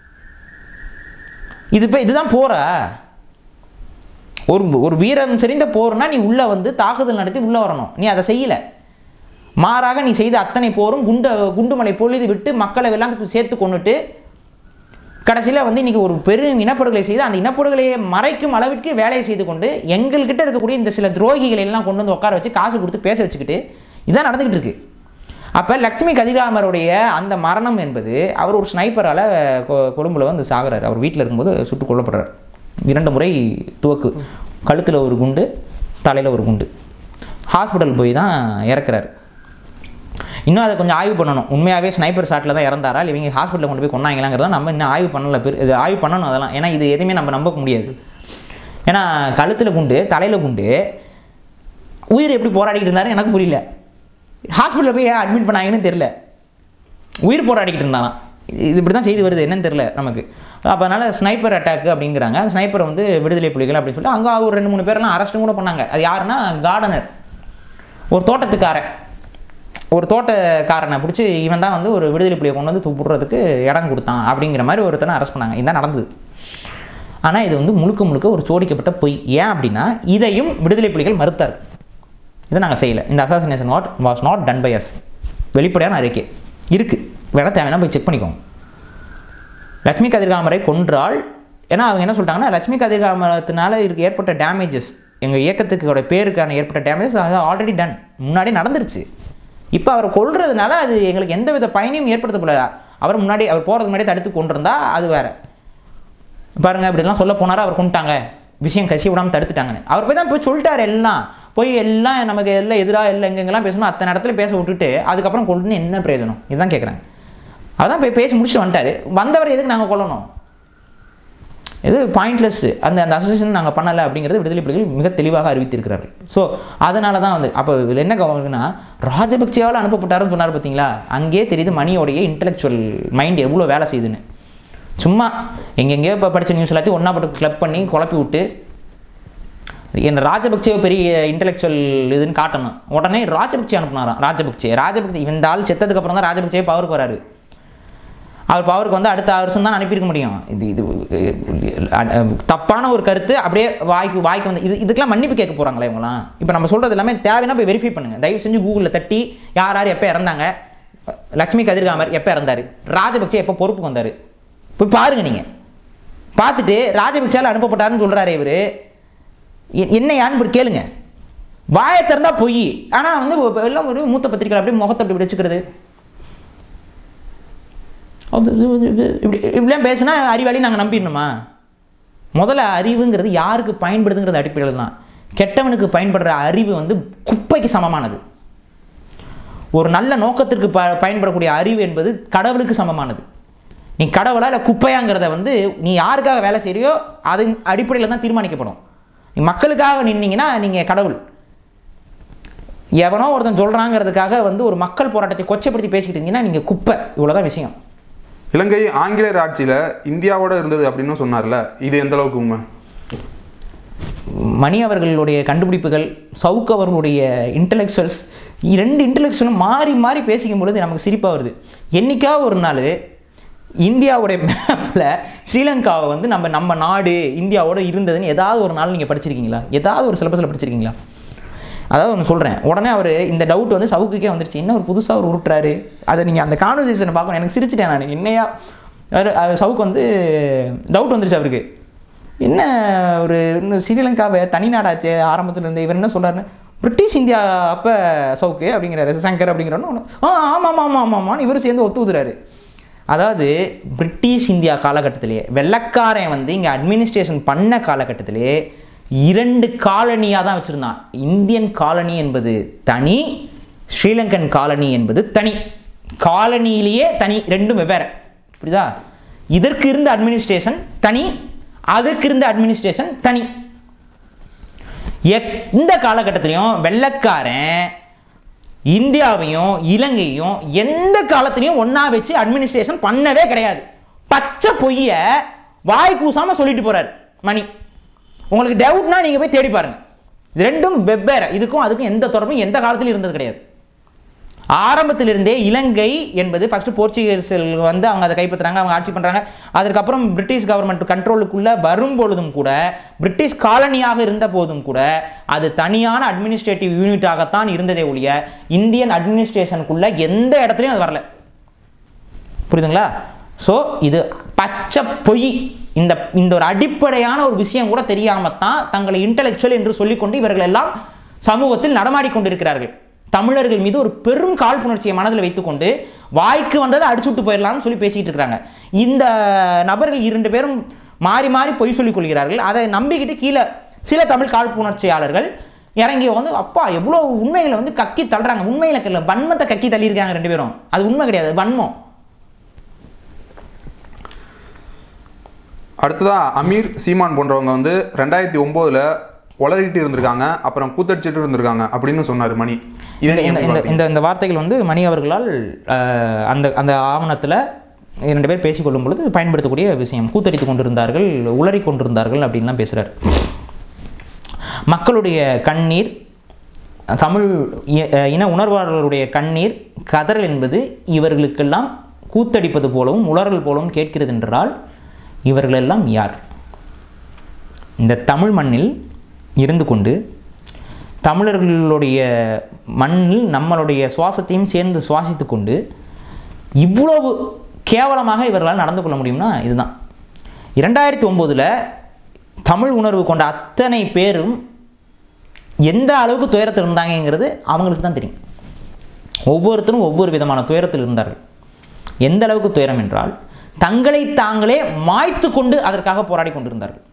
இது இப்போ இதுதான் போரா ஒரு ஒரு வீரம் செறிந்த போர்னா நீ உள்ளே வந்து தாக்குதல் நடத்தி உள்ளே வரணும் நீ அதை செய்யலை மாறாக நீ செய்த அத்தனை போரும் குண்ட குண்டுமலை பொழுது விட்டு மக்களை எல்லாம் சேர்த்து கொண்டுட்டு கடைசியில் வந்து இன்னைக்கு ஒரு பெரும் இனப்படுகொலை செய்து அந்த இனப்படுகொலையை மறைக்கும் அளவிற்கு வேலையை செய்து கொண்டு எங்கள்கிட்ட இருக்கக்கூடிய இந்த சில துரோகிகளை எல்லாம் கொண்டு வந்து உட்கார வச்சு காசு கொடுத்து பேச வச்சுக்கிட்டு இதான் நடந்துக்கிட்டு இருக்கு அப்போ லக்ஷ்மி கதிராமருடைய அந்த மரணம் என்பது அவர் ஒரு ஸ்னைப்பரால் கொழும்புல வந்து சாகுறாரு அவர் வீட்டில் இருக்கும்போது சுட்டு கொல்லப்படுறார் இரண்டு முறை துவக்கு கழுத்தில் ஒரு குண்டு தலையில் ஒரு குண்டு ஹாஸ்பிட்டல் போய் தான் இறக்குறாரு இன்னும் அதை கொஞ்சம் ஆய்வு பண்ணணும் உண்மையாகவே ஸ்னைப்பர் ஷாட்டில் தான் இறந்தாரா இல்லை இவங்க ஹாஸ்பிட்டலில் கொண்டு போய் கொண்டாங்களாங்கிறத நம்ம இன்னும் ஆய்வு பண்ணல பெரு இது ஆய்வு பண்ணணும் அதெல்லாம் ஏன்னா இது எதுவுமே நம்ம நம்ப முடியாது ஏன்னா கழுத்தில் குண்டு தலையில் குண்டு உயிர் எப்படி போராடிக்கிட்டு இருந்தாரு எனக்கு புரியல ஹாஸ்பிட்டலில் போய் ஏன் அட்மிட் பண்ணாங்கன்னு தெரில உயிர் போராடிக்கிட்டு இருந்தாலாம் இது இது இப்படி தான் செய்தி வருது என்னன்னு தெரில நமக்கு அப்போ அதனால் ஸ்னைப்பர் அட்டாக் அப்படிங்கிறாங்க அந்த ஸ்னைப்பரை வந்து விடுதலை புலிகள் அப்படின்னு சொல்லி அங்கே ஒரு ரெண்டு மூணு பேர்லாம் அரெஸ்ட்டும் கூட பண்ணாங்க அது யாருன்னா கார்டனர் ஒரு தோட்டத்துக்காரன் ஒரு தோட்டக்காரனை பிடிச்சி இவன் தான் வந்து ஒரு விடுதலை புலியை கொண்டு வந்து துப்புடுறதுக்கு இடம் கொடுத்தான் அப்படிங்கிற மாதிரி ஒருத்தனை அரெஸ்ட் பண்ணாங்க இதுதான் நடந்தது ஆனால் இது வந்து முழுக்க முழுக்க ஒரு சோடிக்கப்பட்ட பொய் ஏன் அப்படின்னா இதையும் விடுதலை புலிகள் மறுத்தார் இதை நாங்கள் செய்யலை இந்த assassination what was not done by us வெளிப்படையான அறிக்கை இருக்குது வேணா தேவைன்னா போய் செக் பண்ணிக்கோங்க லட்சுமி கதிர்காமரை கொன்றால் ஏன்னா அவங்க என்ன சொல்லிட்டாங்கன்னா லட்சுமி கதிர்காமரத்தினால இருக்கு ஏற்பட்ட டேமேஜஸ் எங்கள் இயக்கத்துக்கோட பேருக்கான ஏற்பட்ட டேமேஜஸ் அது ஆல்ரெடி டன் முன்னாடி நடந்துருச்சு இப்போ அவரை கொல்றதுனால அது எங்களுக்கு எந்த வித பயனையும் ஏற்படுத்தப்படல அவர் முன்னாடி அவர் போகிறதுக்கு முன்னாடி தடுத்து கொண்டிருந்தா அது வேற பாருங்க இப்படிலாம் சொல்ல போனாரு அவர் கொண்டுட்டாங்க விஷயம் கசி விடாமல் தடுத்துட்டாங்கன்னு அவர் போய் தான் போய் சொல்லிட்டாரு எல்லாம் போய் எல்லாம் நமக்கு எல்லாம் எதிராக எல்லாம் எங்கெங்கெல்லாம் பேசணும் அத்தனை இடத்துல பேச விட்டுட்டு அதுக்கப்புறம் கொள்ளுன்னு என்ன பிரயோஜனம் இதுதான் கேட்குறாங்க அதான் போய் பேசி முடிச்சுட்டு வந்துட்டாரு வந்தவர் எதுக்கு நாங்கள் கொல்லணும் இது பாயிண்ட்லெஸ் அந்த அந்த அசோசியேஷன் நாங்கள் பண்ணலை அப்படிங்கிறது விடுதலை புலிகள் மிக தெளிவாக அறிவித்திருக்கிறார்கள் ஸோ அதனால தான் வந்து அப்போ இதில் என்ன கவனிக்குன்னா ராஜபக்சேவால் அனுப்பப்பட்டாருன்னு சொன்னார் பார்த்தீங்களா அங்கேயே தெரியுது மணியோடைய இன்டெலெக்சுவல் மைண்ட் எவ்வளோ வேலை செய்யுதுன்னு சும்மா எங்கெங்கேயோ இப்போ படித்த நியூஸ் எல்லாத்தையும் ஒன்றா போட்டு கிளப் பண்ணி குழப்பி விட்டு என்ன ராஜபக்சே பெரிய இன்டெலெக்சுவல் இதுன்னு காட்டணும் உடனே ராஜபக்சே அனுப்புனாராம் ராஜபக்சே ராஜபக்சே இந்த ஆள் செத்ததுக்கு அப்புறம் தான் ராஜபக்சே பவருக்கு வராரு அவர் பவருக்கு வந்து அடுத்த வருஷம் தான் அனுப்பியிருக்க முடியும் இது இது அஹ், தப்பான ஒரு கருத்து அப்படியே வாய்க்கு வாய்க்கு வந்து இது இதுக்கெல்லாம் மன்னிப்பு கேட்க போகிறாங்களே இவங்களாம் இப்போ நம்ம சொல்கிறது எல்லாமே தேவைன்னா போய் வெரிஃபை பண்ணுங்க தயவு செஞ்சு கூகுளில் தட்டி யார் யார் எப்போ இறந்தாங்க லட்சுமி கதிர்காமர் எப்போ இறந்தார் ராஜபக்சே எப்போ பொறுப்புக்கு வந்தார் போய் பாருங்க நீங்கள் பார்த்துட்டு ராஜபக்சால அனுப்பப்பட்டாருன்னு சொல்கிறாரு இவர் என்ன யான்னு இப்படி கேளுங்க வாயை திறந்தா பொய் ஆனால் வந்து இப்ப எல்லாம் ஒரு மூத்த பத்திரிக்கை அப்படியே முகத்தை அப்படி வச்சுக்கிறது அது இது இது இது இப்படி இப்படிலாம் பேசினா அறிவாளி நாங்கள் நம்பிடணுமா முதல்ல அறிவுங்கிறது யாருக்கு பயன்படுதுங்கிறது அடிப்படையில் தான் கெட்டவனுக்கு பயன்படுற அறிவு வந்து குப்பைக்கு சமமானது ஒரு நல்ல நோக்கத்திற்கு ப பயன்படக்கூடிய அறிவு என்பது கடவுளுக்கு சமமானது நீ கடவுளா இல்லை குப்பையாங்கிறத வந்து நீ யாருக்காக வேலை செய்கிறியோ அதன் அடிப்படையில் தான் தீர்மானிக்கப்படும் நீ மக்களுக்காக நின்னீங்கன்னா நீங்கள் கடவுள் எவனோ ஒருத்தன் சொல்கிறாங்கிறதுக்காக வந்து ஒரு மக்கள் போராட்டத்தை கொச்சைப்படுத்தி பேசிக்கிட்டு இருந்தீங்கன்னா நீங்கள் குப்பை இவ்வளோதான் விஷயம் இலங்கை ஆங்கிலேயர் ஆட்சியில் இந்தியாவோட இருந்தது அப்படின்னு சொன்னார்ல இது எந்த அளவுக்கு உண்மை மணி அவர்களுடைய கண்டுபிடிப்புகள் சவுக் அவர்களுடைய இன்டலெக்சுவல்ஸ் ரெண்டு இன்டலெக்சுவலும் மாறி மாறி பேசிக்கும் பொழுது நமக்கு சிரிப்பாக வருது என்னைக்கா ஒரு நாள் இந்தியாவுடைய மேப்பில் ஸ்ரீலங்காவை வந்து நம்ம நம்ம நாடு இந்தியாவோட இருந்ததுன்னு ஏதாவது ஒரு நாள் நீங்கள் படிச்சிருக்கீங்களா ஏதாவது ஒரு சிலபஸில் படிச்சிருக்கீங்களா அதாவது ஒன்று சொல்கிறேன் உடனே அவர் இந்த டவுட் வந்து சவுக்குக்கே வந்துருச்சு என்ன ஒரு புதுசாக ஒரு உருட்டுறாரு அதை நீங்கள் அந்த கான்வர்சேஷனை பார்க்கணும் எனக்கு சிரிச்சிட்டேன் நான் என்னையா அவரு- அவர் சவுக்கு வந்து டவுட் வந்துருச்சு அவருக்கு என்ன ஒரு இன்னும் ஸ்ரீலங்காவை தனிநாடாச்சே ஆரம்பத்துல இருந்து இவர் என்ன சொல்றாருன்னு பிரிட்டிஷ் இந்தியா அப்போ சவுக்கு அப்படிங்கிறாரு சங்கர் அப்படிங்கிறன்னு ஆ ஆமாம் ஆமாம் ஆமாம் ஆமாம் இவர் சேர்ந்து ஒத்து ஊதுறாரு அதாவது பிரிட்டிஷ் இந்தியா காலகட்டத்திலேயே வெள்ளக்காரன் வந்து இங்கே அட்மினிஸ்ட்ரேஷன் பண்ண காலகட்டத்திலே இரண்டு காலனியாக தான் வச்சுருந்தான் இந்தியன் காலனி என்பது தனி ஸ்ரீலங்கன் காலனி என்பது தனி காலனியிலேயே தனி ரெண்டும் வெவ்வேறு புரியுதா இதற்கு இருந்த அட்மினிஸ்ட்ரேஷன் தனி அதற்கு இருந்த அட்மினிஸ்ட்ரேஷன் தனி எந்த காலகட்டத்திலையும் வெள்ளக்காரன் இந்தியாவையும் இலங்கையும் எந்த காலத்திலையும் ஒண்ணா வச்சு அட்மினிஸ்ட்ரேஷன் பண்ணவே கிடையாது பச்சை பொய்ய வாய் கூசாம சொல்லிட்டு போறாரு மணி உங்களுக்கு டவுட்னா நீங்க போய் தேடி பாருங்க இது ரெண்டும் வெவ்வேறு இதுக்கும் அதுக்கும் எந்த தொடர்பும் எந்த காலத்திலும் இருந்தது கிடையாது ஆரம்பத்திலிருந்தே இலங்கை என்பது ஃபர்ஸ்ட் போர்ச்சுகீசர்கள் வந்து அவங்க அதை கைப்பற்றுறாங்க அவங்க ஆட்சி பண்றாங்க அதற்கப்புறம் பிரிட்டிஷ் கவர்மெண்ட் கண்ட்ரோலுக்குள்ள வரும் பொழுதும் கூட பிரிட்டிஷ் காலனியாக இருந்த போதும் கூட அது தனியான அட்மினிஸ்ட்ரேட்டிவ் யூனிட்டாகத்தான் இருந்ததே ஒழிய இந்தியன் அட்மினிஸ்ட்ரேஷனுக்குள்ள எந்த இடத்துலையும் அது வரல புரியுதுங்களா ஸோ இது பச்சை பொய் இந்த இந்த ஒரு அடிப்படையான ஒரு விஷயம் கூட தெரியாம தான் தங்களை இன்டெலெக்சுவல் என்று சொல்லிக்கொண்டு இவர்கள் எல்லாம் சமூகத்தில் நடமாடிக் கொண்டிருக்கிறார்கள் தமிழர்கள் மீது ஒரு பெரும் காழ்ப்புணர்ச்சியை மனதில் வைத்துக்கொண்டு வாய்க்கு வந்ததை அடிச்சு விட்டு போயிடலாம்னு சொல்லி பேசிக்கிட்டு இருக்கிறாங்க இந்த நபர்கள் இரண்டு பேரும் மாறி மாறி பொய் சொல்லிக் கொள்கிறார்கள் அதை நம்பிக்கிட்டு கீழே சில தமிழ் காழ்ப்புணர்ச்சியாளர்கள் இறங்கி வந்து அப்பா எவ்வளோ உண்மைகளை வந்து கக்கி தள்ளுறாங்க உண்மையில இல்லை வன்மத்தை கக்கி தள்ளியிருக்காங்க ரெண்டு பேரும் அது உண்மை கிடையாது வன்மம் அடுத்ததா அமீர் சீமான் போன்றவங்க வந்து ரெண்டாயிரத்தி ஒம்போதுல உளறிட்டு இருந்திருக்காங்க அப்புறம் கூத்தடிச்சிட்டு இருந்திருக்காங்க அப்படின்னு சொன்னார் மணி இதை இந்த நீங்க இந்த எப்படி இந்த இந்த இந்த வார்த்தைகள் வந்து மணி அவர்களால் அஹ், அந்த அந்த ஆவணத்தில் இரண்டு பேர் பேசிக்கொள்ளும் பொழுது பயன்படுத்தக்கூடிய விஷயம் கூத்தடித்து கொண்டிருந்தார்கள் உளறி கொண்டிருந்தார்கள் அப்படின்லாம் பேசுகிறார் மக்களுடைய கண்ணீர் தமிழ் இ- இன உணர்வாளர்களுடைய கண்ணீர் கதறல் என்பது இவர்களுக்கெல்லாம் கூத்தடிப்பது போலவும் உளறல் போலவும் கேட்கிறது என்றால் இவர்களெல்லாம் யார் இந்த தமிழ் மண்ணில் இருந்து கொண்டு தமிழர்களுடைய மண்ணில் நம்மளுடைய சுவாசத்தையும் சேர்ந்து சுவாசித்து கொண்டு இவ்வளவு கேவலமாக இவர்களால் நடந்து கொள்ள முடியும்னா இதுதான் இரண்டாயிரத்தி ஒம்போதில் தமிழ் உணர்வு கொண்ட அத்தனை பேரும் எந்த அளவுக்கு துயரத்தில் இருந்தாங்கங்கிறது அவங்களுக்கு தான் தெரியும் ஒவ்வொருத்தரும் ஒவ்வொரு விதமான துயரத்தில் இருந்தார்கள் எந்த அளவுக்கு துயரம் என்றால் தங்களை தாங்களே மாய்த்து கொண்டு அதற்காக போராடி கொண்டிருந்தார்கள்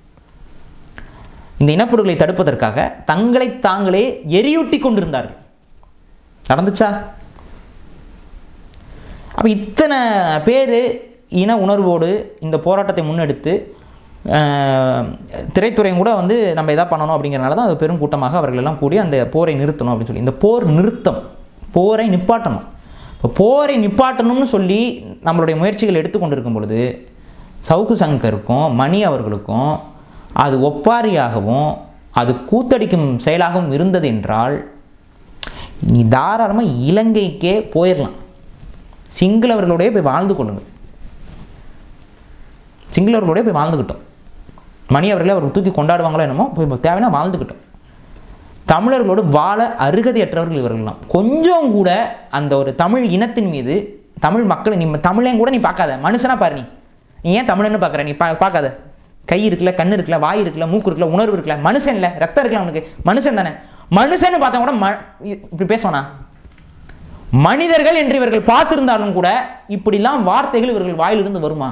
இந்த இனப்படுகொலை தடுப்பதற்காக தங்களை தாங்களே எரியூட்டி கொண்டிருந்தார்கள் நடந்துச்சா அப்போ இத்தனை பேர் இன உணர்வோடு இந்த போராட்டத்தை முன்னெடுத்து ஆஹ், திரைத்துறையும் கூட வந்து நம்ம எதா பண்ணணும் அப்படிங்கிறனால தான் அது பெரும் கூட்டமாக அவர்கள் எல்லாம் கூடி அந்த போரை நிறுத்தணும் அப்படின்னு சொல்லி இந்த போர் நிறுத்தம் போரை நிப்பாட்டணும் இப்போ போரை நிப்பாட்டணும்னு சொல்லி நம்மளுடைய முயற்சிகள் எடுத்துக்கொண்டு இருக்கும் பொழுது சவுக்கு சங்கருக்கும் மணி அவர்களுக்கும் அது ஒப்பாரியாகவும் அது கூத்தடிக்கும் செயலாகவும் இருந்தது என்றால் நீ தாராளமாக இலங்கைக்கே போயிடலாம் சிங்களவர்களோடய போய் வாழ்ந்து கொள்ளுங்கள் சிங்களவர்களோடய போய் வாழ்ந்துக்கிட்டோம் மணி அவர்களை அவர் தூக்கி கொண்டாடுவாங்களோ என்னமோ போய் தேவைன்னா வாழ்ந்துக்கிட்டோம் தமிழர்களோடு வாழ அருகதையற்றவர்கள் இவர்கள்லாம் கொஞ்சம் கூட அந்த ஒரு தமிழ் இனத்தின் மீது தமிழ் மக்களை நீ தமிழையும் கூட நீ பார்க்காத மனுஷனா பாரு நீ நீ ஏன் தமிழன்னு பார்க்குற நீ பா பார்க்காத கை இருக்குல்ல கண் இருக்குல்ல வாய் இருக்குல்ல மூக்கு இருக்குல்ல உணர்வு இருக்குல்ல மனுஷன் இல்லை ரத்தம் இருக்குல்ல அவனுக்கு மனுஷன் தானே மனுஷன்னு பார்த்தா கூட ம இப்படி பேசுவானா மனிதர்கள் என்று இவர்கள் பார்த்திருந்தாலும் கூட இப்படிலாம் வார்த்தைகள் இவர்கள் வாயிலிருந்து வருமா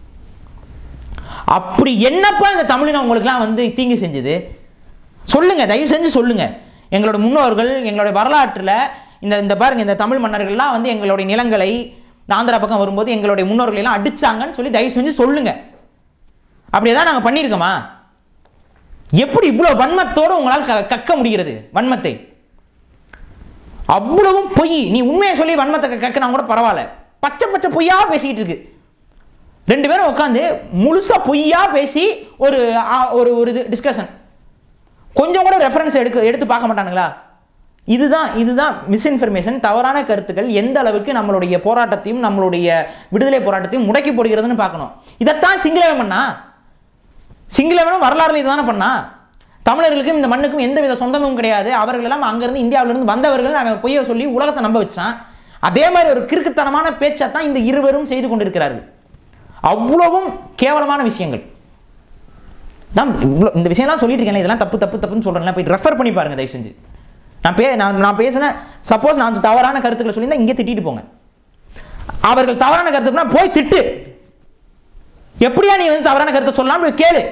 அப்படி என்னப்பா இந்த தமிழினம் உங்களுக்குலாம் வந்து தீங்கு செஞ்சது சொல்லுங்க தயவு செஞ்சு சொல்லுங்க எங்களோட முன்னோர்கள் எங்களுடைய வரலாற்றில் இந்த இந்த பாருங்க இந்த தமிழ் மன்னர்கள்லாம் வந்து எங்களுடைய நிலங்களை இந்த ஆந்திரா பக்கம் வரும்போது எங்களுடைய முன்னோர்களை எல்லாம் அடிச்சாங்கன்னு சொல்லி தயவு செஞ்சு சொல்லுங்க அப்படி ஏதாவது நாங்கள் பண்ணியிருக்கோமா எப்படி இவ்வளோ வன்மத்தோடு உங்களால் க- கக்க முடிகிறது வன்மத்தை அவ்வளவும் பொய் நீ உண்மையை சொல்லி வன்மத்தை க- கக்கினா கூட பரவாயில்ல பச்சை பச்சை பொய்யா பேசிக்கிட்டு இருக்கு ரெண்டு பேரும் உட்காந்து முழுசா பொய்யா பேசி ஒரு ஆ, ஒரு ஒரு இது டிஸ்கஷன் கொஞ்சம் கூட ரெஃபரன்ஸ் எடுக்க எடுத்து பார்க்க மாட்டானுங்களா இதுதான் இதுதான் மிஸ்இன்ஃபர்மேஷன் தவறான கருத்துக்கள் எந்த அளவுக்கு நம்மளுடைய போராட்டத்தையும் நம்மளுடைய விடுதலை போராட்டத்தையும் முடக்கி போடுகிறதுன்னு பார்க்கணும் இதைத்தான் சிங்களவன் பண்ணா சிங்களவனும் வரலாறுல இதுதானே பண்ணா தமிழர்களுக்கும் இந்த மண்ணுக்கும் எந்த வித சொந்தமும் கிடையாது அவர்கள் எல்லாம் அங்கிருந்து இந்தியாவிலிருந்து வந்தவர்கள் அவன் பொய்யை சொல்லி உலகத்தை நம்ப வச்சான் அதே மாதிரி ஒரு கிறுக்குத்தனமான பேச்சை தான் இந்த இருவரும் செய்து கொண்டிருக்கிறார்கள் அவ்வளவும் கேவலமான விஷயங்கள் தான் இவ்வளோ இந்த விஷயம்லாம் சொல்லிட்டு இருக்கேன் இதெல்லாம் தப்பு தப்பு தப்புன்னு சொல்கிறேன் போய் ரெஃபர் பண்ணி பாருங்க தயவு செஞ்சு நான் பே நான் நான் பேசினேன் சப்போஸ் நான் தவறான கருத்துக்களை சொல்லியிருந்தா இங்கே திட்டிட்டு போங்க அவர்கள் தவறான கருத்துனா போய் திட்டு எப்படியா நீ வந்து தவறான கருத்தை சொல்லலாம் போய் கேளு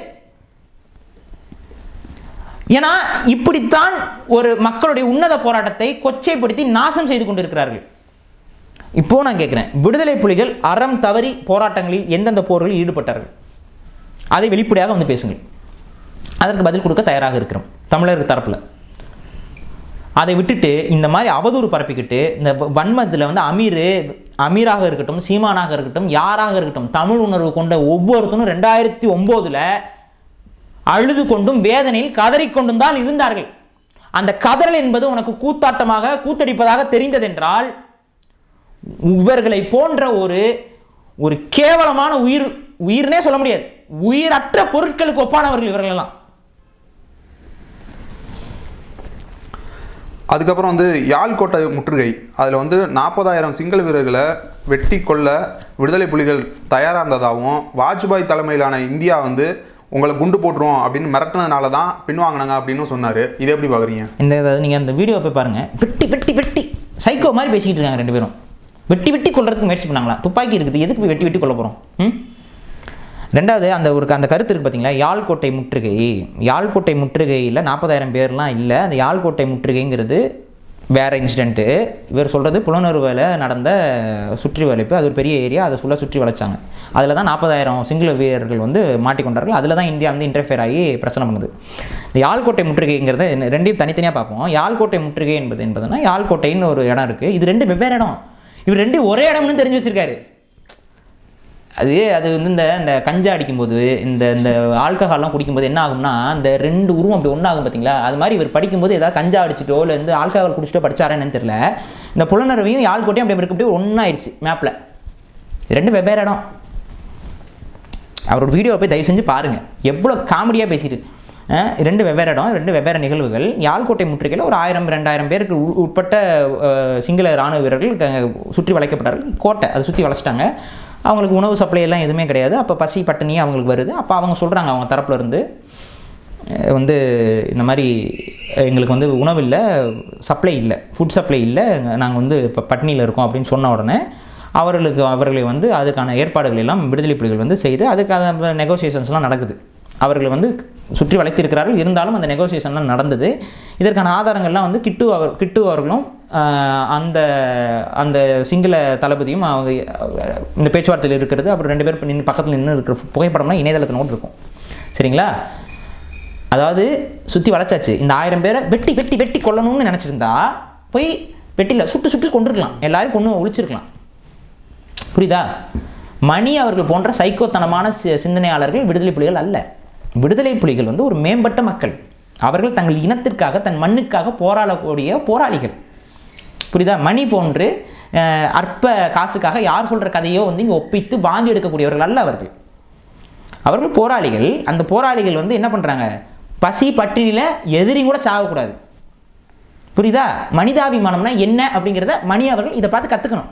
ஏன்னா இப்படித்தான் ஒரு மக்களுடைய உன்னத போராட்டத்தை கொச்சைப்படுத்தி நாசம் செய்து கொண்டிருக்கிறார்கள் இப்போ நான் கேட்குறேன் விடுதலை புலிகள் அறம் தவறி போராட்டங்களில் எந்தெந்த போர்களில் ஈடுபட்டார்கள் அதை வெளிப்படையாக வந்து பேசுங்கள் அதற்கு பதில் கொடுக்க தயாராக இருக்கிறோம் தமிழர் தரப்பில் அதை விட்டுட்டு இந்த மாதிரி அவதூறு பரப்பிக்கிட்டு இந்த வ- வன்மத்தில் வந்து அமீர் அமீராக இருக்கட்டும் சீமானாக இருக்கட்டும் யாராக இருக்கட்டும் தமிழ் உணர்வு கொண்ட ஒவ்வொருத்தரும் ரெண்டாயிரத்தி ஒம்போதில் அழுது கொண்டும் வேதனையில் கதறிக்கொண்டும் தான் இருந்தார்கள் அந்த கதறல் என்பது உனக்கு கூத்தாட்டமாக கூத்தடிப்பதாக தெரிந்ததென்றால் இவர்களை போன்ற ஒரு ஒரு கேவலமான உயிர் உயிர்னே சொல்ல முடியாது உயிரற்ற பொருட்களுக்கு ஒப்பானவர்கள் இவர்கள் எல்லாம் அதுக்கப்புறம் வந்து யாழ்கோட்டை முற்றுகை அதில் வந்து நாற்பதாயிரம் சிங்கள வீரர்களை வெட்டி கொல்ல விடுதலை புலிகள் தயாராக இருந்ததாகவும் வாஜ்பாய் தலைமையிலான இந்தியா வந்து உங்களை குண்டு போட்டுருவோம் அப்படின்னு மிரட்டினதுனால தான் பின்வாங்கினாங்க அப்படின்னு சொன்னார் இதை எப்படி பார்க்குறீங்க இந்த நீங்கள் அந்த வீடியோ போய் பாருங்க வெட்டி வெட்டி வெட்டி சைக்கோ மாதிரி பேசிக்கிட்டு இருக்காங்க ரெண்டு பேரும் வெட்டி வெட்டி கொல்றதுக்கு முயற்சி பண்ணாங்களா துப்பாக்கி இருக்குது எதுக்கு போய் வெட்டி வெட்டி கொல்ல போகிறோம் ம் ரெண்டாவது அந்த ஒரு அந்த கருத்து இருக்குது பார்த்தீங்களா யாழ்கோட்டை முற்றுகை யாழ்கோட்டை முற்றுகையில் நாற்பதாயிரம் பேர்லாம் இல்லை அந்த யாழ்கோட்டை முற்றுகைங்கிறது வேற இன்சிடென்ட்டு இவர் சொல்கிறது புலனறுவையில் நடந்த சுற்றி வளைப்பு அது ஒரு பெரிய ஏரியா அதை ஃபுல்லாக சுற்றி வளைச்சாங்க அதில் தான் நாற்பதாயிரம் சிங்கள வீரர்கள் வந்து மாட்டிக்கொண்டார்கள் அதில் தான் இந்தியா வந்து இன்டர்ஃபியர் ஆகி பிரச்சனை பண்ணுது இந்த யாழ்கோட்டை முற்றுகைங்கிறது என்ன- ரெண்டையும் தனித்தனியாக பார்ப்போம் யாழ்கோட்டை முற்றுகை என்பது என்பதுன்னா யாழ்கோட்டைன்னு ஒரு இடம் இருக்குது இது ரெண்டு வெவ்வேறு இடம் இவர் ரெண்டு ஒரே இடம்னு தெரிஞ்சு வச்சிருக்காரு அது அது வந்து இந்த இந்த கஞ்சா அடிக்கும்போது இந்த இந்த ஆல்கஹால்லாம் குடிக்கும்போது என்ன ஆகும்னா இந்த ரெண்டு உருவம் அப்படி ஒன்றாகும் பார்த்தீங்களா அது மாதிரி இவர் படிக்கும்போது ஏதாவது கஞ்சா அடிச்சிட்டோ இல்லை வந்து ஆல்கஹால் குடிச்சிட்டோ படிச்சாரா என்னன்னு தெரியல இந்த புலனர்வையும் யாழ்கோட்டையும் அப்படி இருக்கு அப்படியே ஒன்றாயிருச்சு மேப்பில் ரெண்டு வெவ்வேறு இடம் அவரோட வீடியோவை போய் தயவு செஞ்சு பாருங்கள் எவ்வளோ காமெடியாக பேசிட்டு அஹ் ரெண்டு வெவ்வேறு இடம் ரெண்டு வெவ்வேறு நிகழ்வுகள் யாழ்கோட்டை முற்றுகையில் ஒரு ஆயிரம் ரெண்டாயிரம் பேருக்கு உள்- உட்பட்ட அஹ், சிங்கள இராணுவ வீரர்கள் க- சுற்றி வளைக்கப்பட்டார்கள் கோட்டை அதை சுற்றி வளைச்சிட்டாங்க அவங்களுக்கு உணவு சப்ளை எல்லாம் எதுவுமே கிடையாது அப்போ பசி பட்டினி அவங்களுக்கு வருது அப்போ அவங்க சொல்கிறாங்க அவங்க தரப்புல இருந்து அஹ் வந்து இந்த மாதிரி எங்களுக்கு வந்து உணவு இல்லை சப்ளை இல்லை ஃபுட் சப்ளை இல்லை நாங்கள் வந்து இப்போ பட்னியில் இருக்கோம் அப்படின்னு சொன்ன உடனே அவர்களுக்கு அவர்களை வந்து அதுக்கான ஏற்பாடுகள் எல்லாம் விடுதலை புலிகள் வந்து செய்து அதுக்கான நெகோசியேஷன்ஸ்லாம் நடக்குது அவர்களை வந்து சுற்றி வளைத்திருக்கிறார்கள் இருந்தாலும் அந்த நெகோசியேஷன்லாம் நடந்தது இதற்கான ஆதாரங்கள்லாம் வந்து கிட்டு அவர் கிட்டு அவர்களும் ஆஹ், அந்த அந்த சிங்கள தளபதியும் அவங்க அஹ், இந்த பேச்சுவார்த்தையில் இருக்கிறது அப்புறம் ரெண்டு பேர் நின்று பக்கத்தில் நின்று இருக்கிற புகைப்படம்லாம் இணையதளத்தில் நோட் இருக்கும் சரிங்களா அதாவது சுற்றி வளைச்சாச்சு இந்த ஆயிரம் பேரை வெட்டி வெட்டி வெட்டி கொல்லணும்னு நினச்சிருந்தா போய் வெட்டியில் சுட்டு சுட்டு கொண்டிருக்கலாம் எல்லாரும் கொண்டு ஒழிச்சிருக்கலாம் புரியுதா மணி அவர்கள் போன்ற சைக்கோத்தனமான சி- சிந்தனையாளர்கள் விடுதலை புலிகள் அல்ல விடுதலை புலிகள் வந்து ஒரு மேம்பட்ட மக்கள் அவர்கள் தங்கள் இனத்திற்காக தன் மண்ணுக்காக போராடக்கூடிய போராளிகள் புரியுதா மணி போன்று அஹ், அற்ப காசுக்காக யார் சொல்கிற கதையோ வந்து இங்கே ஒப்பித்து வாந்தி எடுக்கக்கூடியவர்கள் அல்ல அவர்கள் அவர்கள் போராளிகள் அந்த போராளிகள் வந்து என்ன பண்ணுறாங்க பசி பட்டினியில் எதிரி கூட சாகக்கூடாது புரியுதா மனிதாபிமானம்னா என்ன அப்படிங்கிறத மணி அவர்கள் இதை பார்த்து கற்றுக்கணும்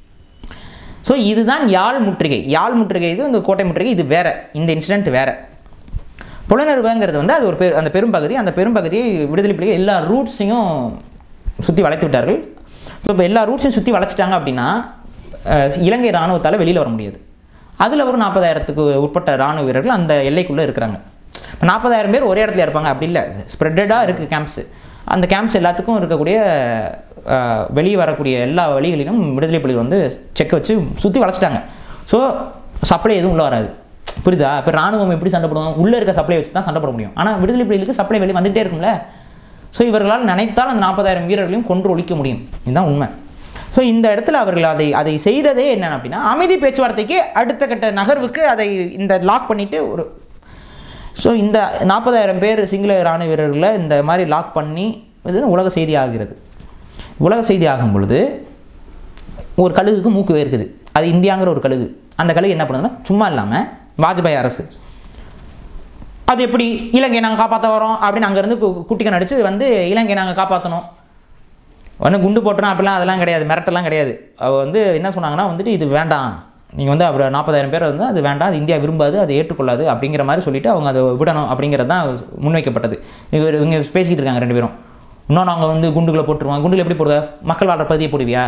ஸோ இதுதான் யாழ் முற்றுகை யாழ் முற்றுகை இது இந்த கோட்டை முற்றுகை இது வேற இந்த இன்சிடென்ட் வேற புலனறுவங்கிறது வந்து அது ஒரு பெரு அந்த பெரும்பகுதி அந்த பெரும்பகுதியை விடுதலை புலிகள் எல்லா ரூட்ஸையும் சுற்றி வளைத்து விட்டார்கள் இப்போ இப்போ எல்லா ரூட்ஸையும் சுற்றி வளைச்சிட்டாங்க அப்படின்னா அஹ், இலங்கை இராணுவத்தால் வெளியில் வர முடியாது அதில் ஒரு நாற்பதாயிரத்துக்கு உட்பட்ட இராணுவ வீரர்கள் அந்த எல்லைக்குள்ளே இருக்கிறாங்க இப்போ நாற்பதாயிரம் பேர் ஒரே இடத்துல இருப்பாங்க அப்படி இல்லை ஸ்ப்ரெட்டடாக இருக்குது கேம்ப்ஸு அந்த கேம்ப்ஸ் எல்லாத்துக்கும் இருக்கக்கூடிய அஹ், வெளியே வரக்கூடிய எல்லா வழிகளிலும் விடுதலை புலிகள் வந்து செக் வச்சு சுற்றி வளைச்சிட்டாங்க ஸோ சப்ளை எதுவும் உள்ள வராது புரியுதா இப்போ ராணுவம் எப்படி சண்டை போடுவோம் உள்ளே இருக்க சப்ளை வச்சு தான் சண்டை போட முடியும் ஆனால் விடுதலை புலிகளுக்கு சப்ளை வெளியே வந்துகிட்டே இருக்கும்ல ஸோ இவர்களால் நினைத்தால் அந்த நாற்பதாயிரம் வீரர்களையும் கொன்று ஒழிக்க முடியும் இதுதான் உண்மை ஸோ இந்த இடத்துல அவர்கள் அதை அதை செய்ததே என்ன அப்படின்னா அமைதி பேச்சுவார்த்தைக்கு அடுத்த கட்ட நகர்வுக்கு அதை இந்த லாக் பண்ணிட்டு ஒரு ஸோ இந்த நாற்பதாயிரம் பேர் சிங்கள இராணுவ வீரர்களை இந்த மாதிரி லாக் பண்ணி இது உலக செய்தி ஆகிறது உலக செய்தி ஆகும் பொழுது ஒரு கழுகுக்கு மூக்கு வேர்க்குது அது இந்தியாங்கிற ஒரு கழுகு அந்த கழுகு என்ன பண்ணுதுன்னா சும்மா இல்லாமல் வாஜ்பாய் அரசு அது எப்படி இலங்கை நாங்கள் காப்பாற்ற வரோம் அப்படின்னு அங்கேருந்து குட்டிக்க நடிச்சு வந்து இலங்கை நாங்கள் காப்பாற்றணும் ஒன்றும் குண்டு போட்டுறோம் அப்படிலாம் அதெல்லாம் கிடையாது மிரட்டெல்லாம் கிடையாது அவ வந்து என்ன சொன்னாங்கன்னா வந்துட்டு இது வேண்டாம் நீங்கள் வந்து அப்புறம் நாற்பதாயிரம் பேர் வந்து அது வேண்டாம் அது இந்தியா விரும்பாது அது ஏற்றுக்கொள்ளாது அப்படிங்கிற மாதிரி சொல்லிட்டு அவங்க அதை விடணும் அப்படிங்கிறது தான் முன்வைக்கப்பட்டது இவர் இவங்க பேசிக்கிட்டு இருக்காங்க ரெண்டு பேரும் இன்னும் நாங்கள் வந்து குண்டுகளை போட்டுருவோம் குண்டுகள் எப்படி போடுவ மக்கள் வாழ்கிற பகுதியை போடுவியா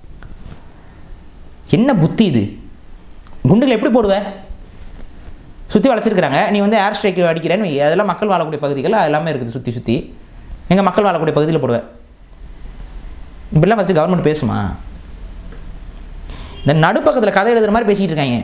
என்ன புத்தி இது குண்டுகள் எப்படி போடுவ சுற்றி வளைச்சிருக்கிறாங்க நீ வந்து ஏர் ஸ்ட்ரைக் அடிக்கிறேன்னு வை. அதெல்லாம் மக்கள் வாழக்கூடிய பகுதிகள் அது எல்லாமே இருக்குது சுற்றி சுற்றி எங்கள் மக்கள் வாழக்கூடிய பகுதியில் போடுவேன் இப்படிலாம் ஃபஸ்ட்டு கவர்மெண்ட் பேசுமா இந்த நடுப்பக்கத்தில் கதை எழுதுகிற மாதிரி பேசிக்கிட்டு இருக்காங்க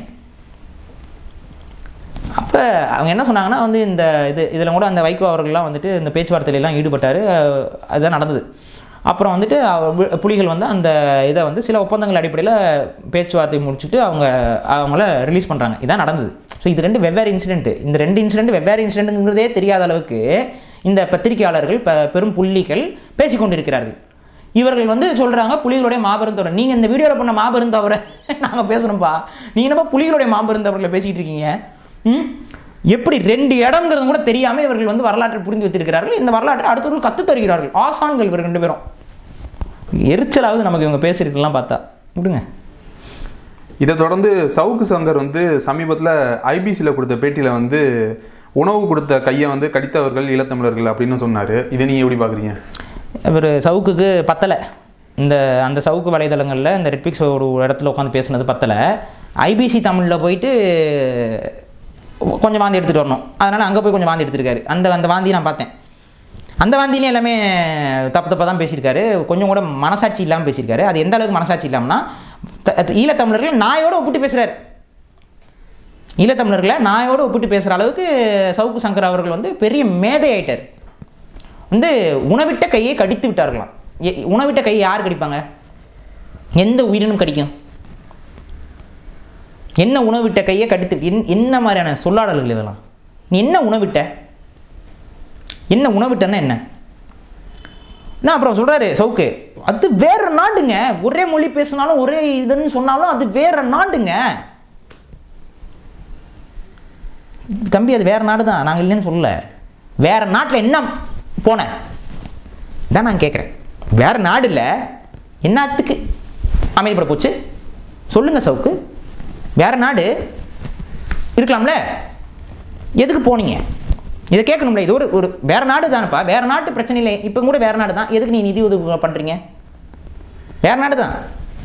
அப்போ அவங்க என்ன சொன்னாங்கன்னா வந்து இந்த இது இதில் கூட அந்த வைகோ அவர்கள்லாம் வந்துட்டு இந்த பேச்சுவார்த்தையிலலாம் ஈடுபட்டார் அஹ் அதுதான் நடந்தது அப்புறம் வந்துட்டு அவர் வி- புலிகள் வந்து அந்த இதை வந்து சில ஒப்பந்தங்கள் அடிப்படையில் பேச்சுவார்த்தை முடிச்சுட்டு அவங்க அவங்கள ரிலீஸ் பண்ணுறாங்க இதான் நடந்தது ஸோ இது ரெண்டு வெவ்வேறு இன்சிடென்ட் இந்த ரெண்டு இன்சிடென்ட் வெவ்வேறு இன்சிடென்ட்ங்கிறதே தெரியாத அளவுக்கு இந்த பத்திரிகையாளர்கள் ப- பெரும் புள்ளிகள் பேசிக் கொண்டிருக்கிறார்கள் இவர்கள் வந்து சொல்கிறாங்க புலிகளுடைய மாபெரும் தவறு நீங்கள் இந்த வீடியோவில் பண்ண மாபெரும் தவறை நாங்கள் பேசணும்ப்பா நீங்கள் என்னப்பா புலிகளுடைய மாபெரும் தவறில் பேசிக்கிட்டு இருக்கீங்க ம் எப்படி ரெண்டு இடங்கிறது கூட தெரியாமல் இவர்கள் வந்து வரலாற்றை புரிந்து வைத்திருக்கிறார்கள் இந்த வரலாற்றை அடுத்தவர்கள் கற்றுத் தருகிறார்கள் ஆசான்கள் இவர்கள் ரெண்டு பேரும் எரிச்சலாவது நமக்கு இவங்க பேசியிருக்கலாம் பார்த்தா விடுங்க இதை தொடர்ந்து சவுக்கு சங்கர் வந்து சமீபத்தில் ஐபிசியில் கொடுத்த பேட்டியில் வந்து உணவு கொடுத்த கையை வந்து கடித்தவர்கள் ஈழத்தமிழர்கள் அப்படின்னு சொன்னார் இதை நீங்கள் எப்படி பார்க்குறீங்க இவர் சவுக்குக்கு பத்தலை இந்த அந்த சவுக்கு வலைதளங்களில் இந்த ரெட்பிக்ஸ் ஒரு இடத்துல உட்காந்து பேசுனது பத்தலை ஐபிசி தமிழில் போயிட்டு கொஞ்சம் வாந்தி எடுத்துகிட்டு வரணும் அதனால் அங்கே போய் கொஞ்சம் வாந்தி எடுத்திருக்காரு அந்த அந்த வாந்தி நான் பார்த்தேன் அந்த வாந்திலையும் எல்லாமே தப்பு தப்பாக தான் பேசியிருக்காரு கொஞ்சம் கூட மனசாட்சி இல்லாமல் பேசியிருக்காரு அது எந்த அளவுக்கு மனசாட்சி இல்லாமல்னா த- த- ஈழத்தமிழர்கள் நாயோட ஒப்பிட்டு பேசுகிறார் ஈழத்தமிழர்களை நாயோட ஒப்பிட்டு பேசுகிற அளவுக்கு சவுக்கு சங்கர் அவர்கள் வந்து பெரிய மேதை ஆயிட்டார் வந்து உணவிட்ட கையை கடித்து விட்டார்களாம் எ- உணவிட்ட கையை யார் கடிப்பாங்க எந்த உயிரினும் கடிக்கும் என்ன உணவிட்ட கையை கடித்து என் என்ன மாதிரியான சொல்லாடல்கள் இதெல்லாம் நீ என்ன உணவிட்ட என்ன உணவிட்டன்னா என்ன நான் அப்புறம் சொல்கிறாரு சவுக்கு அது வேற நாடுங்க ஒரே மொழி பேசினாலும் ஒரே இதுன்னு சொன்னாலும் அது வேற நாடுங்க தம்பி அது வேற நாடு தான் நாங்கள் இல்லைன்னு சொல்லல வேற நாட்டில் என்ன போனேன் தான் நான் கேட்குறேன் வேற நாடு இல்லை என்னத்துக்கு அமைதிப்பட போச்சு சொல்லுங்க சவுக்கு வேற நாடு இருக்கலாம்ல எதுக்கு போனீங்க இதை கேட்கணும்ல இது ஒரு ஒரு வேற நாடு தானப்பா வேற நாட்டு பிரச்சனை இல்லை இப்போ கூட வேற நாடு தான் எதுக்கு நீ நிதி உதவி பண்ணுறீங்க வேற நாடு தான்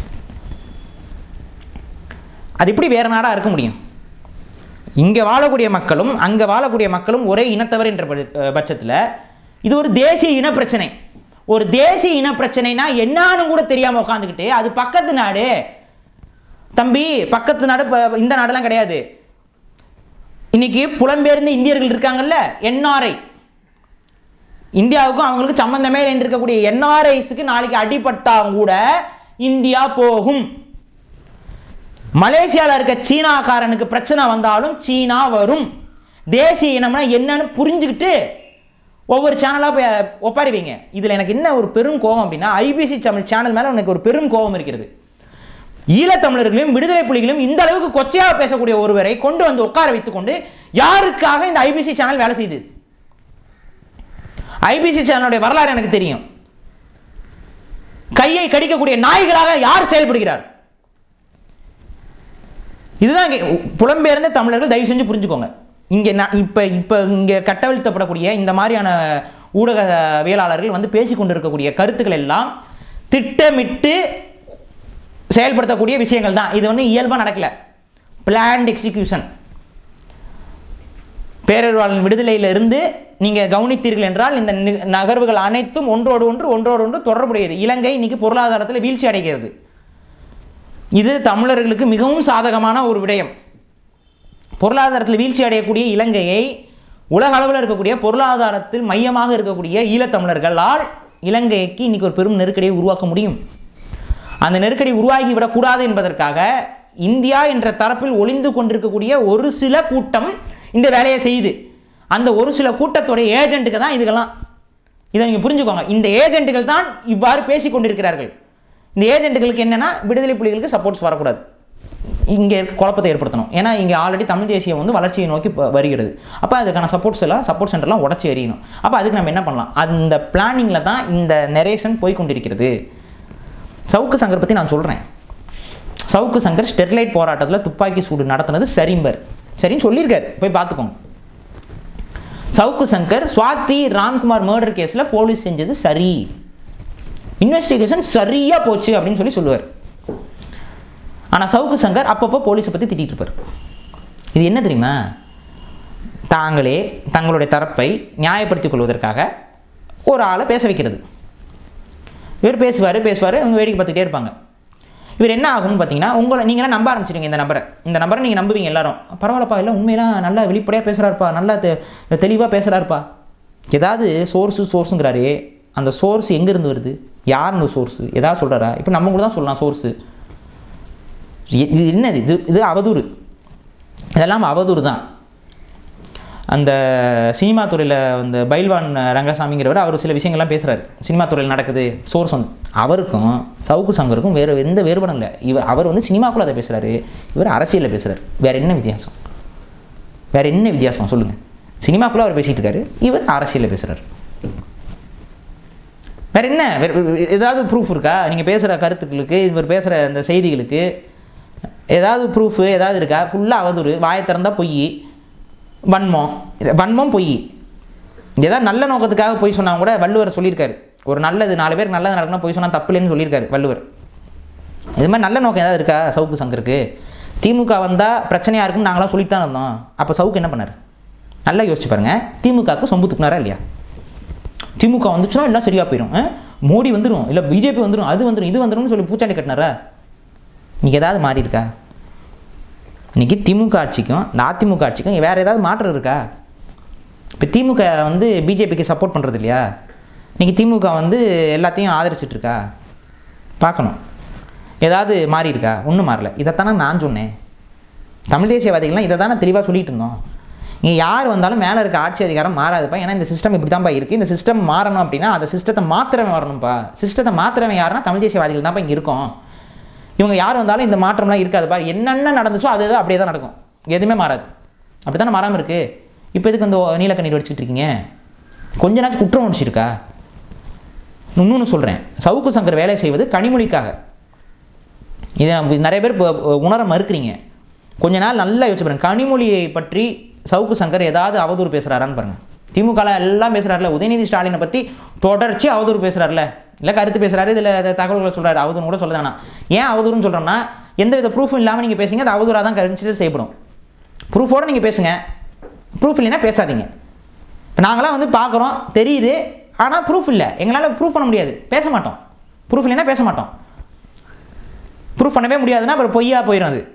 அது எப்படி வேற நாடாக இருக்க முடியும் இங்கே வாழக்கூடிய மக்களும் அங்கே வாழக்கூடிய மக்களும் ஒரே இனத்தவர் என்ற பட்சத்தில் இது ஒரு தேசிய இன பிரச்சனை ஒரு தேசிய இன பிரச்சனைனா என்னன்னு கூட தெரியாமல் உட்காந்துக்கிட்டு அது பக்கத்து நாடு தம்பி பக்கத்து நாடு ப- இந்த நாடெல்லாம் கிடையாது இன்னைக்கு புலம்பெயர்ந்த இந்தியர்கள் இருக்காங்கல்ல என்ஆர்ஐ இந்தியாவுக்கும் அவங்களுக்கு சம்பந்தமே இல்லைன்னு இருக்கக்கூடிய என்ஆர்ஐஸுக்கு நாளைக்கு அடிபட்டா கூட இந்தியா போகும் மலேசியாவில் இருக்க சீனாக்காரனுக்கு பிரச்சனை வந்தாலும் சீனா வரும் தேசிய இனம்னா என்னன்னு புரிஞ்சுக்கிட்டு ஒவ்வொரு சேனலாக போய் ஒப்பாரிவீங்க இதில் எனக்கு என்ன ஒரு பெரும் கோபம் அப்படின்னா ஐபிசி தமிழ் சேனல் மேலே எனக்கு ஒரு பெரும் கோபம் இருக்கிறது ஈழத்தமிழர்களையும் விடுதலை புலிகளையும் இந்த அளவுக்கு கொச்சையாக பேசக்கூடிய ஒருவரை கொண்டு வந்து உட்கார வைத்துக்கொண்டு யாருக்காக இந்த ஐபிசி சேனல் வேலை செய்யுது ஐபிசி சேனலுடைய வரலாறு எனக்கு தெரியும் கையை கடிக்கக்கூடிய நாய்களாக யார் செயல்படுகிறார் இதுதான் இங்கே புலம்பெயர்ந்த தமிழர்கள் தயவு செஞ்சு புரிஞ்சுக்கோங்க இங்கே நான் இப்போ இப்போ இங்கே கட்டவிழ்த்தப்படக்கூடிய இந்த மாதிரியான ஊடகவியலாளர்கள் வந்து பேசிக்கொண்டு இருக்கக்கூடிய கருத்துக்கள் எல்லாம் திட்டமிட்டு செயல்படுத்தக்கூடிய விஷயங்கள் தான் இது வந்து இயல்பாக நடக்கல பிளான்ட் எக்ஸிகியூஷன் பேரறிவாளன் விடுதலையில இருந்து நீங்கள் கவனித்தீர்கள் என்றால் இந்த நி- நகர்வுகள் அனைத்தும் ஒன்றோடு ஒன்று ஒன்றோடு ஒன்று தொடர்புடையது இலங்கை இன்னைக்கு பொருளாதாரத்தில் வீழ்ச்சி அடைகிறது இது தமிழர்களுக்கு மிகவும் சாதகமான ஒரு விடயம் பொருளாதாரத்தில் வீழ்ச்சி அடையக்கூடிய இலங்கையை உலக அளவில் இருக்கக்கூடிய பொருளாதாரத்தில் மையமாக இருக்கக்கூடிய ஈழத்தமிழர்களால் இலங்கைக்கு இன்னைக்கு ஒரு பெரும் நெருக்கடியை உருவாக்க முடியும் அந்த நெருக்கடி உருவாகி விடக்கூடாது என்பதற்காக இந்தியா என்ற தரப்பில் ஒளிந்து கொண்டிருக்கக்கூடிய ஒரு சில கூட்டம் இந்த வேலையை செய்யுது அந்த ஒரு சில கூட்டத்துடைய ஏஜென்ட்டுக்கு தான் இதுக்கெல்லாம் இதை நீங்கள் புரிஞ்சுக்கோங்க இந்த ஏஜென்ட்டுகள் தான் இவ்வாறு பேசிக் கொண்டிருக்கிறார்கள் இந்த ஏஜென்ட்டுகளுக்கு என்னன்னா விடுதலை புலிகளுக்கு சப்போர்ட்ஸ் வரக்கூடாது இங்கே குழப்பத்தை ஏற்படுத்தணும் ஏன்னா இங்கே ஆல்ரெடி தமிழ் தேசியம் வந்து வளர்ச்சியை நோக்கி ப- வருகிறது அப்போ அதுக்கான சப்போர்ட்ஸ் எல்லாம் சப்போர்ட் சென்டர்லாம் உடச்சி எறியணும் அப்போ அதுக்கு நம்ம என்ன பண்ணலாம் அந்த பிளானிங்கில் தான் இந்த நெரேஷன் போய் கொண்டிருக்கிறது சவுக்கு சங்கர் பற்றி நான் சொல்கிறேன் சவுக்கு சங்கர் ஸ்டெர்லைட் போராட்டத்தில் துப்பாக்கி சூடு நடத்துனது சரிம்பர் சரின்னு சொல்லியிருக்காரு போய் பார்த்துக்கோங்க சவுக்கு சங்கர் சுவாதி ராம்குமார் மர்டர் கேஸில் போலீஸ் செஞ்சது சரி இன்வெஸ்டிகேஷன் சரியாக போச்சு அப்படின்னு சொல்லி சொல்லுவார் ஆனால் சவுக்கு சங்கர் அப்பப்போ போலீஸை பற்றி திட்டிகிட்டு இருப்பார் இது என்ன தெரியுமா தாங்களே தங்களுடைய தரப்பை நியாயப்படுத்திக் கொள்வதற்காக ஒரு ஆளை பேச வைக்கிறது இவர் பேசுவார் பேசுவார் அவங்க வேடிக்கை பார்த்துட்டே இருப்பாங்க இவர் என்ன ஆகும்னு பார்த்தீங்கன்னா உங்களை நீங்களாம் நம்ப ஆரம்பிச்சிடுங்க இந்த நபரை இந்த நபரை நீங்கள் நம்புவீங்க எல்லாரும் பரவாயில்லப்பா இல்லை உண்மையெல்லாம் நல்லா வெளிப்படையாக பேசுகிறாருப்பா நல்லா தெ தெளிவாக பேசுகிறாருப்பா ஏதாவது சோர்ஸு சோர்ஸுங்கிறாரு அந்த சோர்ஸ் எங்கேருந்து வருது யார் அந்த சோர்ஸு ஏதாவது சொல்கிறாரா இப்போ நம்ம கூட தான் சொல்லலாம் சோர்ஸு இது என்னது இது இது அவதூறு இதெல்லாம் அவதூறு தான் அந்த சினிமா துறையில் அந்த பைல்வான் ரங்கசாமிங்கிறவர் அவர் சில விஷயங்கள்லாம் பேசுகிறார் சினிமா துறையில் நடக்குது சோர்ஸ் வந்து அவருக்கும் சவுக்கு சங்கருக்கும் வேறு எந்த வேறுபாடும் இல்லை இவர் அவர் வந்து சினிமாக்குள்ள அதை பேசுகிறாரு இவர் அரசியலில் பேசுகிறார் வேறு என்ன வித்தியாசம் வேறு என்ன வித்தியாசம் சொல்லுங்கள் சினிமாக்குள்ளே அவர் பேசிகிட்டு இருக்காரு இவர் அரசியலில் பேசுகிறார் வேற என்ன வேற வேற ஏதாவது ப்ரூஃப் இருக்கா நீங்கள் பேசுகிற கருத்துக்களுக்கு இவர் பேசுகிற அந்த செய்திகளுக்கு ஏதாவது ப்ரூஃபு ஏதாவது இருக்கா ஃபுல்லாக அவதூறு வாயை திறந்தா பொய் வன்மம் இது வன்மம் பொய் ஏதாவது நல்ல நோக்கத்துக்காக பொய் சொன்னா கூட வள்ளுவர் சொல்லியிருக்காரு ஒரு நல்லது நாலு பேருக்கு நல்லது நடக்கணும் பொய் சொன்னால் தப்பு இல்லைன்னு சொல்லியிருக்காரு வள்ளுவர் இது மாதிரி நல்ல நோக்கம் ஏதாவது இருக்கா சவுக்கு சங்கருக்கு திமுக வந்தால் பிரச்சனையாக இருக்குன்னு நாங்களாம் சொல்லிட்டு தான் இருந்தோம் அப்போ சவுக்கு என்ன பண்ணார் நல்லா யோசிச்சு பாருங்க திமுகவுக்கு சொம்பு துப்புனாரா இல்லையா திமுக வந்துச்சுன்னா எல்லாம் சரியாக போயிடும் ஆ? மோடி வந்துடும் இல்லை பிஜேபி வந்துடும் அது வந்துடும் இது வந்துடும்னு சொல்லி பூச்சாண்டி கட்டினாரா இன்னைக்கு ஏதாவது மாறி இருக்கா இன்னைக்கு திமுக ஆட்சிக்கும் இந்த அதிமுக ஆட்சிக்கும் வேறு ஏதாவது மாற்றம் இருக்கா இப்போ திமுக வந்து பிஜேபிக்கு சப்போர்ட் பண்ணுறது இல்லையா இன்னைக்கு திமுக வந்து எல்லாத்தையும் ஆதரிச்சிட்டு இருக்கா பார்க்கணும் ஏதாவது மாறி இருக்கா ஒன்றும் மாறல இதைத்தானே நான் சொன்னேன் தமிழ் தேசியவாதிகள்லாம் இதை தானே தெளிவாக சொல்லிட்டு இருந்தோம் இங்கே யார் வந்தாலும் மேலே இருக்க ஆட்சி அதிகாரம் மாறாதுப்பா ஏன்னா இந்த சிஸ்டம் இப்படி தான்ப்பா இருக்குது இந்த சிஸ்டம் மாறணும் அப்படின்னா அந்த சிஸ்டத்தை மாத்திரமே வரணும்ப்பா சிஸ்டத்தை மாத்திரமே யாருன்னா தமிழ் தேசியவாதிகள் தான்ப்பா இங்கே இருக்கும் இவங்க யார் வந்தாலும் இந்த மாற்றம்லாம் இருக்காதுப்பா என்னென்ன நடந்துச்சோ அது அது அப்படியே தான் நடக்கும் எதுவுமே மாறாது அப்படி தானே மாறாமல் இருக்குது இப்போ எதுக்கு இந்த நீலக்கண்ணீர் வடிச்சுக்கிட்டு இருக்கீங்க கொஞ்ச நாச்சு குற்றம் உணர்ச்சி இருக்கா இன்னொன்று சொல்கிறேன் சவுக்கு சங்கர் வேலை செய்வது கனிமொழிக்காக இதை நம்ம நிறைய பேர் இப்போ உணர மறுக்கிறீங்க கொஞ்ச நாள் நல்லா யோசிச்சு பாருங்க கனிமொழியை பற்றி சவுக்கு சங்கர் ஏதாவது அவதூறு பேசுகிறாரான்னு பாருங்க திமுகவில் எல்லாம் பேசுகிறாருல உதயநிதி ஸ்டாலினை பற்றி தொடர்ச்சி அவதூறு பேசுகிறாருல இல்லை கருத்து பேசுகிறாரு இதில் தகவல்களை சொல்கிறாரு அவதூறு கூட சொல்ல வேணாம் ஏன் அவதூறுன்னு சொல்கிறோம்னா எந்த வித ப்ரூஃபும் இல்லாமல் நீங்கள் பேசுங்க அது அவதூறாக தான் கன்சிடர் செய்யப்படும் ப்ரூஃபோடு நீங்கள் பேசுங்க ப்ரூஃப் இல்லைன்னா பேசாதீங்க இப்போ நாங்களாம் வந்து பார்க்குறோம் தெரியுது ஆனால் ப்ரூஃப் இல்லை எங்களால் ப்ரூஃப் பண்ண முடியாது பேச மாட்டோம் ப்ரூஃப் இல்லைன்னா பேச மாட்டோம் ப்ரூஃப் பண்ணவே முடியாதுன்னா அப்புறம் பொய்யா போயிடும் அது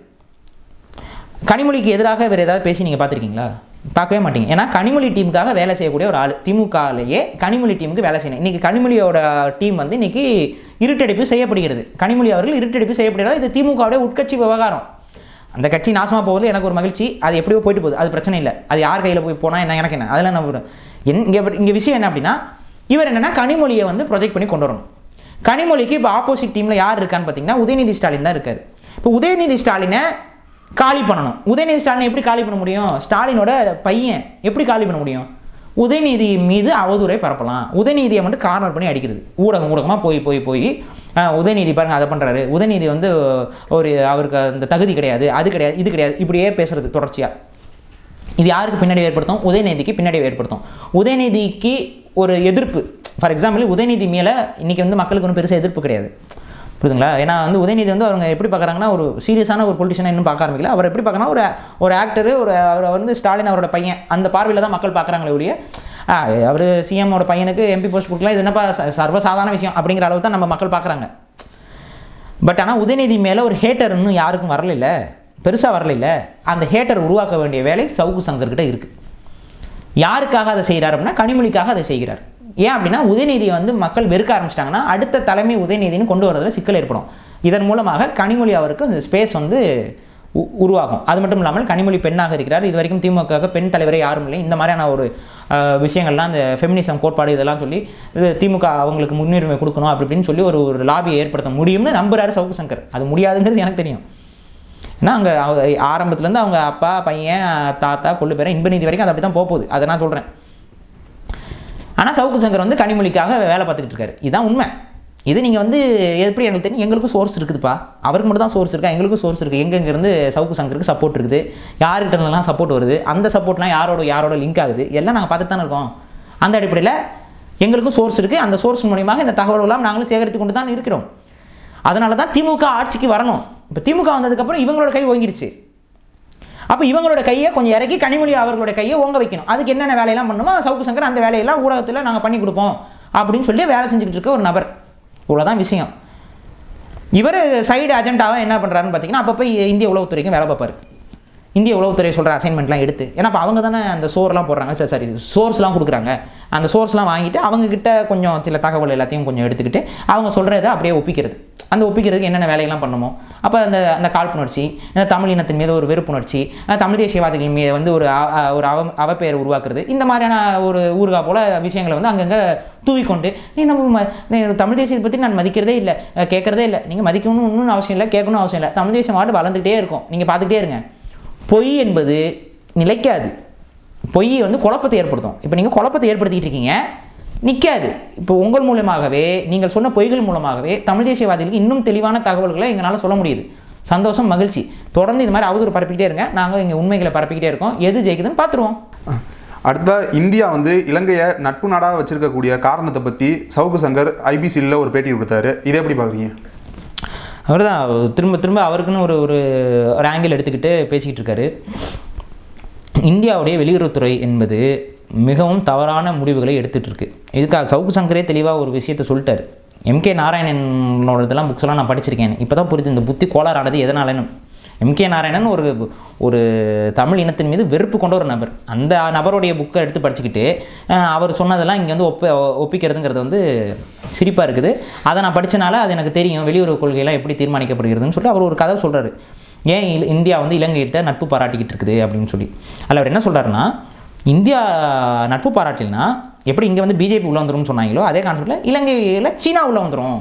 கனிமொழிக்கு எதிராக வேறு ஏதாவது பேசி நீங்கள் பார்த்துருக்கீங்களா பார்க்கவே மாட்டீங்க ஏன்னா கனிமொழி டீமுக்காக வேலை செய்யக்கூடிய ஒரு ஆள் திமுகலேயே கனிமொழி டீமுக்கு வேலை செய்யணும் இன்றைக்கி கனிமொழியோட டீம் வந்து இன்றைக்கி இருட்டடிப்பு செய்யப்படுகிறது கனிமொழி அவர்கள் இருட்டடிப்பு செய்யப்படுகிறார் இது திமுகவுடைய உட்கட்சி விவகாரம் அந்த கட்சி நாசமாக போகுது எனக்கு ஒரு மகிழ்ச்சி அது எப்படியோ போயிட்டு போகுது அது பிரச்சனை இல்லை அது யார் கையில் போய் போனால் என்ன எனக்கு என்ன அதெல்லாம் நம்ம என் இங்கே இங்கே விஷயம் என்ன அப்படின்னா இவர் என்னென்னா கனிமொழியை வந்து ப்ரொஜெக்ட் பண்ணி கொண்டு வரணும் கனிமொழிக்கு இப்போ ஆப்போசிட் டீமில் யார் இருக்கான்னு பார்த்தீங்கன்னா உதயநிதி ஸ்டாலின் தான் இருக்கார் இப்போ உதயநிதி ஸ்டாலினை காலி பண்ணணும் உதயநிதி ஸ்டாலினை எப்படி காலி பண்ண முடியும் ஸ்டாலினோட பையன் எப்படி காலி பண்ண முடியும் உதயநிதி மீது அவதூறை பரப்பலாம் உதயநிதியை மட்டும் கார்னர் பண்ணி அடிக்கிறது ஊடகம் ஊடகமாக போய் போய் போய் ஆஹ், உதயநிதி பாருங்க அதை பண்ணுறாரு உதயநிதி வந்து ஒரு அவருக்கு அந்த தகுதி கிடையாது அது கிடையாது இது கிடையாது இப்படியே பேசுறது தொடர்ச்சியாக இது யாருக்கு பின்னாடி ஏற்படுத்தும் உதயநிதிக்கு பின்னாடி ஏற்படுத்தும் உதயநிதிக்கு ஒரு எதிர்ப்பு ஃபார் எக்ஸாம்பிள் உதயநிதி மேலே இன்றைக்கி வந்து மக்களுக்கு ஒன்றும் பெருசாக எதிர்ப்பு கிடையாது புரியுதுங்களா ஏன்னா வந்து உதயநிதி வந்து அவங்க எப்படி பார்க்குறாங்கன்னா ஒரு சீரியஸான ஒரு பொலிட்டிஷனை இன்னும் பார்க்க ஆரம்பிக்கல அவர் எப்படி பார்க்கறா ஒரு ஒரு ஆக்டர் ஒரு அவர் வந்து ஸ்டாலின் அவரோட பையன் அந்த பார்வையில் தான் மக்கள் பார்க்குறாங்களே ஒழிய அவர் சிஎம்மோட பையனுக்கு எம்பி போஸ்ட் கொடுக்கலாம் இது என்னப்பா ச- சர்வசாதாரண விஷயம் அப்படிங்கிற அளவு தான் நம்ம மக்கள் பார்க்குறாங்க பட் ஆனால் உதயநிதி மேலே ஒரு ஹேட்டர் இன்னும் யாருக்கும் வரல பெருசாக வரல அந்த ஹேட்டர் உருவாக்க வேண்டிய வேலை சவுக்கு சங்கர்கிட்ட இருக்குது யாருக்காக அதை செய்கிறார் அப்படின்னா கனிமொழிக்காக அதை செய்கிறார் ஏன் அப்படின்னா உதயநிதியை வந்து மக்கள் வெறுக்க ஆரம்பிச்சிட்டாங்கன்னா அடுத்த தலைமை உதயநிதின்னு கொண்டு வரதுல சிக்கல் ஏற்படும் இதன் மூலமாக கனிமொழி அவருக்கு அந்த ஸ்பேஸ் வந்து உ- உருவாகும் அது மட்டும் இல்லாமல் கனிமொழி பெண்ணாக இருக்கிறார் இது வரைக்கும் திமுக பெண் தலைவரே யாரும் இல்லை இந்த மாதிரியான ஒரு அஹ், விஷயங்கள்லாம் அந்த ஃபெமினிசம் கோட்பாடு இதெல்லாம் சொல்லி இது திமுக அவங்களுக்கு முன்னுரிமை கொடுக்கணும் அப்படி இப்படின்னு சொல்லி ஒரு ஒரு லாபியை ஏற்படுத்த முடியும்னு நம்புறாரு சவுக்கு சங்கர் அது முடியாதுங்கிறது எனக்கு தெரியும் ஏன்னா அங்கே ஆரம்பத்துலேருந்து அவங்க அப்பா பையன் தாத்தா கொள்ளு பேரன் இன்பநீதி வரைக்கும் அது அப்படி தான் போகுது அதை நான் சொல்கிறேன் ஆனால் சவுக்கு சங்கர் வந்து கனிமொழிக்காக வேலை பார்த்துக்கிட்டு இருக்காரு இதுதான் உண்மை இது நீங்கள் வந்து எப்படி எங்களுக்கு தெரியும் எங்களுக்கும் சோர்ஸ் இருக்குதுப்பா அவருக்கு மட்டும் தான் சோர்ஸ் இருக்கா எங்களுக்கும் சோர்ஸ் இருக்குது எங்கெங்கேருந்து சவுக்கு சங்கருக்கு சப்போர்ட் இருக்குது யார்கிட்ட இருந்தெல்லாம் சப்போர்ட் வருது அந்த சப்போர்ட்லாம் யாரோட யாரோட லிங்க் ஆகுது எல்லாம் நாங்கள் பார்த்துட்டு தானே இருக்கோம் அந்த அடிப்படையில் எங்களுக்கும் சோர்ஸ் இருக்குது அந்த சோர்ஸ் மூலியமாக இந்த தகவல்கள்லாம் நாங்களும் சேகரித்து கொண்டு தான் இருக்கிறோம் அதனால தான் திமுக ஆட்சிக்கு வரணும் இப்போ திமுக வந்ததுக்கப்புறம் இவங்களோட கை ஓங்கிருச்சு அப்போ இவங்களோட கையை கொஞ்சம் இறக்கி கனிமொழி அவர்களோட கையை ஓங்க வைக்கணும் அதுக்கு என்னென்ன வேலையெல்லாம் பண்ணணுமோ சவுக்கு சங்கர் அந்த வேலையெல்லாம் ஊடகத்தில் நாங்கள் பண்ணி கொடுப்போம் அப்படின்னு சொல்லி வேலை செஞ்சுக்கிட்டு இருக்க ஒரு நபர் இவ்வளோதான் விஷயம் இவர் சைடு அஜெண்டாவாக என்ன பண்ணுறாருன்னு பார்த்தீங்கன்னா அப்பப்போ இந்திய உளவுத்துறைக்கும் வேலை பார்ப்பாரு இந்திய உளவுத்துறை சொல்கிற அசைன்மெண்ட்லாம் எடுத்து ஏன்னா அப்போ அவங்க தானே அந்த சோர்லாம் போடுறாங்க சரி சரி சோர்ஸ்லாம் கொடுக்குறாங்க அந்த சோர்ஸ்லாம் வாங்கிட்டு அவங்க கிட்ட கொஞ்சம் சில தகவல் எல்லாத்தையும் கொஞ்சம் எடுத்துக்கிட்டு அவங்க சொல்கிறத அப்படியே ஒப்பிக்கிறது அந்த ஒப்பிக்கிறதுக்கு என்னென்ன வேலையெல்லாம் பண்ணுமோ அப்போ அந்த அந்த காழ்ப்புணர்ச்சி இந்த தமிழ் இனத்தின் மீது ஒரு வெறுப்புணர்ச்சி அஹ் தமிழ் தேசியவாதிகள் மீது வந்து ஒரு அ- அ- ஒரு அவ அவப்பெயர் உருவாக்குறது இந்த மாதிரியான ஒரு ஊர்கா போல விஷயங்களை வந்து அங்கங்கே தூவிக்கொண்டு நீ நம்ம ம- நீ தமிழ் தேசியத்தை பற்றி நான் மதிக்கிறதே இல்லை அஹ் கேட்கறதே இல்லை நீங்கள் மதிக்கணும்னு ஒன்றும் அவசியம் இல்லை கேட்கணும் அவசியம் இல்லை தமிழ் தேசியம் மாட்டு வளர்ந்துக்கிட்டே இருக்கும் நீங்கள் பார்த்துக்கிட்டே இருங்க பொய் என்பது நிலைக்காது பொய் வந்து குழப்பத்தை ஏற்படுத்தும் இப்போ நீங்கள் குழப்பத்தை ஏற்படுத்திக்கிட்டு இருக்கீங்க நிற்காது இப்போ உங்கள் மூலமாகவே நீங்கள் சொன்ன பொய்கள் மூலமாகவே தமிழ் தேசியவாதிகளுக்கு இன்னும் தெளிவான தகவல்களை எங்களால் சொல்ல முடியுது சந்தோஷம் மகிழ்ச்சி தொடர்ந்து இது மாதிரி அவதூறு பரப்பிக்கிட்டே இருங்க நாங்கள் இங்கே உண்மைகளை பரப்பிக்கிட்டே இருக்கோம் எது ஜெயிக்குதுன்னு பார்த்துருவோம் அடுத்தா இந்தியா வந்து இலங்கையை நட்பு நாடாக வச்சிருக்கக்கூடிய காரணத்தை பற்றி சவுக்கு சங்கர் ஐபிசியில் ஒரு பேட்டி கொடுத்தாரு இதை எப்படி பார்க்குறீங்க அவர் தான் திரும்ப திரும்ப அவருக்குன்னு ஒரு ஒரு ஒரு ஆங்கிள் எடுத்துக்கிட்டு பேசிக்கிட்டு இருக்காரு இந்தியாவுடைய வெளியுறவுத்துறை என்பது மிகவும் தவறான முடிவுகளை எடுத்துட்டு இருக்கு இதுக்காக சவுக்கு சங்கரே தெளிவாக ஒரு விஷயத்த சொல்லிட்டாரு எம்கே நாராயணனோட இதெல்லாம் புக்ஸ்லாம் நான் படிச்சிருக்கேன் இப்போ தான் புரியுது இந்த புத்தி கோளாறானது எதனாலன்னு எம்கே நாராயணன் ஒரு ஒரு தமிழ் இனத்தின் மீது வெறுப்பு கொண்ட ஒரு நபர் அந்த நபருடைய புக்கை எடுத்து படிச்சுக்கிட்டு அஹ், அவர் சொன்னதெல்லாம் இங்கே வந்து ஒப்ப ஒப்பிக்கிறதுங்கிறது வந்து சிரிப்பாக இருக்குது அதை நான் படித்தனால அது எனக்கு தெரியும் வெளியுறவு கொள்கையெல்லாம் எப்படி தீர்மானிக்கப்படுகிறதுன்னு சொல்லி அவர் ஒரு கதை சொல்கிறாரு ஏன் இல- இந்தியா வந்து இலங்கைகிட்ட நட்பு பாராட்டிக்கிட்டு இருக்குது அப்படின்னு சொல்லி அதில் அவர் என்ன சொல்றாருன்னா இந்தியா நட்பு பாராட்டினா எப்படி இங்கே வந்து பிஜேபி உள்ள வந்துரும்னு சொன்னாங்களோ அதே கான்செப்டில் இலங்கையில் சீனா உள்ள வந்துரும்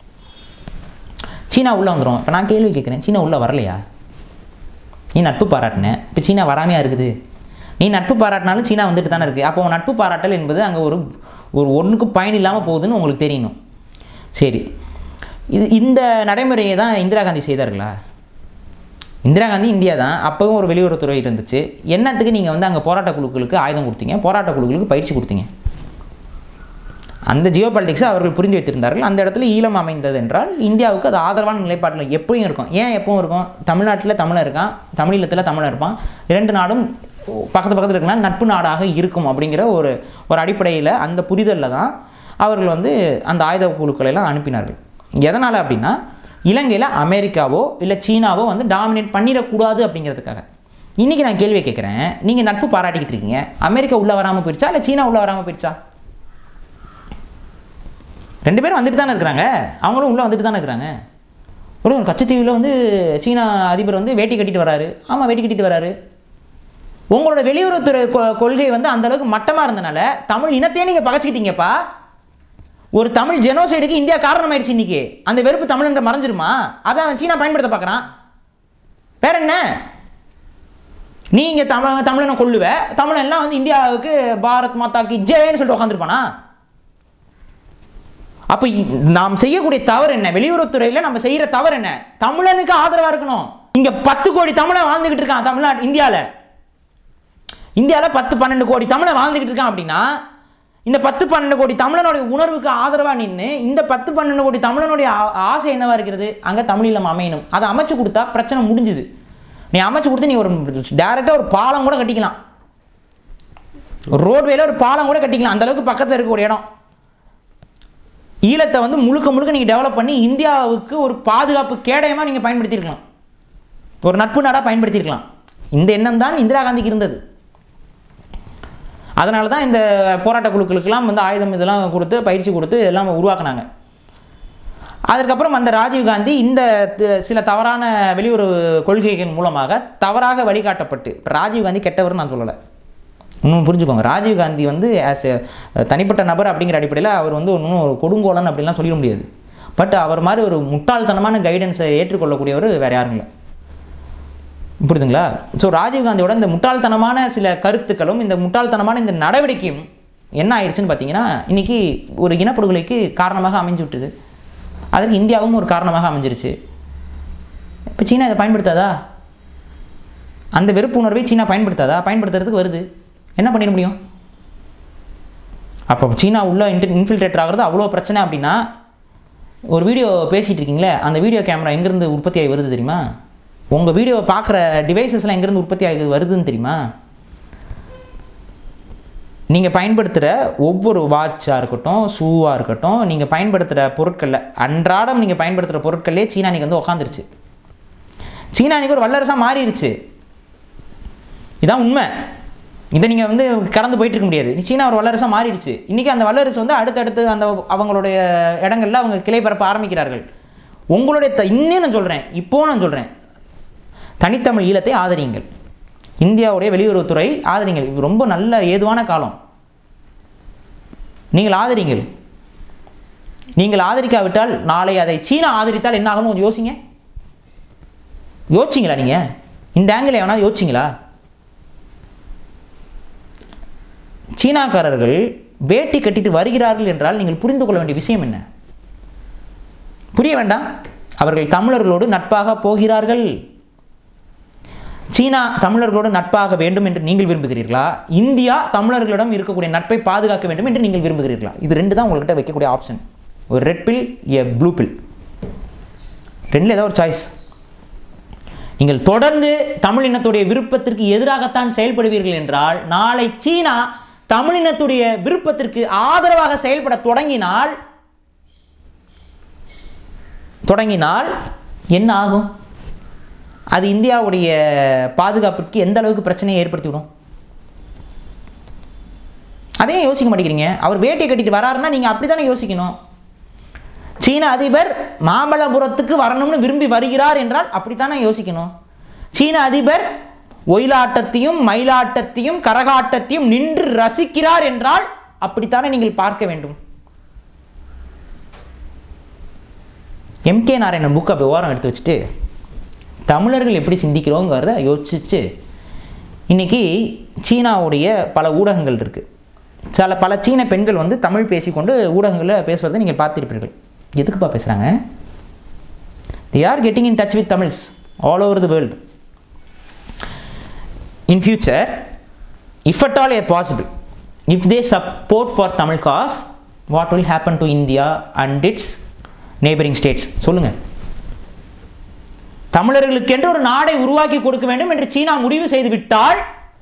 சீனா உள்ள வந்துரும் இப்போ நான் கேள்வி கேட்குறேன் சீனா உள்ள வரலையா நீ நட்பு பாராட்டின இப்போ சீனா வராமையா இருக்குது நீ நட்பு பாராட்டினாலும் சீனா வந்துட்டு தானே இருக்குது அப்போ உன் நட்பு பாராட்டல் என்பது அங்கே ஒரு ஒரு ஒன்றுக்கு பயன் இல்லாமல் போகுதுன்னு உங்களுக்கு தெரியணும் சரி இது இந்த நடைமுறையை தான் இந்திரா காந்தி செய்தார்களா இந்திரா காந்தி இந்தியா தான் அப்பவும் ஒரு வெளியுறவுத்துறை இருந்துச்சு என்னத்துக்கு நீங்கள் வந்து அங்கே போராட்ட குழுக்களுக்கு ஆயுதம் கொடுத்தீங்க போராட்ட குழுக்களுக்கு பயிற்சி கொடுத்தீங்க அந்த ஜியோ பாலிடிக்ஸை அவர்கள் புரிந்து வைத்திருந்தார்கள் அந்த இடத்துல ஈழம் அமைந்தது என்றால் இந்தியாவுக்கு அது ஆதரவான நிலைப்பாட்டில் எப்பயும் இருக்கும் ஏன் எப்பவும் இருக்கும் தமிழ்நாட்டில் தமிழன் இருக்கான் தமிழீழத்தில் தமிழன் இருப்பான் இரண்டு நாடும் பக்கத்து பக்கத்தில் இருக்கலாம் நட்பு நாடாக இருக்கும் அப்படிங்கிற ஒரு ஒரு அடிப்படையில் அந்த புரிதலில் தான் அவர்கள் வந்து அந்த ஆயுத குழுக்களை எல்லாம் அனுப்பினார்கள் எதனால் அப்படின்னா இலங்கையில் அமெரிக்காவோ இல்லை சீனாவோ வந்து டாமினேட் பண்ணிடக்கூடாது அப்படிங்கிறதுக்காக இன்றைக்கி நான் கேள்வியை கேட்குறேன் நீங்கள் நட்பு பாராட்டிக்கிட்டு இருக்கீங்க அமெரிக்கா உள்ளே வராமல் போயிடுச்சா இல்லை சீனா உள்ளே வராமல் போயிடுச்சா ரெண்டு பேரும் வந்துட்டு தானே இருக்கிறாங்க அவங்களும் உள்ளே வந்துட்டு தானே இருக்கிறாங்க ஒரு ஒரு கச்சத்தீவில் வந்து சீனா அதிபர் வந்து வேட்டி கட்டிட்டு வராரு ஆமாம் வேட்டி கட்டிட்டு வராரு உங்களோட வெளியுறவுத்துறை கொ- கொள்கை வந்து அந்த அளவுக்கு மட்டமாக இருந்தனால தமிழ் இனத்தையே நீங்கள் பகச்சிக்கிட்டீங்கப்பா ஒரு தமிழ் ஜெனோசைடுக்கு இந்தியா காரணமாயிடுச்சு இன்னைக்கு அந்த வெறுப்பு தமிழ்ன்ற மறைஞ்சிருமா அதை அவன் சீனா பயன்படுத்த பார்க்குறான் வேற என்ன நீ இங்கே தமிழ் தமிழனை கொள்ளுவ தமிழன்லாம் வந்து இந்தியாவுக்கு பாரத் மாதாக்கு ஜெயன்னு சொல்லிட்டு உட்காந்துருப்பானா அப்போ இ- நாம் செய்யக்கூடிய தவறு என்ன வெளியுறவுத்துறையில் நம்ம செய்யற தவறு என்ன தமிழனுக்கு ஆதரவா இருக்கணும் இங்க பத்து கோடி தமிழன் வாழ்ந்துகிட்டு இருக்கான் தமிழ்நாடு இந்தியாவில் இந்தியாவில் பத்து பன்னெண்டு கோடி தமிழன் வாழ்ந்துகிட்டு இருக்கான் அப்படின்னா இந்த பத்து பன்னெண்டு கோடி தமிழனுடைய உணர்வுக்கு ஆதரவா நின்று இந்த பத்து பன்னெண்டு கோடி தமிழனுடைய ஆ- ஆசை என்னவா இருக்கிறது அங்க தமிழீழம் அமையணும் அதை அமைச்சு கொடுத்தா பிரச்சனை முடிஞ்சுது நீ அமைச்சு கொடுத்து நீ ஒரு டைரக்டா ஒரு பாலம் கூட கட்டிக்கலாம் ஒரு ரோட்வேல ஒரு பாலம் கூட கட்டிக்கலாம் அந்த அளவுக்கு பக்கத்துல இருக்க ஒரு இடம் ஈழத்தை வந்து முழுக்க முழுக்க நீங்கள் டெவலப் பண்ணி இந்தியாவுக்கு ஒரு பாதுகாப்பு கேடயமாக நீங்கள் பயன்படுத்தியிருக்கலாம் ஒரு நட்பு நாடாக பயன்படுத்தியிருக்கலாம் இந்த எண்ணம் தான் இந்திரா காந்திக்கு இருந்தது அதனால தான் இந்த போராட்ட குழுக்களுக்கெல்லாம் வந்து ஆயுதம் இதெல்லாம் கொடுத்து பயிற்சி கொடுத்து எல்லாம் உருவாக்குனாங்க அதற்கப்புறம் அந்த ராஜீவ் காந்தி இந்த த- சில தவறான வெளியுறவு கொள்கைகள் மூலமாக தவறாக வழிகாட்டப்பட்டு இப்ப ராஜீவ் காந்தி கெட்டவர்னு நான் சொல்லலை இன்னும் புரிஞ்சுக்கோங்க ராஜீவ் காந்தி வந்து ஆஸ் எ தனிப்பட்ட நபர் அப்படிங்கிற அடிப்படையில் அவர் வந்து இன்னும் ஒரு கொடுங்கோலன் அப்படிலாம் சொல்லிட முடியாது பட் அவர் மாதிரி ஒரு முட்டாள்தனமான கைடன்ஸை ஏற்றுக்கொள்ளக்கூடியவர் வேற யாரும் இல்லை புரியுதுங்களா ஸோ ராஜீவ்காந்தியோட இந்த முட்டாள்தனமான சில கருத்துக்களும் இந்த முட்டாள்தனமான இந்த நடவடிக்கையும் என்ன ஆயிடுச்சுன்னு பார்த்தீங்கன்னா இன்னைக்கு ஒரு இனப்படுகொலைக்கு காரணமாக அமைஞ்சு விட்டுது அதற்கு இந்தியாவும் ஒரு காரணமாக அமைஞ்சிருச்சு இப்போ சீனா இதை பயன்படுத்தாதா அந்த வெறுப்பு உணர்வை சீனா பயன்படுத்தாதா பயன்படுத்துறதுக்கு வருது என்ன பண்ணிட முடியும் அப்போ சீனா உள்ள இன்டர் இன்ஃபில்ட்ரேட்டர் ஆகிறது அவ்வளோ பிரச்சனை அப்படின்னா ஒரு வீடியோ பேசிகிட்டு இருக்கீங்களே அந்த வீடியோ கேமரா எங்கேருந்து உற்பத்தி ஆகி வருது தெரியுமா உங்கள் வீடியோ பார்க்குற டிவைசஸ்லாம் எங்கேருந்து உற்பத்தி ஆகி வருதுன்னு தெரியுமா நீங்கள் பயன்படுத்துகிற ஒவ்வொரு வாட்சாக இருக்கட்டும் ஷூவாக இருக்கட்டும் நீங்கள் பயன்படுத்துகிற பொருட்களில் அன்றாடம் நீங்கள் பயன்படுத்துகிற பொருட்களே சீனா இன்னைக்கு வந்து உக்காந்துருச்சு சீனா இன்னைக்கு ஒரு வல்லரசாக மாறிடுச்சு இதான் உண்மை இதை நீங்கள் வந்து கடந்து போயிட்டு இருக்க முடியாது சீனா ஒரு வல்லரசாக மாறிடுச்சு இன்றைக்கி அந்த வல்லரசு வந்து அடுத்தடுத்து அந்த அவங்களுடைய இடங்கள்ல அவங்க கிளை பரப்ப ஆரம்பிக்கிறார்கள் உங்களுடைய த இன்னும் நான் சொல்கிறேன் இப்போ நான் சொல்கிறேன் தனித்தமிழ் ஈழத்தை ஆதரியுங்கள் இந்தியாவுடைய வெளியுறவுத்துறை ஆதரிங்கள் இது ரொம்ப நல்ல ஏதுவான காலம் நீங்கள் ஆதரிங்கள் நீங்கள் ஆதரிக்காவிட்டால் நாளை அதை சீனா ஆதரித்தால் என்ன ஆகும்னு கொஞ்சம் யோசிங்க யோசிச்சிங்களா நீங்கள் இந்த ஆங்கிள் எவனாவது யோசிச்சிங்களா சீனாக்காரர்கள் வேட்டி கட்டிட்டு வருகிறார்கள் என்றால் நீங்கள் புரிந்து கொள்ள வேண்டிய விஷயம் என்ன புரிய வேண்டாம் அவர்கள் தமிழர்களோடு நட்பாக போகிறார்கள் சீனா தமிழர்களோடு நட்பாக வேண்டும் என்று நீங்கள் விரும்புகிறீர்களா இந்தியா தமிழர்களிடம் இருக்கக்கூடிய நட்பை பாதுகாக்க வேண்டும் என்று நீங்கள் விரும்புகிறீர்களா இது ரெண்டு தான் உங்கள்கிட்ட வைக்கக்கூடிய ஆப்ஷன் ஒரு red pill a blue pill ரெண்டில் ஏதோ ஒரு சாய்ஸ் நீங்கள் தொடர்ந்து தமிழ் இனத்துடைய விருப்பத்திற்கு எதிராகத்தான் செயல்படுவீர்கள் என்றால் நாளை சீனா தமிழினத்துடைய விருப்பத்திற்கு ஆதரவாக செயல்பட தொடங்கினால் தொடங்கினால் என்ன ஆகும் அது இந்தியாவுடைய பாதுகாப்பிற்கு எந்த அளவுக்கு பிரச்சனையை ஏற்படுத்திவிடும் அதையும் யோசிக்க மாட்டேங்கிறீங்க அவர் வேட்டியை கட்டிட்டு வராருன்னா நீங்கள் அப்படி தானே யோசிக்கணும் சீன அதிபர் மாமல்லபுரத்துக்கு வரணும்னு விரும்பி வருகிறார் என்றால் அப்படித்தானே யோசிக்கணும் சீன அதிபர் ஒயிலாட்டத்தையும் மயிலாட்டத்தையும் கரகாட்டத்தையும் நின்று ரசிக்கிறார் என்றால் அப்படித்தானே நீங்கள் பார்க்க வேண்டும் எம்கே நாராயணன் புக்கை அப்படி ஓரம் எடுத்து வச்சுட்டு தமிழர்கள் எப்படி சிந்திக்கிறோங்கிறத யோசிச்சு இன்னைக்கு சீனாவுடைய பல ஊடகங்கள் இருக்குது சில பல சீன பெண்கள் வந்து தமிழ் பேசிக்கொண்டு ஊடகங்களில் பேசுவதை நீங்கள் பார்த்திருப்பீர்கள் எதுக்குப்பா பேசுகிறாங்க they are getting in touch with tamils all over the world in future if at all are possible if they support for tamil cause what will happen to india and its neighboring states சொல்லுங்க தமிழர்களுக்கென்று ஒரு நாடை உருவாக்கி கொடுக்க வேண்டும் என்று சீனா முடிவு செய்து விட்டால்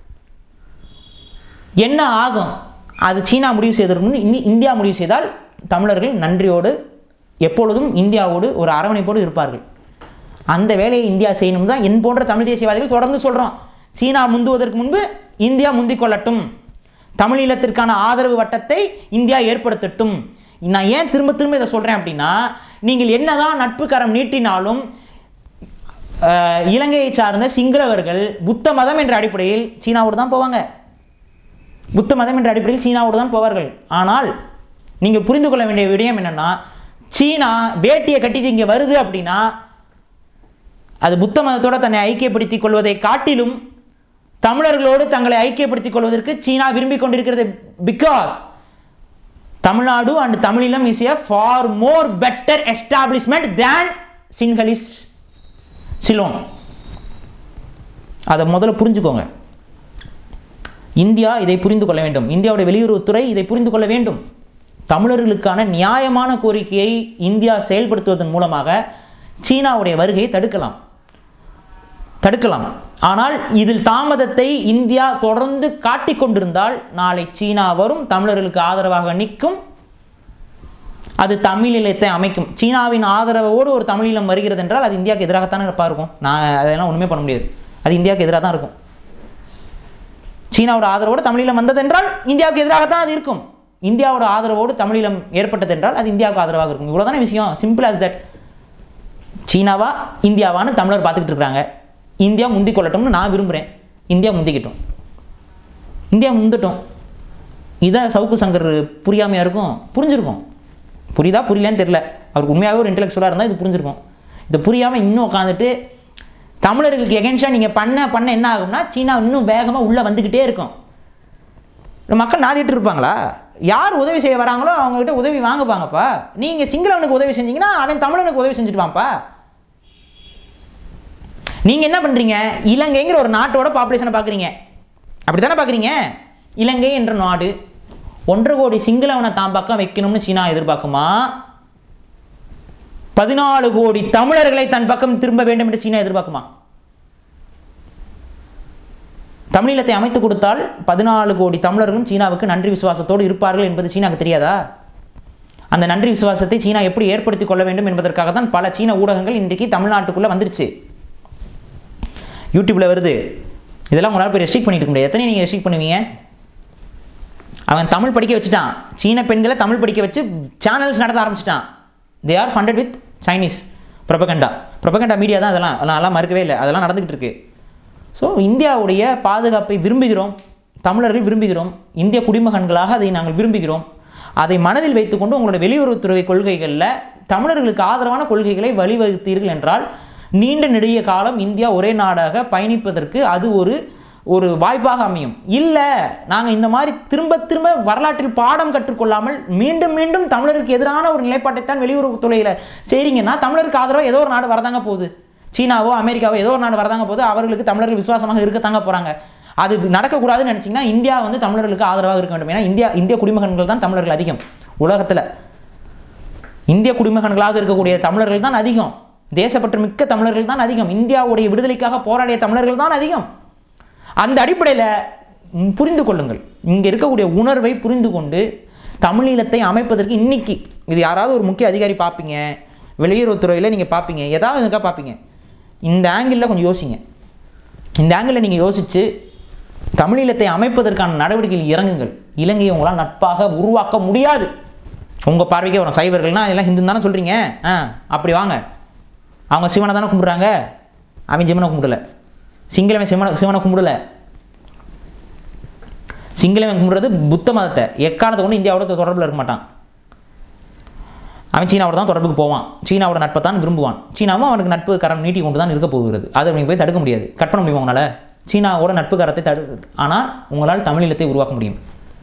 என்ன ஆகும் அது சீனா முடிவு செய்ததற்கு முன் இனி இந்தியா முடிவு செய்தால் தமிழர்கள் நன்றியோடு எப்பொழுதும் இந்தியாவோடு ஒரு அரவணைப்போடு இருப்பார்கள் அந்த வேலையை இந்தியா செய்யணும் தான் என் போன்ற தமிழ் தேசியவாதிகள் தொடர்ந்து சொல்கிறோம் சீனா முந்துவதற்கு முன்பு இந்தியா முந்திக் கொள்ளட்டும் தமிழீழத்திற்கான ஆதரவு வட்டத்தை இந்தியா ஏற்படுத்தட்டும் நான் ஏன் திரும்ப திரும்ப இதை சொல்கிறேன் அப்படின்னா நீங்கள் என்னதான் நட்பு கரம் நீட்டினாலும் அஹ், இலங்கையை சார்ந்த சிங்களவர்கள் புத்த மதம் என்ற அடிப்படையில் சீனாவோடு தான் போவாங்க புத்த மதம் என்ற அடிப்படையில் சீனாவோடு தான் போவார்கள் ஆனால் நீங்கள் புரிந்து கொள்ள வேண்டிய விடயம் என்னன்னா சீனா வேட்டியை கட்டிட்டு இங்கே வருது அப்படின்னா அது புத்த மதத்தோட தன்னை ஐக்கியப்படுத்திக் கொள்வதை காட்டிலும் தமிழர்களோடு தங்களை ஐக்கியப்படுத்திக் கொள்வதற்கு சீனா விரும்பிக் கொண்டிருக்கிறது because Tamil Nadu and Tamil Eelam is a far more better establishment than Sinhalese Ceylon அதை முதல்ல புரிஞ்சுக்கோங்க இந்தியா இதை புரிந்து கொள்ள வேண்டும் இந்தியாவுடைய வெளியுறவுத்துறை இதை புரிந்து கொள்ள வேண்டும் தமிழர்களுக்கான நியாயமான கோரிக்கையை இந்தியா செயல்படுத்துவதன் மூலமாக சீனாவுடைய வருகையை தடுக்கலாம் தடுக்கலாம் ஆனால் இதில் தாமதத்தை இந்தியா தொடர்ந்து காட்டிக் கொண்டிருந்தால் நாளை சீனா வரும் தமிழர்களுக்கு ஆதரவாக நிற்கும் அது தமிழீழத்தை அமைக்கும் சீனாவின் ஆதரவோடு ஒரு தமிழீழம் வருகிறது என்றால் அது இந்தியாவுக்கு எதிராகத்தானே இருப்பா இருக்கும் நான் அதெல்லாம் ஒன்றுமே பண்ண முடியாது அது இந்தியாவுக்கு எதிராக தான் இருக்கும் சீனாவோட ஆதரவோடு தமிழீழம் வந்ததென்றால் இந்தியாவுக்கு எதிராகத்தான் அது இருக்கும் இந்தியாவோட ஆதரவோடு தமிழீழம் ஏற்பட்டதென்றால் அது இந்தியாவுக்கு ஆதரவாக இருக்கும் இவ்வளோதானே விஷயம் சிம்பிள் as தட் சீனாவா இந்தியாவான்னு தமிழர் பார்த்துக்கிட்டு இருக்காங்க இந்தியா முந்திக் கொள்ளட்டும்னு நான் விரும்புகிறேன் இந்தியா முந்திக்கிட்டோம் இந்தியா முந்தட்டும் இதான் சவுக்கு சங்கர் புரியாமையா இருக்கும் புரிஞ்சிருக்கும் புரியுதா புரியலன்னு தெரியல அவருக்கு உண்மையாகவே ஒரு இன்டெலெக்சுவலாக இருந்தால் இது புரிஞ்சிருக்கும் இது புரியாமல் இன்னும் உட்காந்துட்டு தமிழர்களுக்கு எகென்ஸ்டாக நீங்கள் பண்ண பண்ண என்ன ஆகும்னா சீனா இன்னும் வேகமாக உள்ளே வந்துக்கிட்டே இருக்கும் இந்த மக்கள் நாதிட்டு இருப்பாங்களா யார் உதவி செய்ய வராங்களோ அவங்ககிட்ட உதவி வாங்குப்பாங்கப்பா நீங்கள் சிங்களவனுக்கு உதவி செஞ்சீங்கன்னா அவன் தமிழனுக்கு உதவி செஞ்சுட்டு வாப்பா நீங்கள் என்ன பண்ணுறீங்க இலங்கைங்கிற ஒரு நாட்டோட பாப்புலேஷனை பார்க்குறீங்க அப்படி தானே பார்க்குறீங்க இலங்கை என்ற நாடு ஒன்றரை கோடி சிங்களவனை தான் பக்கம் வைக்கணும்னு சீனா எதிர்பார்க்குமா பதினாலு கோடி தமிழர்களை தன் பக்கம் திரும்ப வேண்டும் என்று சீனா எதிர்பார்க்குமா தமிழீழத்தை அமைத்து கொடுத்தால் பதினாலு கோடி தமிழர்களும் சீனாவுக்கு நன்றி விசுவாசத்தோடு இருப்பார்கள் என்பது சீனாவுக்கு தெரியாதா அந்த நன்றி விசுவாசத்தை சீனா எப்படி ஏற்படுத்திக் கொள்ள வேண்டும் என்பதற்காக தான் பல சீன ஊடகங்கள் இன்றைக்கு தமிழ்நாட்டுக்குள்ளே வந்துருச்சு யூடியூப்ல வருது இதெல்லாம் உங்களால் போய் ரெஸ்ட்ரிக்ட் பண்ணிட்டு இருக்க முடியாது எத்தனை நீங்கள் ரெஸ்ட்ரிக்ட் பண்ணுவீங்க அவன் தமிழ் படிக்க வச்சுட்டான் சீன பெண்களை தமிழ் படிக்க வச்சு சேனல்ஸ் நடத்த ஆரம்பிச்சிட்டான் they are funded with Chinese propaganda propaganda media தான் அதெல்லாம் நான் அதெல்லாம் மறுக்கவே இல்லை அதெல்லாம் நடந்துக்கிட்டு இருக்கு ஸோ இந்தியாவுடைய பாதுகாப்பை விரும்புகிறோம் தமிழர்கள் விரும்புகிறோம் இந்திய குடிமகன்களாக அதை நாங்கள் விரும்புகிறோம் அதை மனதில் வைத்துக்கொண்டு உங்களுடைய வெளியுறவுத்துறை கொள்கைகளில் தமிழர்களுக்கு ஆதரவான கொள்கைகளை வழிவகுத்தீர்கள் என்றால் நீண்ட நெடிய காலம் இந்தியா ஒரே நாடாக பயணிப்பதற்கு அது ஒரு ஒரு வாய்ப்பாக அமையும் இல்லை நாங்கள் இந்த மாதிரி திரும்ப திரும்ப வரலாற்றில் பாடம் கற்றுக்கொள்ளாமல் மீண்டும் மீண்டும் தமிழருக்கு எதிரான ஒரு நிலைப்பாட்டைத்தான் வெளியுறவுத்துறையில் செய்கிறீங்கன்னா தமிழருக்கு ஆதரவாக ஏதோ ஒரு நாடு வரதாங்க போகுது சீனாவோ அமெரிக்காவோ ஏதோ ஒரு நாடு வரதாங்க போது அவர்களுக்கு தமிழர்கள் விசுவாசமாக இருக்கத்தாங்க போகிறாங்க அது நடக்கக்கூடாதுன்னு நினச்சிங்கன்னா இந்தியா வந்து தமிழர்களுக்கு ஆதரவாக இருக்க வேண்டும் ஏன்னா இந்தியா இந்திய குடிமகன்கள் தான் தமிழர்கள் அதிகம் உலகத்தில் இந்திய குடிமகன்களாக இருக்கக்கூடிய தமிழர்கள் தான் அதிகம் தேசப்பற்று மிக்க தமிழர்கள் தான் அதிகம் இந்தியாவுடைய விடுதலைக்காக போராடிய தமிழர்கள் தான் அதிகம் அந்த அடிப்படையில் புரிந்து கொள்ளுங்கள் இங்கே இருக்கக்கூடிய உணர்வை புரிந்து கொண்டு தமிழீழத்தை அமைப்பதற்கு இன்னைக்கு இது யாராவது ஒரு முக்கிய அதிகாரி பார்ப்பீங்க வெளியுறவுத்துறையில் நீங்கள் பார்ப்பீங்க ஏதாவது இருக்கா பார்ப்பீங்க இந்த ஆங்கிளில் கொஞ்சம் யோசிங்க இந்த ஆங்கிளில் நீங்கள் யோசித்து தமிழீழத்தை அமைப்பதற்கான நடவடிக்கையில் இறங்குங்கள் இலங்கையை உங்களால் நட்பாக உருவாக்க முடியாது உங்கள் பார்வைக்கே வரும் சைவர்கள்னா எல்லாம் ஹிந்து தானே சொல்கிறீங்க ஆ அப்படி வாங்க அவங்க சிவனை தானே கும்பிட்றாங்க அவன் ஜிவனை கும்பிடல சிங்களவன் சிவனை சிவனை கும்பிடல சிங்களவன் கும்பிடுறது புத்த மதத்தை எக்காலத்தை கொண்டு இந்தியாவோட தொடர்பில் இருக்க மாட்டான் அவன் சீனாவோட தான் தொடர்புக்கு போவான் சீனாவோட நட்பை தான் விரும்புவான் சீனாவும் அவனுக்கு நட்பு கரம் நீட்டி கொண்டு தான் இருக்க போகிறது அதை நீங்கள் போய் தடுக்க முடியாது கட் பண்ண முடியுமா உங்களால் சீனாவோட நட்பு கரத்தை தடு ஆனால் உங்களால் தமிழீழத்தை உருவாக்க முடியும்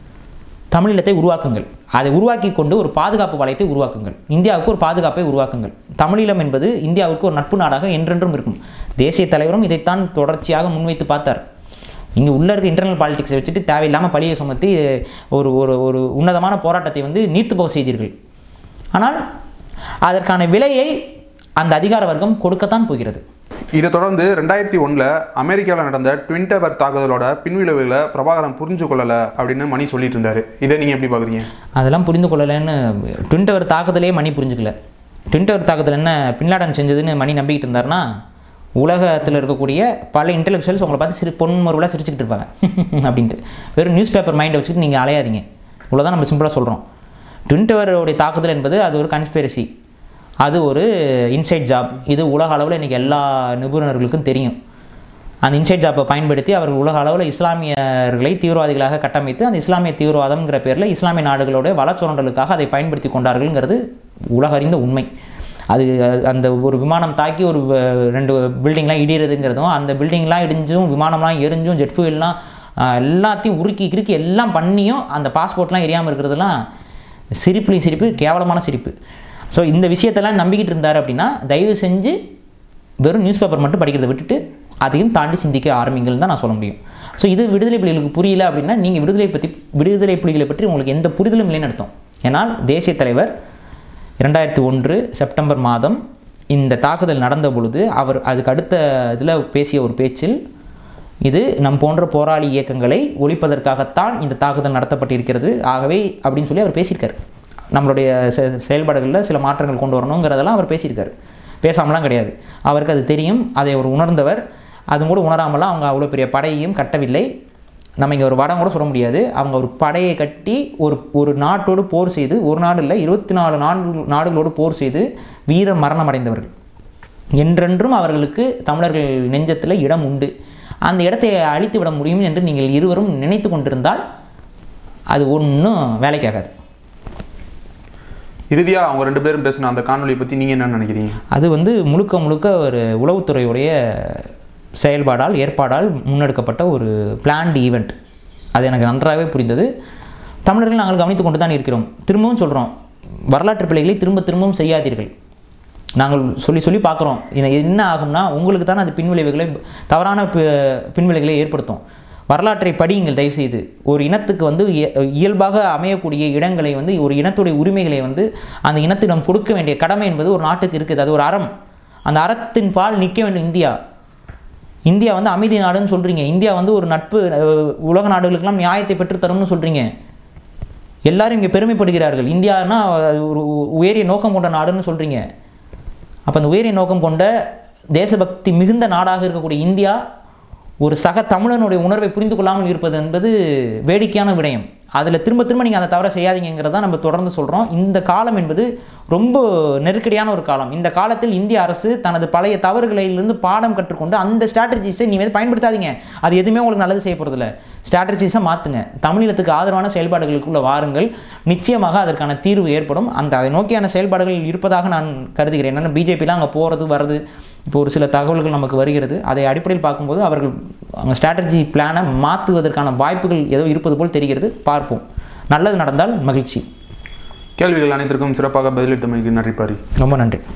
தமிழீழத்தை உருவாக்குங்கள் அதை உருவாக்கி கொண்டு ஒரு பாதுகாப்பு வளையத்தை உருவாக்குங்கள் இந்தியாவுக்கு ஒரு பாதுகாப்பை உருவாக்குங்கள் தமிழீழம் என்பது இந்தியாவுக்கு ஒரு நட்பு நாடாக என்றென்றும் இருக்கும் தேசிய தலைவரும் இதைத்தான் தொடர்ச்சியாக முன்வைத்து பார்த்தார் இங்கே உள்ள இருக்க இன்டர்னல் பாலிடிக்ஸை வச்சுட்டு தேவையில்லாமல் பழியை சுமத்தி ஒரு ஒரு ஒரு உன்னதமான போராட்டத்தை வந்து நீர்த்து போக செய்தீர்கள் ஆனால் அதற்கான விலையை அந்த அதிகார வர்க்கம் கொடுக்கத்தான் போகிறது இதை தொடர்ந்து ரெண்டாயிரத்தி ஒன்றில் அமெரிக்காவில் நடந்த ட்வின் டவர் தாக்குதலோட பின்விளைவுகளை பிரபாகரன் புரிஞ்சு கொள்ளலை அப்படின்னு மணி சொல்லிட்டு இருந்தாரு இதை நீங்கள் எப்படி பார்க்குறீங்க அதெல்லாம் புரிந்து கொள்ளலைன்னு ட்வின் டவர் தாக்குதலே மணி புரிஞ்சுக்கல ட்வின் டவர் தாக்குதல் என்ன பின்லாடன் செஞ்சதுன்னு மணி நம்பிக்கிட்டு இருந்தாருன்னா உலகத்தில் இருக்கக்கூடிய பல இன்டெலெக்சுவல்ஸ் உங்களை பார்த்து சிறு பொன்மருவலாக சிரிச்சுக்கிட்டு இருப்பாங்க அப்படின்ட்டு வெறும் நியூஸ் பேப்பர் மைண்டை வச்சுக்கிட்டு நீங்கள் அலையாதீங்க இவ்வளோதான் நம்ம சிம்பிளாக சொல்கிறோம் ட்வின் டவருடைய தாக்குதல் என்பது அது ஒரு கன்ஸ்பெரசி அது ஒரு இன்சைட் ஜாப் இது உலக அளவில் இன்றைக்கி எல்லா நிபுணர்களுக்கும் தெரியும் அந்த இன்சைட் ஜாப்பை பயன்படுத்தி அவர்கள் உலக அளவில் இஸ்லாமியர்களை தீவிரவாதிகளாக கட்டமைத்து அந்த இஸ்லாமிய தீவிரவாதம்ங்கிற பேரில் இஸ்லாமிய நாடுகளோட வளச்சுரண்டலுக்காக அதை பயன்படுத்தி கொண்டார்கள்ங்கிறது உலக அறிந்த உண்மை அது அந்த ஒரு விமானம் தாக்கி ஒரு வ- ரெண்டு பில்டிங்லாம் இடிகிறதுங்கிறதும் அந்த பில்டிங்லாம் இடிஞ்சும் விமானம்லாம் எரிஞ்சும் ஜெட் ஃபியூல்லாம் எல்லாத்தையும் உருக்கி கிறுக்கி எல்லாம் பண்ணியும் அந்த பாஸ்போர்ட்லாம் எரியாமல் இருக்கிறதுலாம் சிரிப்புலையும் சிரிப்பு கேவலமான சிரிப்பு ஸோ இந்த விஷயத்தெல்லாம் நம்பிக்கிட்டு இருந்தார் அப்படின்னா தயவு செஞ்சு வெறும் நியூஸ் பேப்பர் மட்டும் படிக்கிறதை விட்டுட்டு அதையும் தாண்டி சிந்திக்க ஆரம்பிங்கள் தான் நான் சொல்ல முடியும் ஸோ இது விடுதலை புலிகளுக்கு புரியல அப்படின்னா நீங்கள் விடுதலை பற்றி விடுதலை புலிகளை பற்றி உங்களுக்கு எந்த புரிதலும் இல்லைன்னு அர்த்தம் ஏன்னால் தேசிய தலைவர் இரண்டாயிரத்தி ஒன்று செப்டம்பர் மாதம் இந்த தாக்குதல் நடந்த பொழுது அவர் அதுக்கு அடுத்த இதில் பேசிய ஒரு பேச்சில் இது நம் போன்ற போராளி இயக்கங்களை ஒழிப்பதற்காகத்தான் இந்த தாக்குதல் நடத்தப்பட்டிருக்கிறது ஆகவே அப்படின்னு சொல்லி அவர் பேசியிருக்காரு நம்மளுடைய செ- செயல்பாடுகளில் சில மாற்றங்கள் கொண்டு வரணுங்கிறதெல்லாம் அவர் பேசியிருக்காரு பேசாமலாம் கிடையாது அவருக்கு அது தெரியும் அதை அவர் உணர்ந்தவர் அதுவும் கூட உணராமலாம் அவங்க அவ்வளோ பெரிய படையையும் கட்டவில்லை நம்ம இங்கே ஒரு வடம் கூட சொல்ல முடியாது அவங்க ஒரு படையை கட்டி ஒரு ஒரு நாட்டோடு போர் செய்து ஒரு நாடு இல்லை இருபத்தி நாலு நாடு நாடுகளோடு போர் செய்து வீர மரணம் அடைந்தவர்கள் என்றென்றும் அவர்களுக்கு தமிழர்கள் நெஞ்சத்தில் இடம் உண்டு அந்த இடத்தை அழித்து விட முடியும் என்று நீங்கள் இருவரும் நினைத்து கொண்டிருந்தால் அது ஒன்றும் வேலைக்காகாது இறுதியாக அவங்க ரெண்டு பேரும் பேசின அந்த காணொலியை பற்றி நீங்கள் என்ன நினைக்கிறீங்க அது வந்து முழுக்க முழுக்க ஒரு உளவுத்துறையுடைய செயல்பாடால் ஏற்பாடால் முன்னெடுக்கப்பட்ட ஒரு பிளான்டு ஈவெண்ட் அது எனக்கு நன்றாகவே புரிந்தது தமிழர்கள் நாங்கள் கவனித்து கொண்டு தான் இருக்கிறோம் திரும்பவும் சொல்கிறோம் வரலாற்று பிழைகளை திரும்ப திரும்பவும் செய்யாதீர்கள் நாங்கள் சொல்லி சொல்லி பார்க்குறோம் இது என்ன ஆகும்னா உங்களுக்கு தானே அது பின்விளைவுகளை தவறான பி- பின்விளைவுகளை ஏற்படுத்தும் வரலாற்றை படியுங்கள் தயவுசெய்து ஒரு இனத்துக்கு வந்து இய- இயல்பாக அமையக்கூடிய இடங்களை வந்து ஒரு இனத்துடைய உரிமைகளை வந்து அந்த இனத்திடம் கொடுக்க வேண்டிய கடமை என்பது ஒரு நாட்டுக்கு இருக்குது அது ஒரு அறம் அந்த அறத்தின் பால் நிற்க வேண்டும் இந்தியா இந்தியா வந்து அமைதி நாடுன்னு சொல்கிறீங்க இந்தியா வந்து ஒரு நட்பு அஹ், உலக நாடுகளுக்கெல்லாம் நியாயத்தை பெற்றுத் தரும்னு சொல்கிறீங்க எல்லாரும் இங்கே பெருமைப்படுகிறார்கள் இந்தியானா அது ஒரு உயரிய நோக்கம் கொண்ட நாடுன்னு சொல்கிறீங்க அப்போ அந்த உயரிய நோக்கம் கொண்ட தேசபக்தி மிகுந்த நாடாக இருக்கக்கூடிய இந்தியா ஒரு சக தமிழனுடைய உணர்வை புரிந்து கொள்ளாமல் இருப்பது என்பது வேடிக்கையான விடயம் அதில் திரும்ப திரும்ப நீங்கள் அந்த தவறை செய்யாதீங்கிறத நம்ம தொடர்ந்து சொல்கிறோம் இந்த காலம் என்பது ரொம்ப நெருக்கடியான ஒரு காலம் இந்த காலத்தில் இந்திய அரசு தனது பழைய தவறுகளிலிருந்து பாடம் கற்றுக்கொண்டு அந்த ஸ்ட்ராட்டஜிஸை நீங்கள் வந்து பயன்படுத்தாதீங்க அது எதுவுமே உங்களுக்கு நல்லது செய்ய போகிறதில்ல ஸ்ட்ராட்டஜிஸை மாற்றுங்க தமிழீழத்துக்கு ஆதரவான செயல்பாடுகளுக்குள்ள வாருங்கள் நிச்சயமாக அதற்கான தீர்வு ஏற்படும் அந்த அதை நோக்கியான செயல்பாடுகள் இருப்பதாக நான் கருதுகிறேன் என்னென்னா பிஜேபிலாம் அங்கே போகிறது வர்றது இப்போ ஒரு சில தகவல்கள் நமக்கு வருகிறது அதை அடிப்படையில் பார்க்கும்போது அவர்கள் அவங்க ஸ்ட்ராட்டஜி பிளானை மாற்றுவதற்கான வாய்ப்புகள் ஏதோ இருப்பது போல் தெரிகிறது பார்ப்போம் நல்லது நடந்தால் மகிழ்ச்சி கேள்விகள் அனைத்திற்கும் சிறப்பாக பதிலளித்தமைக்கு நன்றி பாரி ரொம்ப நன்றி